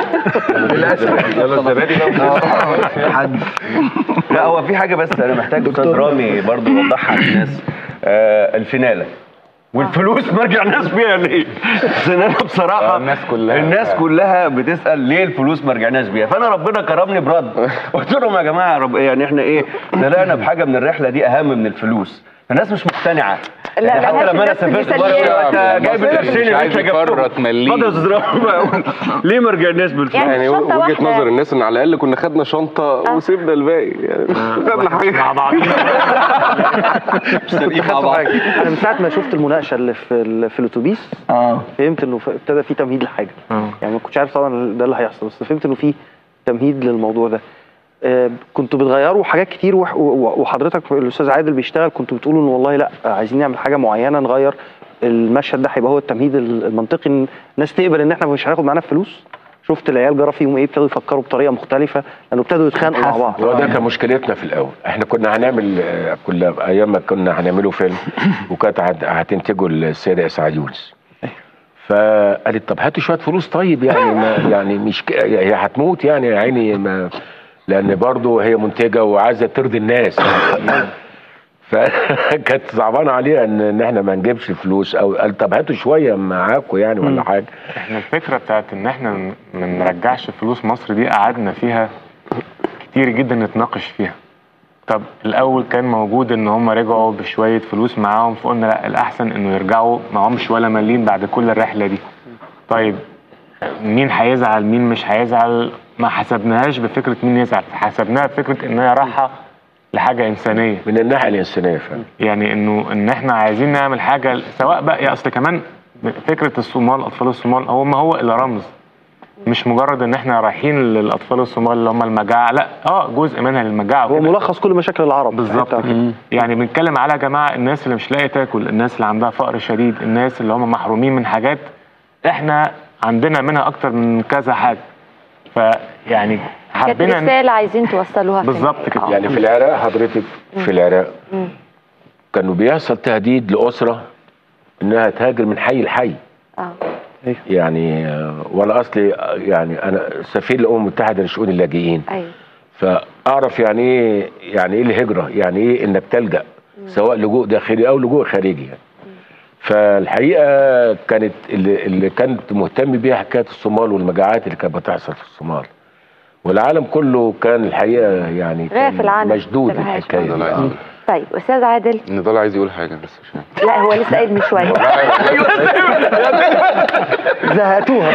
حد لا هو في حاجه بس انا محتاج استاذ رامي برضو يوضحها للناس آه الفيناله والفلوس ما رجعناش بيها ليه؟ عشان انا بصراحه آه، الناس كلها. الناس كلها بتسال ليه الفلوس ما رجعناش بيها فانا ربنا كرمني برد قلت لهم يا جماعه رب يعني احنا ايه طلعنا بحاجه من الرحله دي اهم من الفلوس الناس مش مقتنعه لا، يعني حتى بلاش لما انا الناس اللي سافرت بره سلبية. انت جايب القرشين مش اللي عايز انت جبتهم يفرط مليم. اتفضل يا استاذ رامي ليه ما رجعناش بالفلوس؟ يعني يعني شنطة وجهه واحدة. نظر الناس ان على الاقل كنا خدنا شنطه وسيبنا الباقي يعني خدنا حاجه مع بعضينا مش مع بعض انا من ساعه ما شفت المناقشه اللي في ال- في الاتوبيس اه فهمت انه ف- ابتدى في تمهيد لحاجه يعني ما كنتش عارف طبعا ده اللي هيحصل بس فهمت انه في تمهيد للموضوع ده آه، كنتوا بتغيروا حاجات كتير وح- و- وحضرتك الاستاذ عادل بيشتغل كنتوا بتقولوا ان والله لا عايزين نعمل حاجه معينه نغير المشهد ده هيبقى هو التمهيد ال- المنطقي ان الناس تقبل ان احنا مش هناخد معانا فلوس شفت العيال جرى فيهم ايه ابتدوا يفكروا بطريقه مختلفه لانه ابتدوا يتخانقوا مع بعض هو ده كان مشكلتنا في الاول احنا كنا هنعمل آه، كل ايام ما كنا هنعمله فيلم وكانت هت- هتنتجه السيده اسعاد يونس فقالت طب هاتوا شويه فلوس طيب يعني ما يعني مش ك- هي هتموت يعني يا عيني ما لان برضه هي منتجه وعايزه ترضي الناس فكانت صعبانه عليها ان ان احنا ما نجيبش فلوس او قال طب هاتوا شويه معاكم يعني ولا حاجه احنا الفكره بتاعت ان احنا م- ما نرجعش فلوس مصر دي قعدنا فيها كتير جدا نتناقش فيها طب الاول كان موجود ان هم رجعوا بشويه فلوس معاهم فقلنا لا الاحسن انه يرجعوا معهمش ولا مليم بعد كل الرحله دي طيب مين هيزعل مين مش هيزعل ما حسبناهاش بفكره مين يزعل حسبناها بفكره ان هي رايحه لحاجه انسانيه من الناحيه الانسانيه فعلا يعني انه ان احنا عايزين نعمل حاجه سواء بقى يا اصل كمان فكره الصومال اطفال الصومال هو ما هو الا رمز مش مجرد ان احنا رايحين للاطفال الصومال اللي هم المجاعه لا اه جزء منها للمجاعه هو وكده. ملخص كل مشاكل العرب بالظبط كده يعني بنتكلم على يا جماعه الناس اللي مش لاقيه تاكل الناس اللي عندها فقر شديد الناس اللي هم محرومين من حاجات احنا عندنا منها اكتر من كذا حاجه فيعني كانت حبينا رساله عايزين توصلوها فين؟ بالظبط كده يعني في العراق حضرتك في العراق كانوا بيحصل تهديد لأسرة انها تهاجر من حي لحي اه يعني آه، وانا اصلي آه، يعني انا سفير الامم المتحده لشؤون اللاجئين ايوه فاعرف يعني ايه يعني ايه الهجره يعني ايه انك تلجا سواء لجوء داخلي او لجوء خارجي يعني فالحقيقه كانت اللي, اللي كانت مهتم بيها حكايه الصومال والمجاعات اللي كانت بتحصل في الصومال والعالم كله كان الحقيقه يعني كان غافل عنها. مشدود بالعكس. الحكايه دي آه. طيب استاذ عادل نضال عايز يقول حاجه بس مش عارف. لا هو لسه قايل من شويه زهقتوها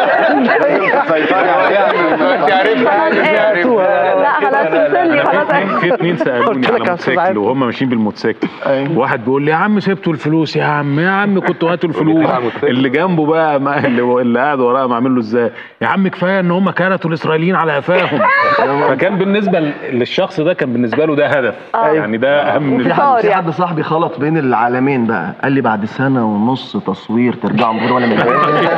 لا خلاص وصل لي خلاص في اتنين سالوني قلت على لك يا أستاذ موتوسيكل عادل. وهم ماشيين بالموتوسيكل واحد بيقول لي يا عم سبتوا الفلوس يا عم يا عم كنتوا هاتوا الفلوس اللي جنبه بقى ما اللي, اللي قاعد وراه معامل له ازاي يا عم كفايه ان هم كرتوا الاسرائيليين على قفاهم فكان بالنسبه ل- للشخص ده كان بالنسبه له ده هدف يعني ده اهم من في انتصار حد في يعني. حد صاحبي خلط بين العالمين بقى قال لي بعد سنه ونص تصوير ترجعوا من غير ولا من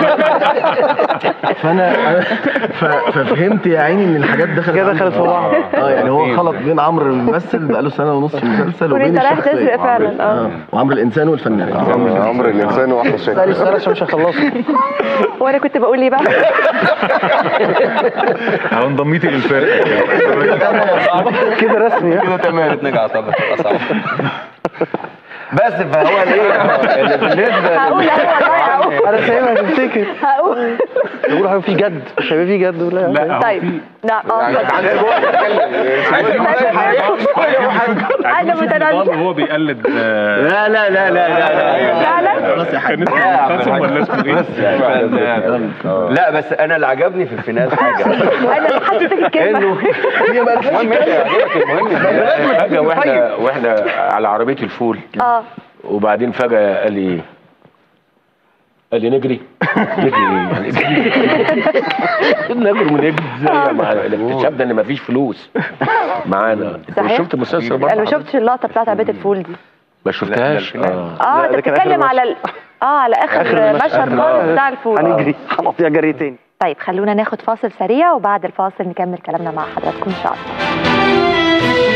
فانا ف- ففهمت يا عيني ان الحاجات دخلت كده دخلت في بعض. اه يعني هو خلط بين عمرو الممثل بقى له سنه ونص في المسلسل وإن وبين أنت رايح الشخصيه تسرق فعلا اه وعمرو الانسان والفنان عمرو عمرو الانسان واحمد سألي شاكر السؤال عشان مش هخلصه وانا كنت بقول ايه بقى او انضميتي للفرقه كده رسمي كده تمام نرجع طبعا صعب بس فهو الايه اللي بالنسبه هقول انا والله هقول انا سايبها تفتكر هقول بقول هيبقى في جد مش هيبقى في جد ولا لا هو طيب في لا اه انا متنازل وهو بيقلد آه، لا لا لا لا لا فعلا كان اسمه منقسم ولا اسمه ايه؟ لا بس انا اللي عجبني في الفينال حاجه انا اللي حطيت الكلمه انه المهم انت يعجبك المهم إن فجاه واحنا واحنا على عربيه الفول اه وبعدين فجاه قال لي قال لي نجري نجري يعني نجري ونجري ازاي مع- اكتشفنا ان مفيش فلوس معانا صحيح. شفت المسلسل انا ما برضه شفتش اللقطه بتاعت عربيه الفول دي ما شفتهاش اه اه لا، انت ده كان بتتكلم آخر على ال... اه على اخر, آخر مشهد المشهد. خالص بتاع الفول هنجري هنقطيها جري تاني طيب خلونا ناخد فاصل سريع وبعد الفاصل نكمل كلامنا مع حضراتكم ان شاء الله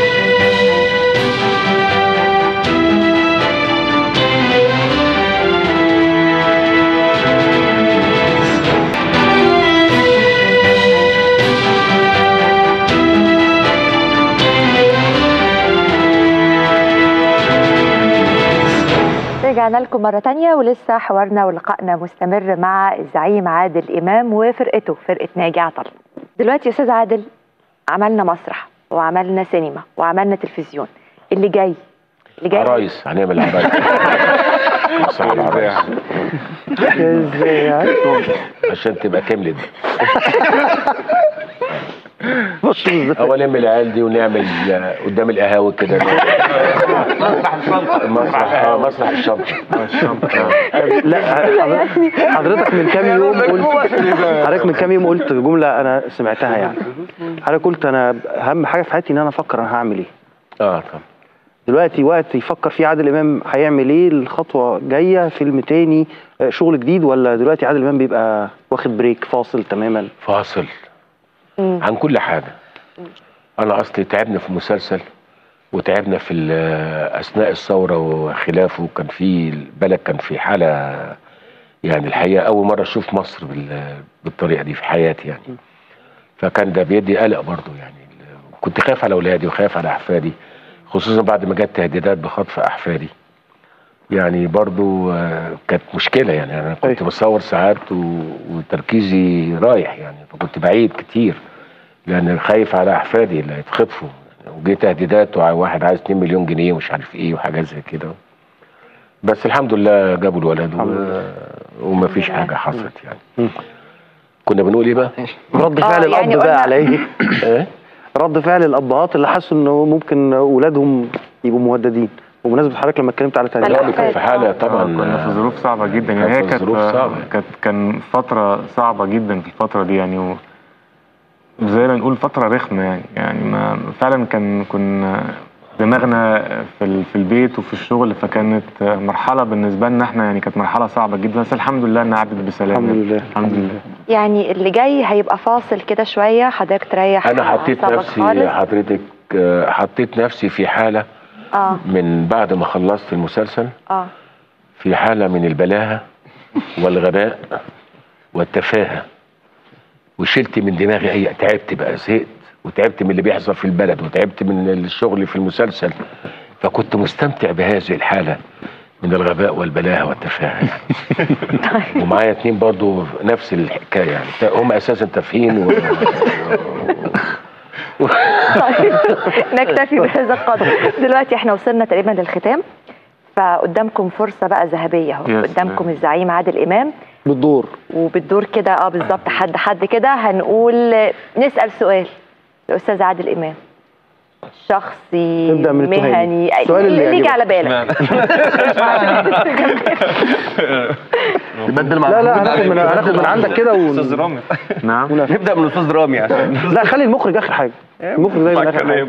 رجعنا لكم مرة تانية ولسه حوارنا ولقائنا مستمر مع الزعيم عادل إمام وفرقته فرقة ناجي عطل دلوقتي يا أستاذ عادل عملنا مسرح وعملنا سينما وعملنا تلفزيون اللي جاي اللي جاي عرايس هنعمل عرايس مسرح العرايس ازاي يعني عشان تبقى كملت بص بالظبط اول لم العيال دي ونعمل آه، قدام القهاوي كده مسرح اه مسرح الشنطه لا حضرتك- حضرتك من كام يوم قلت حضرتك من كام يوم قلت جمله انا سمعتها يعني حضرتك قلت انا اهم حاجه في حياتي ان انا افكر انا هعمل ايه اه طبعا دلوقتي وقت يفكر فيه عادل امام هيعمل ايه الخطوه جايه فيلم تاني آه، شغل جديد ولا دلوقتي عادل امام بيبقى واخد بريك فاصل تماما فاصل عن كل حاجه انا اصلي تعبنا في مسلسل وتعبنا في ال- اثناء الثوره وخلافه كان في البلد كان في حاله يعني الحقيقه اول مره اشوف مصر بال- بالطريقه دي في حياتي يعني فكان ده بيدي قلق برضه يعني كنت خايف على اولادي وخايف على احفادي خصوصا بعد ما جت تهديدات بخطف احفادي يعني برضو آه، كانت مشكله يعني انا كنت بصور ساعات و- وتركيزي رايح يعني فكنت بعيد كتير لان خايف على احفادي اللي هيتخطفوا وجي تهديدات وواحد عايز 2 مليون جنيه ومش عارف ايه وحاجات زي كده بس الحمد لله جابوا الولد و... ومفيش حاجه حصلت يعني كنا بنقول ايه بقى؟ رد آه، فعل الاب يعني بقى قلنا- على ايه ايه؟ رد فعل الابهات اللي حسوا انه ممكن اولادهم يبقوا مهددين وبمناسبه حضرتك لما اتكلمت على لا تهديدات كان في حاله طبعا كنا في ظروف صعبة جدا كان يعني هي في كانت ظروف صعبة. كانت كان فترة صعبة جدا في الفترة دي يعني و زي ما نقول فترة رخمة يعني يعني ما فعلا كان كنا دماغنا في ال- في البيت وفي الشغل فكانت مرحلة بالنسبة لنا احنا يعني كانت مرحلة صعبة جدا بس الحمد لله انها عدت بسلام الحمد لله الحمد لله يعني اللي جاي هيبقى فاصل كده شوية حضرتك تريح انا حطيت أعصابك نفسي خالص. حضرتك آه، حطيت نفسي في حاله اه من بعد ما خلصت المسلسل اه في حالة من البلاهة والغباء والتفاهة وشلت من دماغي أي تعبت بقى زهقت وتعبت من اللي بيحصل في البلد وتعبت من الشغل في المسلسل فكنت مستمتع بهذه الحالة من الغباء والبلاهة والتفاهة يعني. ومعايا اتنين برضو نفس الحكاية يعني هم أساسا تافهين و... طيب نكتفي بهذا القدر دلوقتي احنا وصلنا تقريبا للختام فقدامكم فرصة بقى ذهبية اهو يا قدامكم سلام. الزعيم عادل إمام بالدور وبالدور كده اه بالظبط حد حد كده هنقول نسأل سؤال الأستاذ عادل إمام شخصي نبدأ من التهاني. مهني السؤال اللي اللي يجي يعجبك. على بالك نبدل لا لا هناخد من هناخد من عندك كده ون... استاذ رامي نعم نبدا من استاذ رامي عشان لا خلي المخرج اخر حاجه المخرج دايما اخر حاجه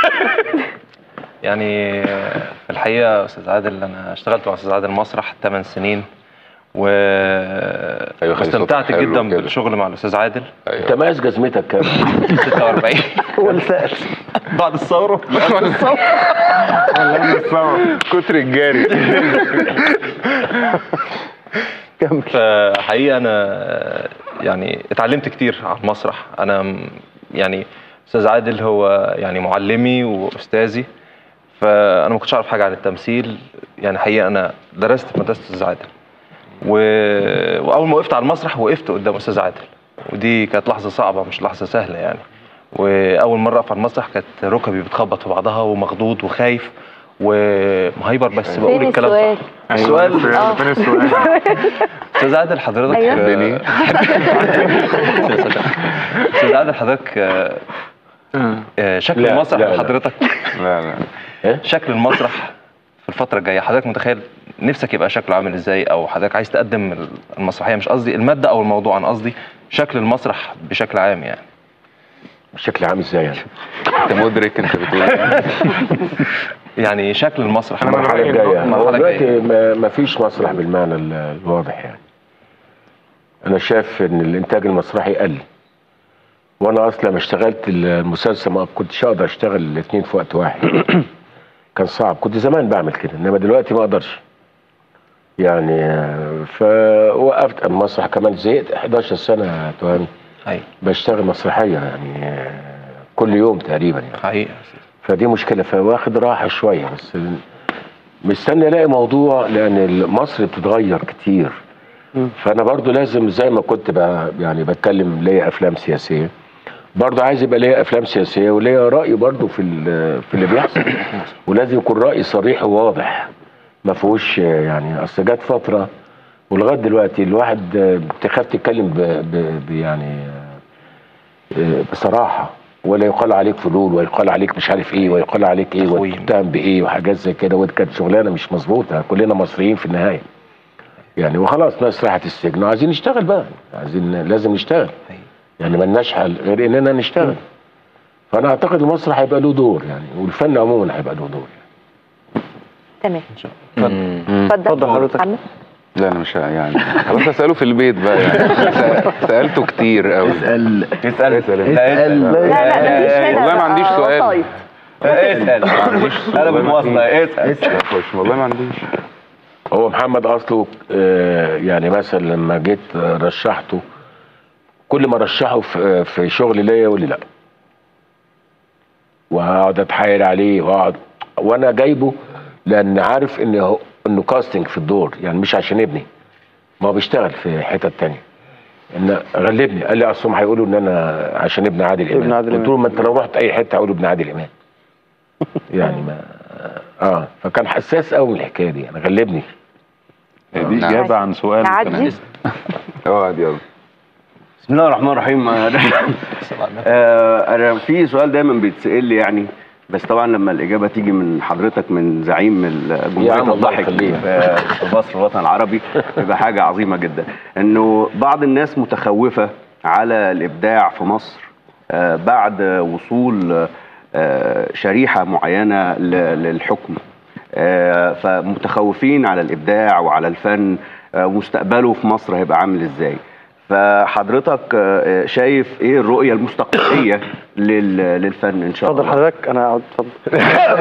يعني في الحقيقه استاذ عادل انا اشتغلت مع استاذ عادل مسرح 8 سنين و أيوة، خلي واستمتعت صوتك حلو جدا كده. بالشغل مع الاستاذ عادل انت مقاس جزمتك كام 46 هو اللي سال بعد الثوره كتر الجاري فحقيقه انا يعني اتعلمت كتير على المسرح انا م- يعني استاذ عادل هو يعني معلمي واستاذي فانا ما كنتش اعرف حاجه عن التمثيل يعني حقيقه انا درست في مدرسه استاذ عادل و... واول ما وقفت على المسرح وقفت قدام استاذ عادل ودي كانت لحظه صعبه مش لحظه سهله يعني واول مره اقف على المسرح كانت ركبي بتخبط في بعضها ومخضوض وخايف ومهيبر بس بقول فين الكلام السؤال؟ صح السؤال آه. فين السؤال؟ استاذ عادل حضرتك أيوة. تحبني؟ استاذ عادل حضرتك آه، آه، شكل لا، المسرح لا، لا. حضرتك لا لا شكل المسرح في الفتره الجايه حضرتك متخيل نفسك يبقى شكله عامل ازاي او حضرتك عايز تقدم المسرحيه مش قصدي الماده او الموضوع انا قصدي شكل المسرح بشكل عام يعني بشكل عام ازاي يعني انت مدرك انت بتقول إيه؟ يعني شكل المسرح أنا من المرحله رأيي إنه- الجايه هو المرحلة دلوقتي الجاية. ما ما فيش مسرح بالمعنى ال- الواضح يعني انا شايف ان الانتاج المسرحي قل وانا اصلا لما اشتغلت المسلسل ما كنتش اقدر اشتغل الاثنين في وقت واحد كان صعب كنت زمان بعمل كده انما دلوقتي ما اقدرش يعني آه، فوقفت المسرح كمان زهقت 11 سنه يا تهامي ايوه بشتغل مسرحيه يعني آه، كل يوم تقريبا يعني حقيقه فدي مشكله فواخد راحه شويه بس ال- مستني الاقي موضوع لان مصر بتتغير كتير فانا برضو لازم زي ما كنت بقى يعني بتكلم ليا افلام سياسيه برضو عايز يبقى ليا افلام سياسيه وليا راي برضو في ال- في اللي بيحصل ولازم يكون راي صريح وواضح ما فيهوش يعني اصل جت فتره ولغايه دلوقتي الواحد بتخاف تتكلم ب ب ب يعني آه، بصراحه ولا يقال عليك فلول ويقال عليك مش عارف ايه ويقال عليك ايه تخوين. وتتهم بايه وحاجات زي كده ودي كانت شغلانه مش مظبوطه كلنا مصريين في النهايه يعني وخلاص ناس راحت السجن وعايزين نشتغل بقى عايزين لازم نشتغل يعني ملناش حل غير اننا نشتغل فانا اعتقد المسرح هيبقى له دور يعني والفن عموما هيبقى له دور تمام مم. اتفضل حضرتك. محمد. لا انا مش يعني خلاص اساله في البيت بقى يعني س- سالته كتير قوي اسال اسال اسال انت. اسال لا لا مفيش هنا والله ما بقى عنديش سؤال. وسايط. اسال ما عنديش سؤال. انا بالمواصله اسال لا، خش والله ما عنديش هو محمد اصله آه، يعني مثلا لما جيت آه، رشحته كل ما رشحه في في شغل ليا يقول لي لا وهقعد اتحايل عليه واقعد وانا جايبه لان عارف ان هو انه كاستنج في الدور يعني مش عشان ابني ما هو بيشتغل في حتت تانية ان غلبني قال لي اصلهم هيقولوا ان انا عشان ابن عادل امام ابن عادل قلت له ما انت لو رحت اي حته هيقولوا ابن عادل امام يعني ما اه فكان حساس قوي من الحكايه دي يعني غلبني دي نعم. اجابه عن سؤال نعدي اقعد يلا بسم الله الرحمن الرحيم آه، انا في سؤال دايما بيتسال لي يعني بس طبعا لما الاجابه تيجي من حضرتك من زعيم يا الجمهوريه عم الله الضحك يخليك. في في مصر الوطن العربي يبقى حاجه عظيمه جدا انه بعض الناس متخوفه على الابداع في مصر آه، بعد وصول آه، شريحه معينه ل- للحكم آه، فمتخوفين على الابداع وعلى الفن آه، ومستقبله في مصر هيبقى عامل ازاي فحضرتك آه، شايف ايه الرؤيه المستقبليه لل- للفن ان شاء الله اتفضل حضرتك انا اقعد اتفضل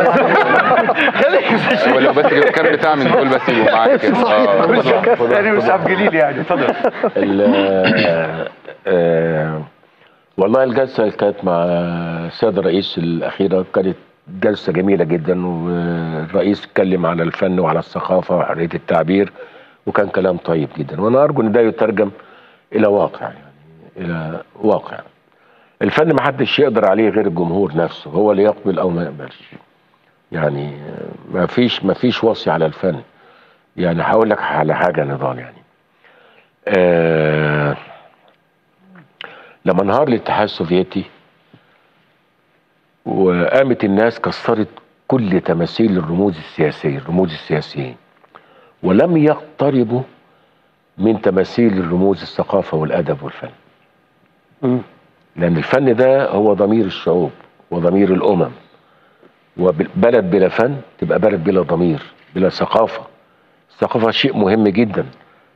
هو لو بس كان بتاع من دول بس يبقوا معاك كده اه يعني مش عبد الجليل يعني اتفضل ال- آه، والله الجلسه اللي كانت مع السيد الرئيس الاخيره كانت جلسه جميله جدا والرئيس اتكلم على الفن وعلى الثقافه وحريه التعبير وكان كلام طيب جدا وانا ارجو ان ده يترجم الى واقع يعني الى واقع الفن ما حدش يقدر عليه غير الجمهور نفسه هو اللي يقبل او ما يقبلش يعني ما فيش ما فيش وصي على الفن يعني هقول لك على حاجه نضال يعني آه لما انهار الاتحاد السوفيتي وقامت الناس كسرت كل تماثيل الرموز السياسيه الرموز السياسيين ولم يقتربوا من تماثيل الرموز الثقافه والادب والفن لان الفن ده هو ضمير الشعوب وضمير الامم وبلد بلا فن تبقى بلد بلا ضمير بلا ثقافه الثقافه شيء مهم جدا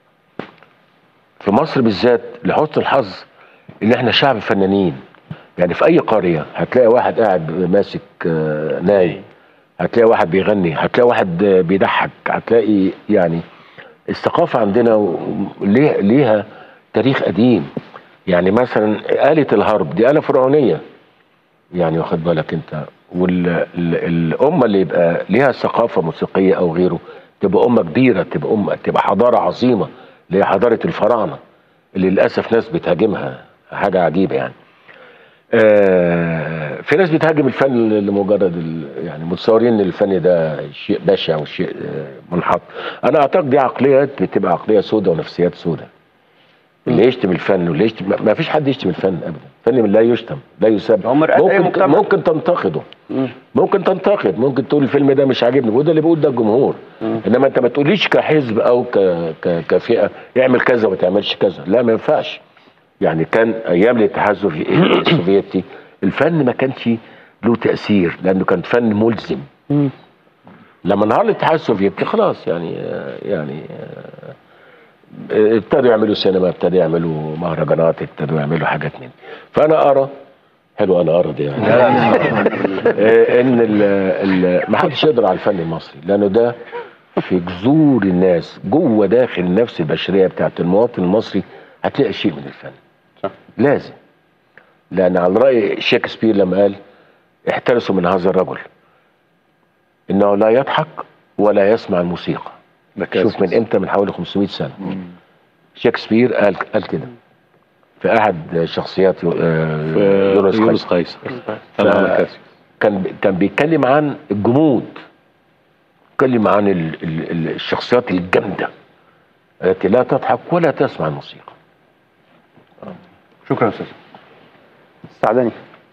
في مصر بالذات لحسن الحظ ان احنا شعب فنانين يعني في اي قريه هتلاقي واحد قاعد ماسك آه، ناي هتلاقي واحد بيغني هتلاقي واحد آه، بيضحك هتلاقي يعني الثقافه عندنا و- ليه ليها تاريخ قديم يعني مثلا آلة الهرب دي آلة فرعونية يعني واخد بالك انت والأمة اللي يبقى ليها ثقافة موسيقية أو غيره تبقى أمة كبيرة تبقى أمة تبقى حضارة عظيمة اللي هي حضارة الفراعنة اللي للأسف ناس بتهاجمها حاجة عجيبة يعني آه في ناس بتهاجم الفن لمجرد ال- يعني متصورين ان الفن ده شيء بشع وشيء آه منحط انا اعتقد دي عقليات بتبقى عقليه سوداء ونفسيات سوداء اللي يشتم الفن واللي يشتم ما- ما فيش حد يشتم الفن ابدا الفن لا يشتم لا يسب ممكن مجتمع. ممكن تنتقده ممكن تنتقد ممكن تقول الفيلم ده مش عاجبني وده اللي بيقول ده الجمهور انما انت ما تقوليش كحزب او ك... ك... كفئه اعمل كذا وما تعملش كذا لا ما ينفعش يعني كان ايام الاتحاد السوفي- السوفيتي الفن ما كانش له تاثير لانه كان فن ملزم لما انهار الاتحاد السوفيتي خلاص يعني يعني آه، ابتدوا يعملوا سينما ابتدوا يعملوا مهرجانات ابتدوا يعملوا حاجات من دي. فانا ارى حلو انا ارى دي يعني آه، ان ال ال ما حدش يقدر على الفن المصري لانه ده في جذور الناس جوه داخل النفس البشريه بتاعت المواطن المصري هتلاقي شيء من الفن صح. لازم لان على راي شكسبير لما قال احترسوا من هذا الرجل انه لا يضحك ولا يسمع الموسيقى شوف من امتى من حوالي 500 سنه شكسبير قال قال كده في احد شخصيات يو- آه، في يونس يونس قيصر قيصر. ف- أنا عمل كاسي. كان كان بيتكلم عن الجمود اتكلم عن ال- ال- ال- الشخصيات الجامده التي لا تضحك ولا تسمع الموسيقى شكرا استاذ سعداني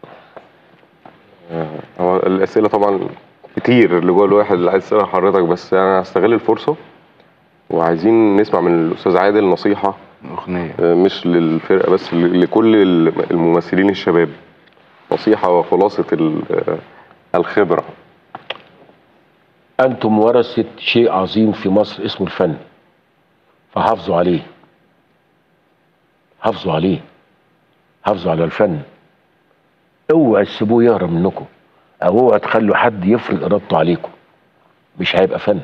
آه، هو الأسئلة طبعا كتير اللي جوه الواحد اللي عايز يسألها حضرتك بس أنا هستغل الفرصة وعايزين نسمع من الأستاذ عادل نصيحة أغنية مش للفرقة بس ل- لكل ال- الممثلين الشباب نصيحة وخلاصة ال- آه، الخبرة انتم ورثه شيء عظيم في مصر اسمه الفن فحافظوا عليه حافظوا عليه حافظوا على الفن اوعوا تسيبوه يهرب منكم او اوعوا تخلوا حد يفرض ارادته عليكم مش هيبقى فن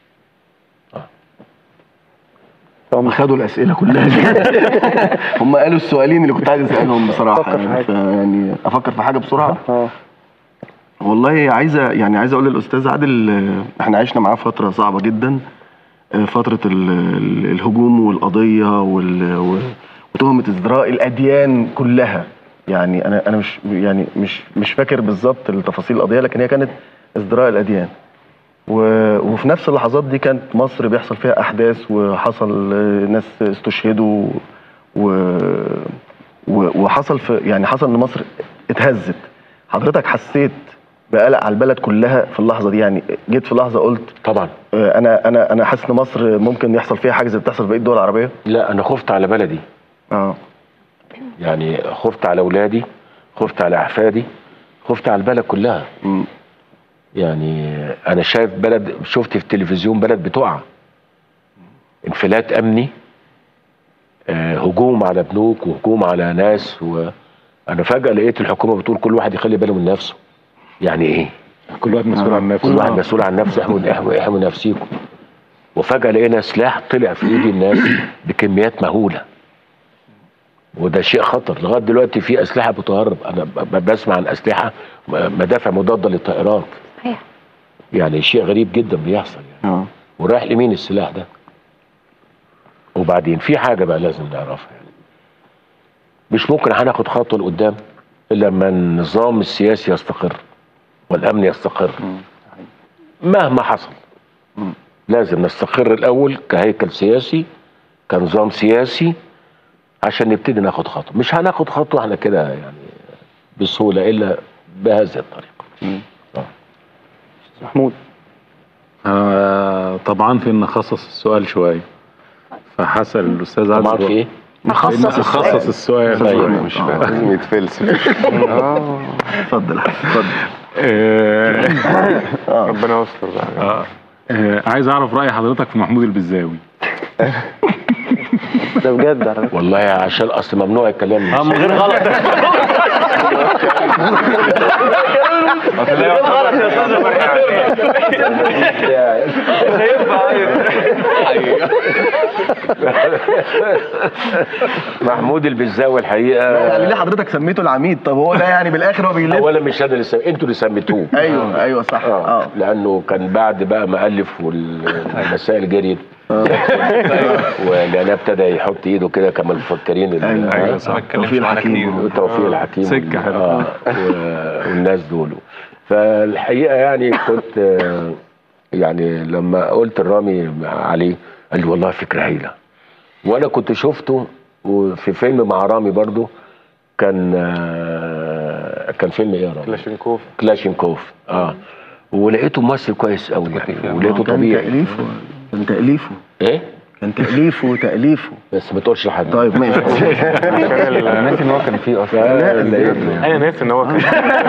هم خدوا الاسئله كلها هم قالوا السؤالين اللي كنت عايز اسالهم بصراحه يعني, ف- يعني افكر في حاجه بسرعه والله عايزه يعني عايز اقول للاستاذ عادل آه، احنا عشنا معاه فتره صعبه جدا آه، فتره ال- ال- الهجوم والقضيه وال- و- وتهمه ازدراء الاديان كلها يعني انا انا مش يعني مش مش فاكر بالظبط التفاصيل القضيه لكن هي كانت ازدراء الاديان و- وفي نفس اللحظات دي كانت مصر بيحصل فيها احداث وحصل آه، ناس استشهدوا و... و... وحصل في يعني حصل ان مصر اتهزت حضرتك حسيت بقلق على البلد كلها في اللحظه دي يعني جيت في لحظه قلت طبعا انا انا انا حاسس ان مصر ممكن يحصل فيها حاجه زي اللي بتحصل في بقيه الدول العربيه لا انا خفت على بلدي اه يعني خفت على اولادي خفت على احفادي خفت على البلد كلها يعني انا شايف بلد شفت في التلفزيون بلد بتقع انفلات امني آه، هجوم على بنوك وهجوم على ناس وانا فجاه لقيت الحكومه بتقول كل واحد يخلي باله من نفسه يعني ايه كل واحد مسؤول عن نفسه كل واحد مسؤول عن نفسه احموا احموا احموا نفسيكم وفجاه لقينا سلاح طلع في ايد الناس بكميات مهوله وده شيء خطر لغايه دلوقتي في اسلحه بتهرب انا ب- ب- بسمع عن اسلحه م- مدافع مضاده للطائرات صحيح يعني شيء غريب جدا بيحصل يعني ورايح لمين السلاح ده وبعدين في حاجه بقى لازم نعرفها يعني مش ممكن هناخد خطوه لقدام الا لما النظام السياسي يستقر والامن يستقر مهما حصل لازم نستقر الاول كهيكل سياسي كنظام سياسي عشان نبتدي ناخد خطوه مش هناخد خطوه احنا كده يعني بسهوله الا بهذه الطريقه محمود آه طبعا في ان نخصص السؤال شويه فحسن الاستاذ عادل طبعاً في إيه؟ نخصص نخصص نخصص السؤال أيوة، شوية. مش آه. فاهم. لازم يتفلسف اتفضل اتفضل ربنا يستر بقى آه. آه. عايز اعرف راي حضرتك في محمود البزاوي ده بجد على فكرة. والله عشان اصل ممنوع الكلام آه، من غير غلط. من غير غلط يا محمود البزاوي الحقيقه يعني ليه حضرتك سميته العميد طب هو ده يعني بالاخر هو بيلف اولا مش انا اللي سم... انتوا اللي سميتوه ايوه ايوه صح اه لانه كان بعد بقى ما الف والمسائل جريت ولأنه ابتدى يحط ايده كده كما المفكرين ال- أيوة، أيوة، صح. آه، التوفيق الحكيم. وتوفيق الحكيم سكة حلوة. آه و- والناس دول فالحقيقه يعني كنت آه، يعني لما قلت الرامي عليه قال لي والله فكره هايله وانا كنت شفته وفي فيلم مع رامي برضو كان آه، كان فيلم ايه يا رامي؟ كلاشينكوف كلاشينكوف اه ولقيته ممثل كويس قوي يعني ولقيته كان طبيعي تأليفه كان تأليفه ايه؟ كان تأليفه تأليفه بس ما تقولش لحد طيب ماشي انا ناسي ان هو كان فيه اصلا انا ناسي ان هو كان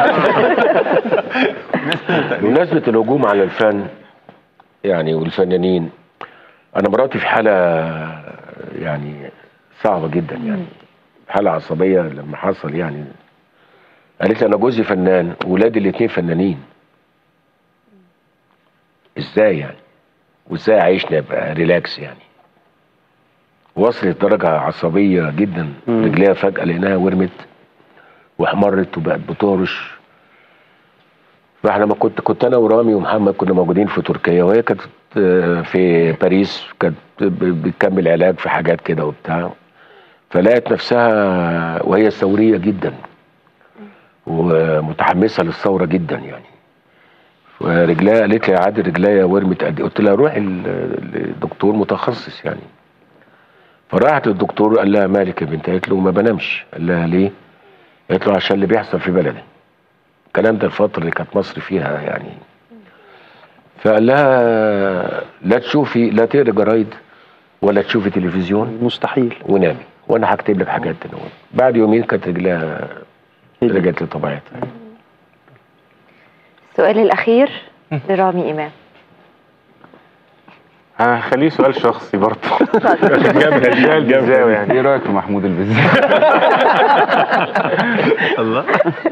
بمناسبة الهجوم على الفن يعني والفنانين أنا مراتي في حالة يعني صعبة جدا يعني حالة عصبية لما حصل يعني قالت لي أنا جوزي فنان ولادي الاتنين فنانين إزاي يعني وإزاي عيشنا يبقى ريلاكس يعني وصلت درجة عصبية جدا رجليها فجأة لقيناها ورمت واحمرت وبقت بتهرش فاحنا ما كنت كنت انا ورامي ومحمد كنا موجودين في تركيا وهي كانت آه، في باريس كانت ب- بتكمل علاج في حاجات كده وبتاع فلقت نفسها وهي ثوريه جدا ومتحمسه للثوره جدا يعني ورجلها قالت لي يا عادل رجليا ورمت قد إيه؟ قلت لها روحي ل- لدكتور متخصص يعني فراحت للدكتور قال لها مالك يا بنت قالت له ما بنامش قال لها ليه قالت له عشان اللي بيحصل في بلدي الكلام ده الفترة اللي كانت مصر فيها يعني فقال لها لا تشوفي لا تقري جرايد ولا تشوفي تلفزيون مستحيل ونامي وانا هكتب لك حاجات تنوم بعد يومين كانت رجلها رجعت لطبيعتها السؤال الأخير لرامي إمام هخليه سؤال شخصي برضه جامد جامد جامد يعني ايه رايك في محمود البزاوي؟ الله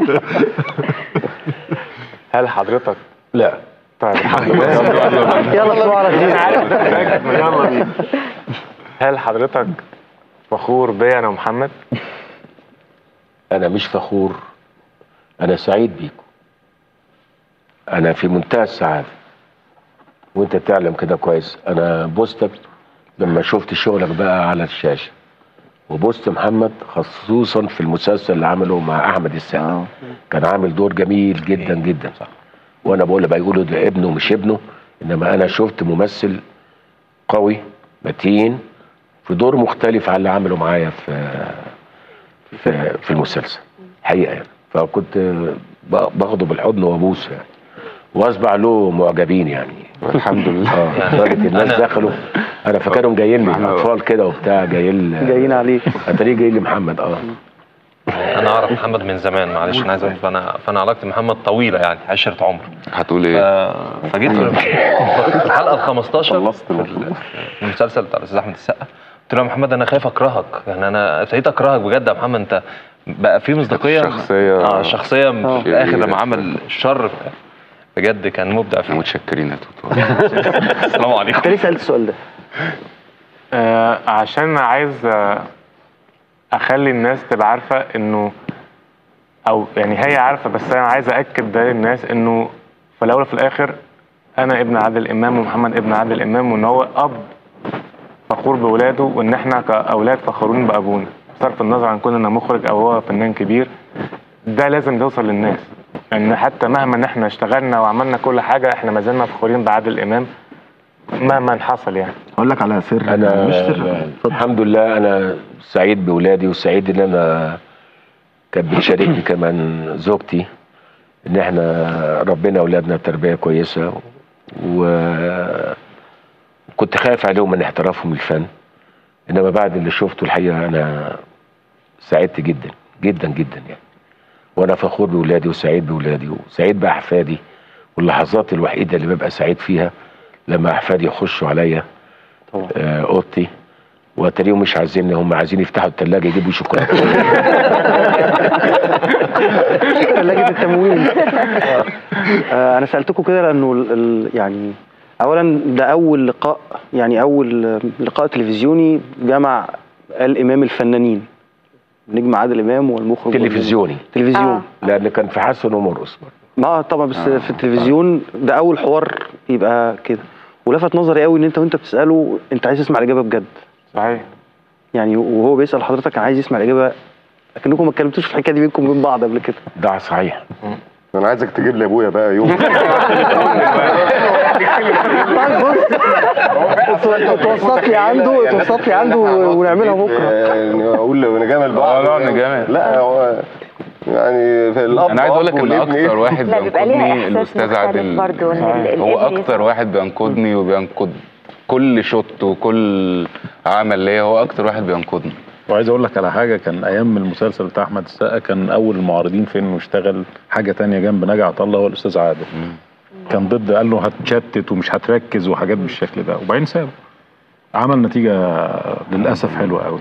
هل حضرتك لا طيب يلا بسرعة أنا عارف إنك متأكد. يلا بينا هل حضرتك فخور بيا انا ومحمد؟ انا مش فخور انا سعيد بيكم انا في منتهى السعاده وانت تعلم كده كويس انا بوستك لما شفت شغلك بقى على الشاشه وبوست محمد خصوصا في المسلسل اللي عمله مع احمد السقا كان عامل دور جميل جدا جدا وانا بقول بقى يقولوا ده ابنه مش ابنه انما انا شفت ممثل قوي متين في دور مختلف عن اللي عمله معايا في في, في المسلسل حقيقه يعني فكنت ب- باخده بالحضن وابوسه يعني واصبح له معجبين يعني الحمد لله اه لدرجه الناس أنا- دخلوا انا فاكرهم جايين لي اطفال كده وبتاع جايين جايين عليك اتاريه جاي لي محمد اه انا اعرف محمد من زمان معلش انا عايز اقول فانا فانا علاقتي بمحمد طويله يعني عشره عمر هتقول ف... ايه؟ فجيت في في الحلقه ال 15 في المسلسل بتاع الاستاذ احمد السقا قلت له يا محمد انا خايف اكرهك يعني انا ابتديت اكرهك بجد يا محمد انت بقى في مصداقيه شخصية- اه شخصيه آه. في الاخر شريرة. لما عمل الشر بجد كان مبدع فيه متشكرين يا توتو السلام عليكم انت ليه سالت السؤال ده؟ آه عشان عايز آه اخلي الناس تبقى عارفه انه او يعني هي عارفه بس انا عايز اكد ده للناس انه في الاول وفي الاخر انا ابن عادل امام ومحمد ابن عادل امام وان هو اب فخور بولاده وان احنا كاولاد فخورين بابونا بصرف النظر عن كوننا مخرج او هو فنان كبير ده لازم يوصل للناس ان حتى مهما ان احنا اشتغلنا وعملنا كل حاجه احنا ما زلنا فخورين بعادل امام مهما حصل يعني اقول لك على سر انا مش سر الحمد لله انا سعيد باولادي وسعيد ان انا كانت بتشاركني كمان زوجتي ان احنا ربنا اولادنا تربيه كويسه وكنت خايف عليهم من احترافهم الفن انما بعد اللي شفته الحقيقه انا سعدت جدا جدا جدا يعني وانا فخور باولادي وسعيد باولادي وسعيد باحفادي واللحظات الوحيده اللي ببقى سعيد فيها لما احفادي يخشوا عليا آه، اوضتي واتاريهم مش عايزين هم عايزين يفتحوا الثلاجه يجيبوا شوكولاته ثلاجة التموين آه، انا سالتكم كده لانه ال- ال- يعني اولا ده اول لقاء يعني اول لقاء تلفزيوني جمع الامام الفنانين نجم عادل امام والمخرج تلفزيوني تلفزيون لان كان في حسن ومرقص ما طبعا بس في التلفزيون ده اول حوار يبقى كده ولفت نظري قوي ان انت وانت بتساله انت عايز تسمع الاجابه بجد صحيح يعني وهو بيسال حضرتك كان عايز يسمع الاجابه لكنكم ما اتكلمتوش في الحكايه دي بينكم وبين بعض قبل كده ده صحيح انا عايزك تجيب لي ابويا بقى يوم طيب بص توسط لي عنده توسط لي عنده ونعملها بكره يعني اقول نجامل بعض اه لا نجامل لا هو يعني في الاب انا عايز اقول لك أب ان والابن إيه؟ اكتر واحد لا، بيبقى ليها بينقدني إحساس الاستاذ مختلف عادل برضو إن ال- الابن هو يسمع. اكتر واحد بينقدني وبينقد كل شوت وكل عمل ليا هو اكتر واحد بينقدني وعايز اقول لك على حاجه كان ايام المسلسل بتاع احمد السقا كان اول المعارضين في انه يشتغل حاجه تانية جنب نجا عطا الله هو الاستاذ عادل كان ضد قال له هتشتت ومش هتركز وحاجات بالشكل ده وبعدين سابه عمل نتيجه للاسف حلوه قوي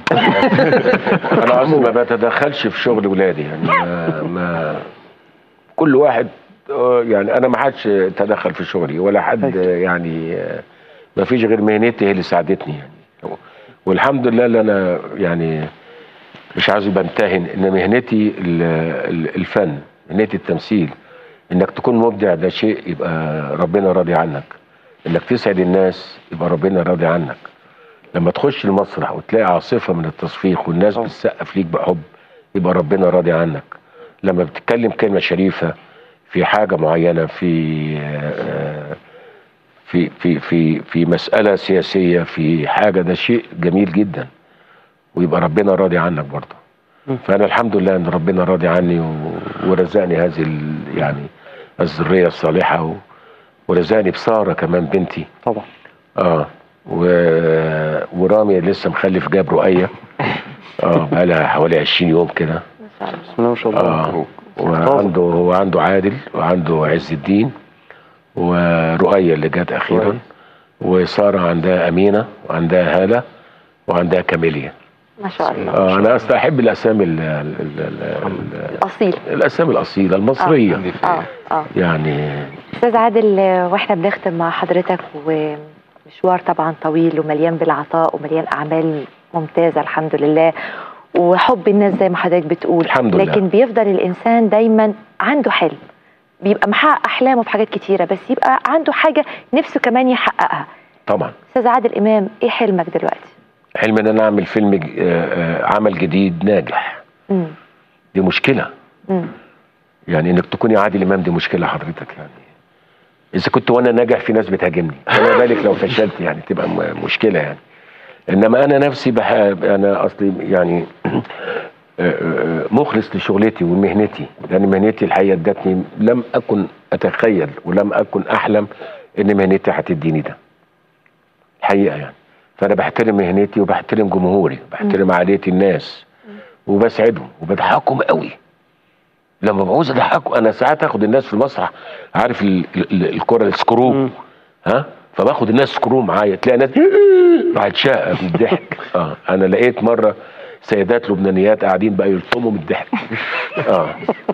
انا اصلا ما بتدخلش في شغل ولادي يعني ما, ما كل واحد آه، يعني انا ما حدش تدخل في شغلي ولا حد يعني آه، ما فيش غير مهنتي هي اللي ساعدتني يعني والحمد لله اللي انا يعني مش عايز بمتهن ان مهنتي ال- ال- الفن مهنتي التمثيل انك تكون مبدع ده شيء يبقى ربنا راضي عنك انك تسعد الناس يبقى ربنا راضي عنك لما تخش المسرح وتلاقي عاصفه من التصفيق والناس بتسقف ليك بحب يبقى ربنا راضي عنك لما بتتكلم كلمه شريفه في حاجه معينه في آه، في في في في مساله سياسيه في حاجه ده شيء جميل جدا ويبقى ربنا راضي عنك برضه فانا الحمد لله ان ربنا راضي عني و- ورزقني هذه ال- يعني الذريه الصالحه و- ورزقني بساره كمان بنتي طبعا اه و... ورامي لسه مخلف جاب رؤية اه بقالها حوالي 20 يوم كده بسم الله ما شاء الله اه وعنده هو عنده عادل وعنده عز الدين ورؤية اللي جت اخيرا وسارة عندها امينة وعندها هالة وعندها كاميليا ما شاء الله آه انا اصلا احب الاسامي ال... ال... ال... ال... اصيل الاسامي الاصيله المصريه اه اه يعني استاذ عادل آه، واحنا بنختم مع حضرتك ومشوار طبعا طويل ومليان بالعطاء ومليان اعمال ممتازه الحمد لله وحب الناس زي ما حضرتك بتقول الحمد لله. لكن بيفضل الانسان دايما عنده حلم بيبقى محقق احلامه في حاجات كتيره بس يبقى عنده حاجه نفسه كمان يحققها طبعا استاذ عادل امام ايه حلمك دلوقتي حلم ان انا اعمل فيلم ج- آه، آه، عمل جديد ناجح مم. دي مشكله مم. يعني انك تكوني عادل امام دي مشكله حضرتك يعني اذا كنت وانا ناجح في ناس بتهاجمني فما بالك لو فشلت يعني تبقى م- مشكله يعني انما انا نفسي بحب انا اصلي يعني آه، آه، مخلص لشغلتي ومهنتي لان مهنتي الحقيقه ادتني لم اكن اتخيل ولم اكن احلم ان مهنتي هتديني ده الحقيقه يعني فانا بحترم مهنتي وبحترم جمهوري بحترم عاديه الناس وبسعدهم وبضحكهم قوي لما بعوز اضحكهم انا ساعات اخد الناس في المسرح عارف ال- ال- ال- الكره السكرو ها فباخد الناس سكرو معايا تلاقي ناس راحت شاقه من الضحك اه انا لقيت مره سيدات لبنانيات قاعدين بقى يلطموا من الضحك اه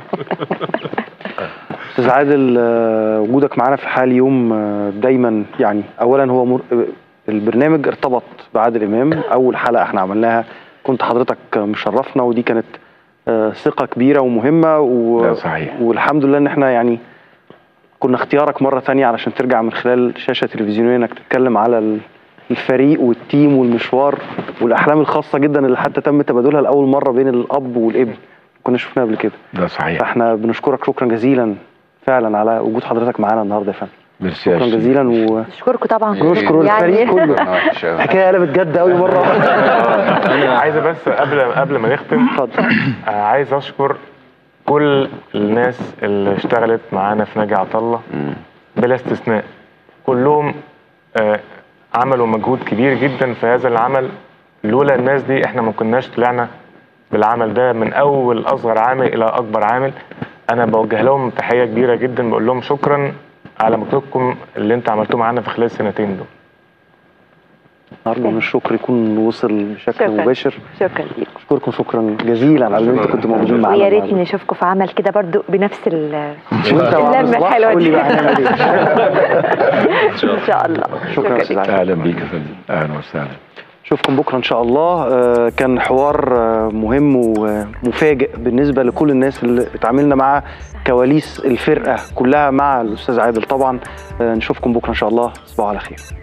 استاذ عادل آه، وجودك معانا في حال يوم آه، دايما يعني اولا هو مر... آه، البرنامج ارتبط بعادل امام اول حلقه احنا عملناها كنت حضرتك مشرفنا ودي كانت آه، ثقه كبيره ومهمه و... ده صحيح. والحمد لله ان احنا يعني كنا اختيارك مره تانية علشان ترجع من خلال شاشه تلفزيونيه انك تتكلم على ال- الفريق والتيم والمشوار والاحلام الخاصه جدا اللي حتى تم تبادلها لاول مره بين الاب والابن ما كنا شفناها قبل كده ده صحيح فاحنا بنشكرك شكرا جزيلا فعلا على وجود حضرتك معانا النهارده يا فندم ميرسي يا شكرا شيخ. جزيلا و نشكركم طبعا ونشكر الفريق كله حكايه قلبت جد قوي مره واحده انا عايز بس قبل قبل ما نختم آه، عايز اشكر كل الناس اللي اشتغلت معانا في ناجي عطا الله بلا استثناء كلهم آه، عملوا مجهود كبير جدا في هذا العمل لولا الناس دي احنا ما كناش طلعنا بالعمل ده من اول اصغر عامل الى اكبر عامل انا بوجه لهم تحيه كبيره جدا بقول لهم شكرا على مجهودكم اللي انت عملتوه معانا في خلال السنتين دول ارجو ان الشكر يكون وصل بشكل شكراً. مباشر شكرا ليك اشكركم شكرا جزيلا على ان انتوا كنتوا موجودين معانا ويا ريت النهاردة. نشوفكم في عمل كده برضو بنفس ال وانت وعبد اللمه الصلاح الحلوه قول لي دي بقى هنعمل ايه ان شاء الله شكرا يا استاذ عادل اهلا بيك يا فندم اهلا وسهلا اشوفكم بكره ان شاء الله آه، كان حوار آه، مهم ومفاجئ بالنسبه لكل الناس اللي اتعاملنا مع كواليس الفرقه كلها مع الاستاذ عادل طبعا آه، نشوفكم بكره ان شاء الله تصبحوا على خير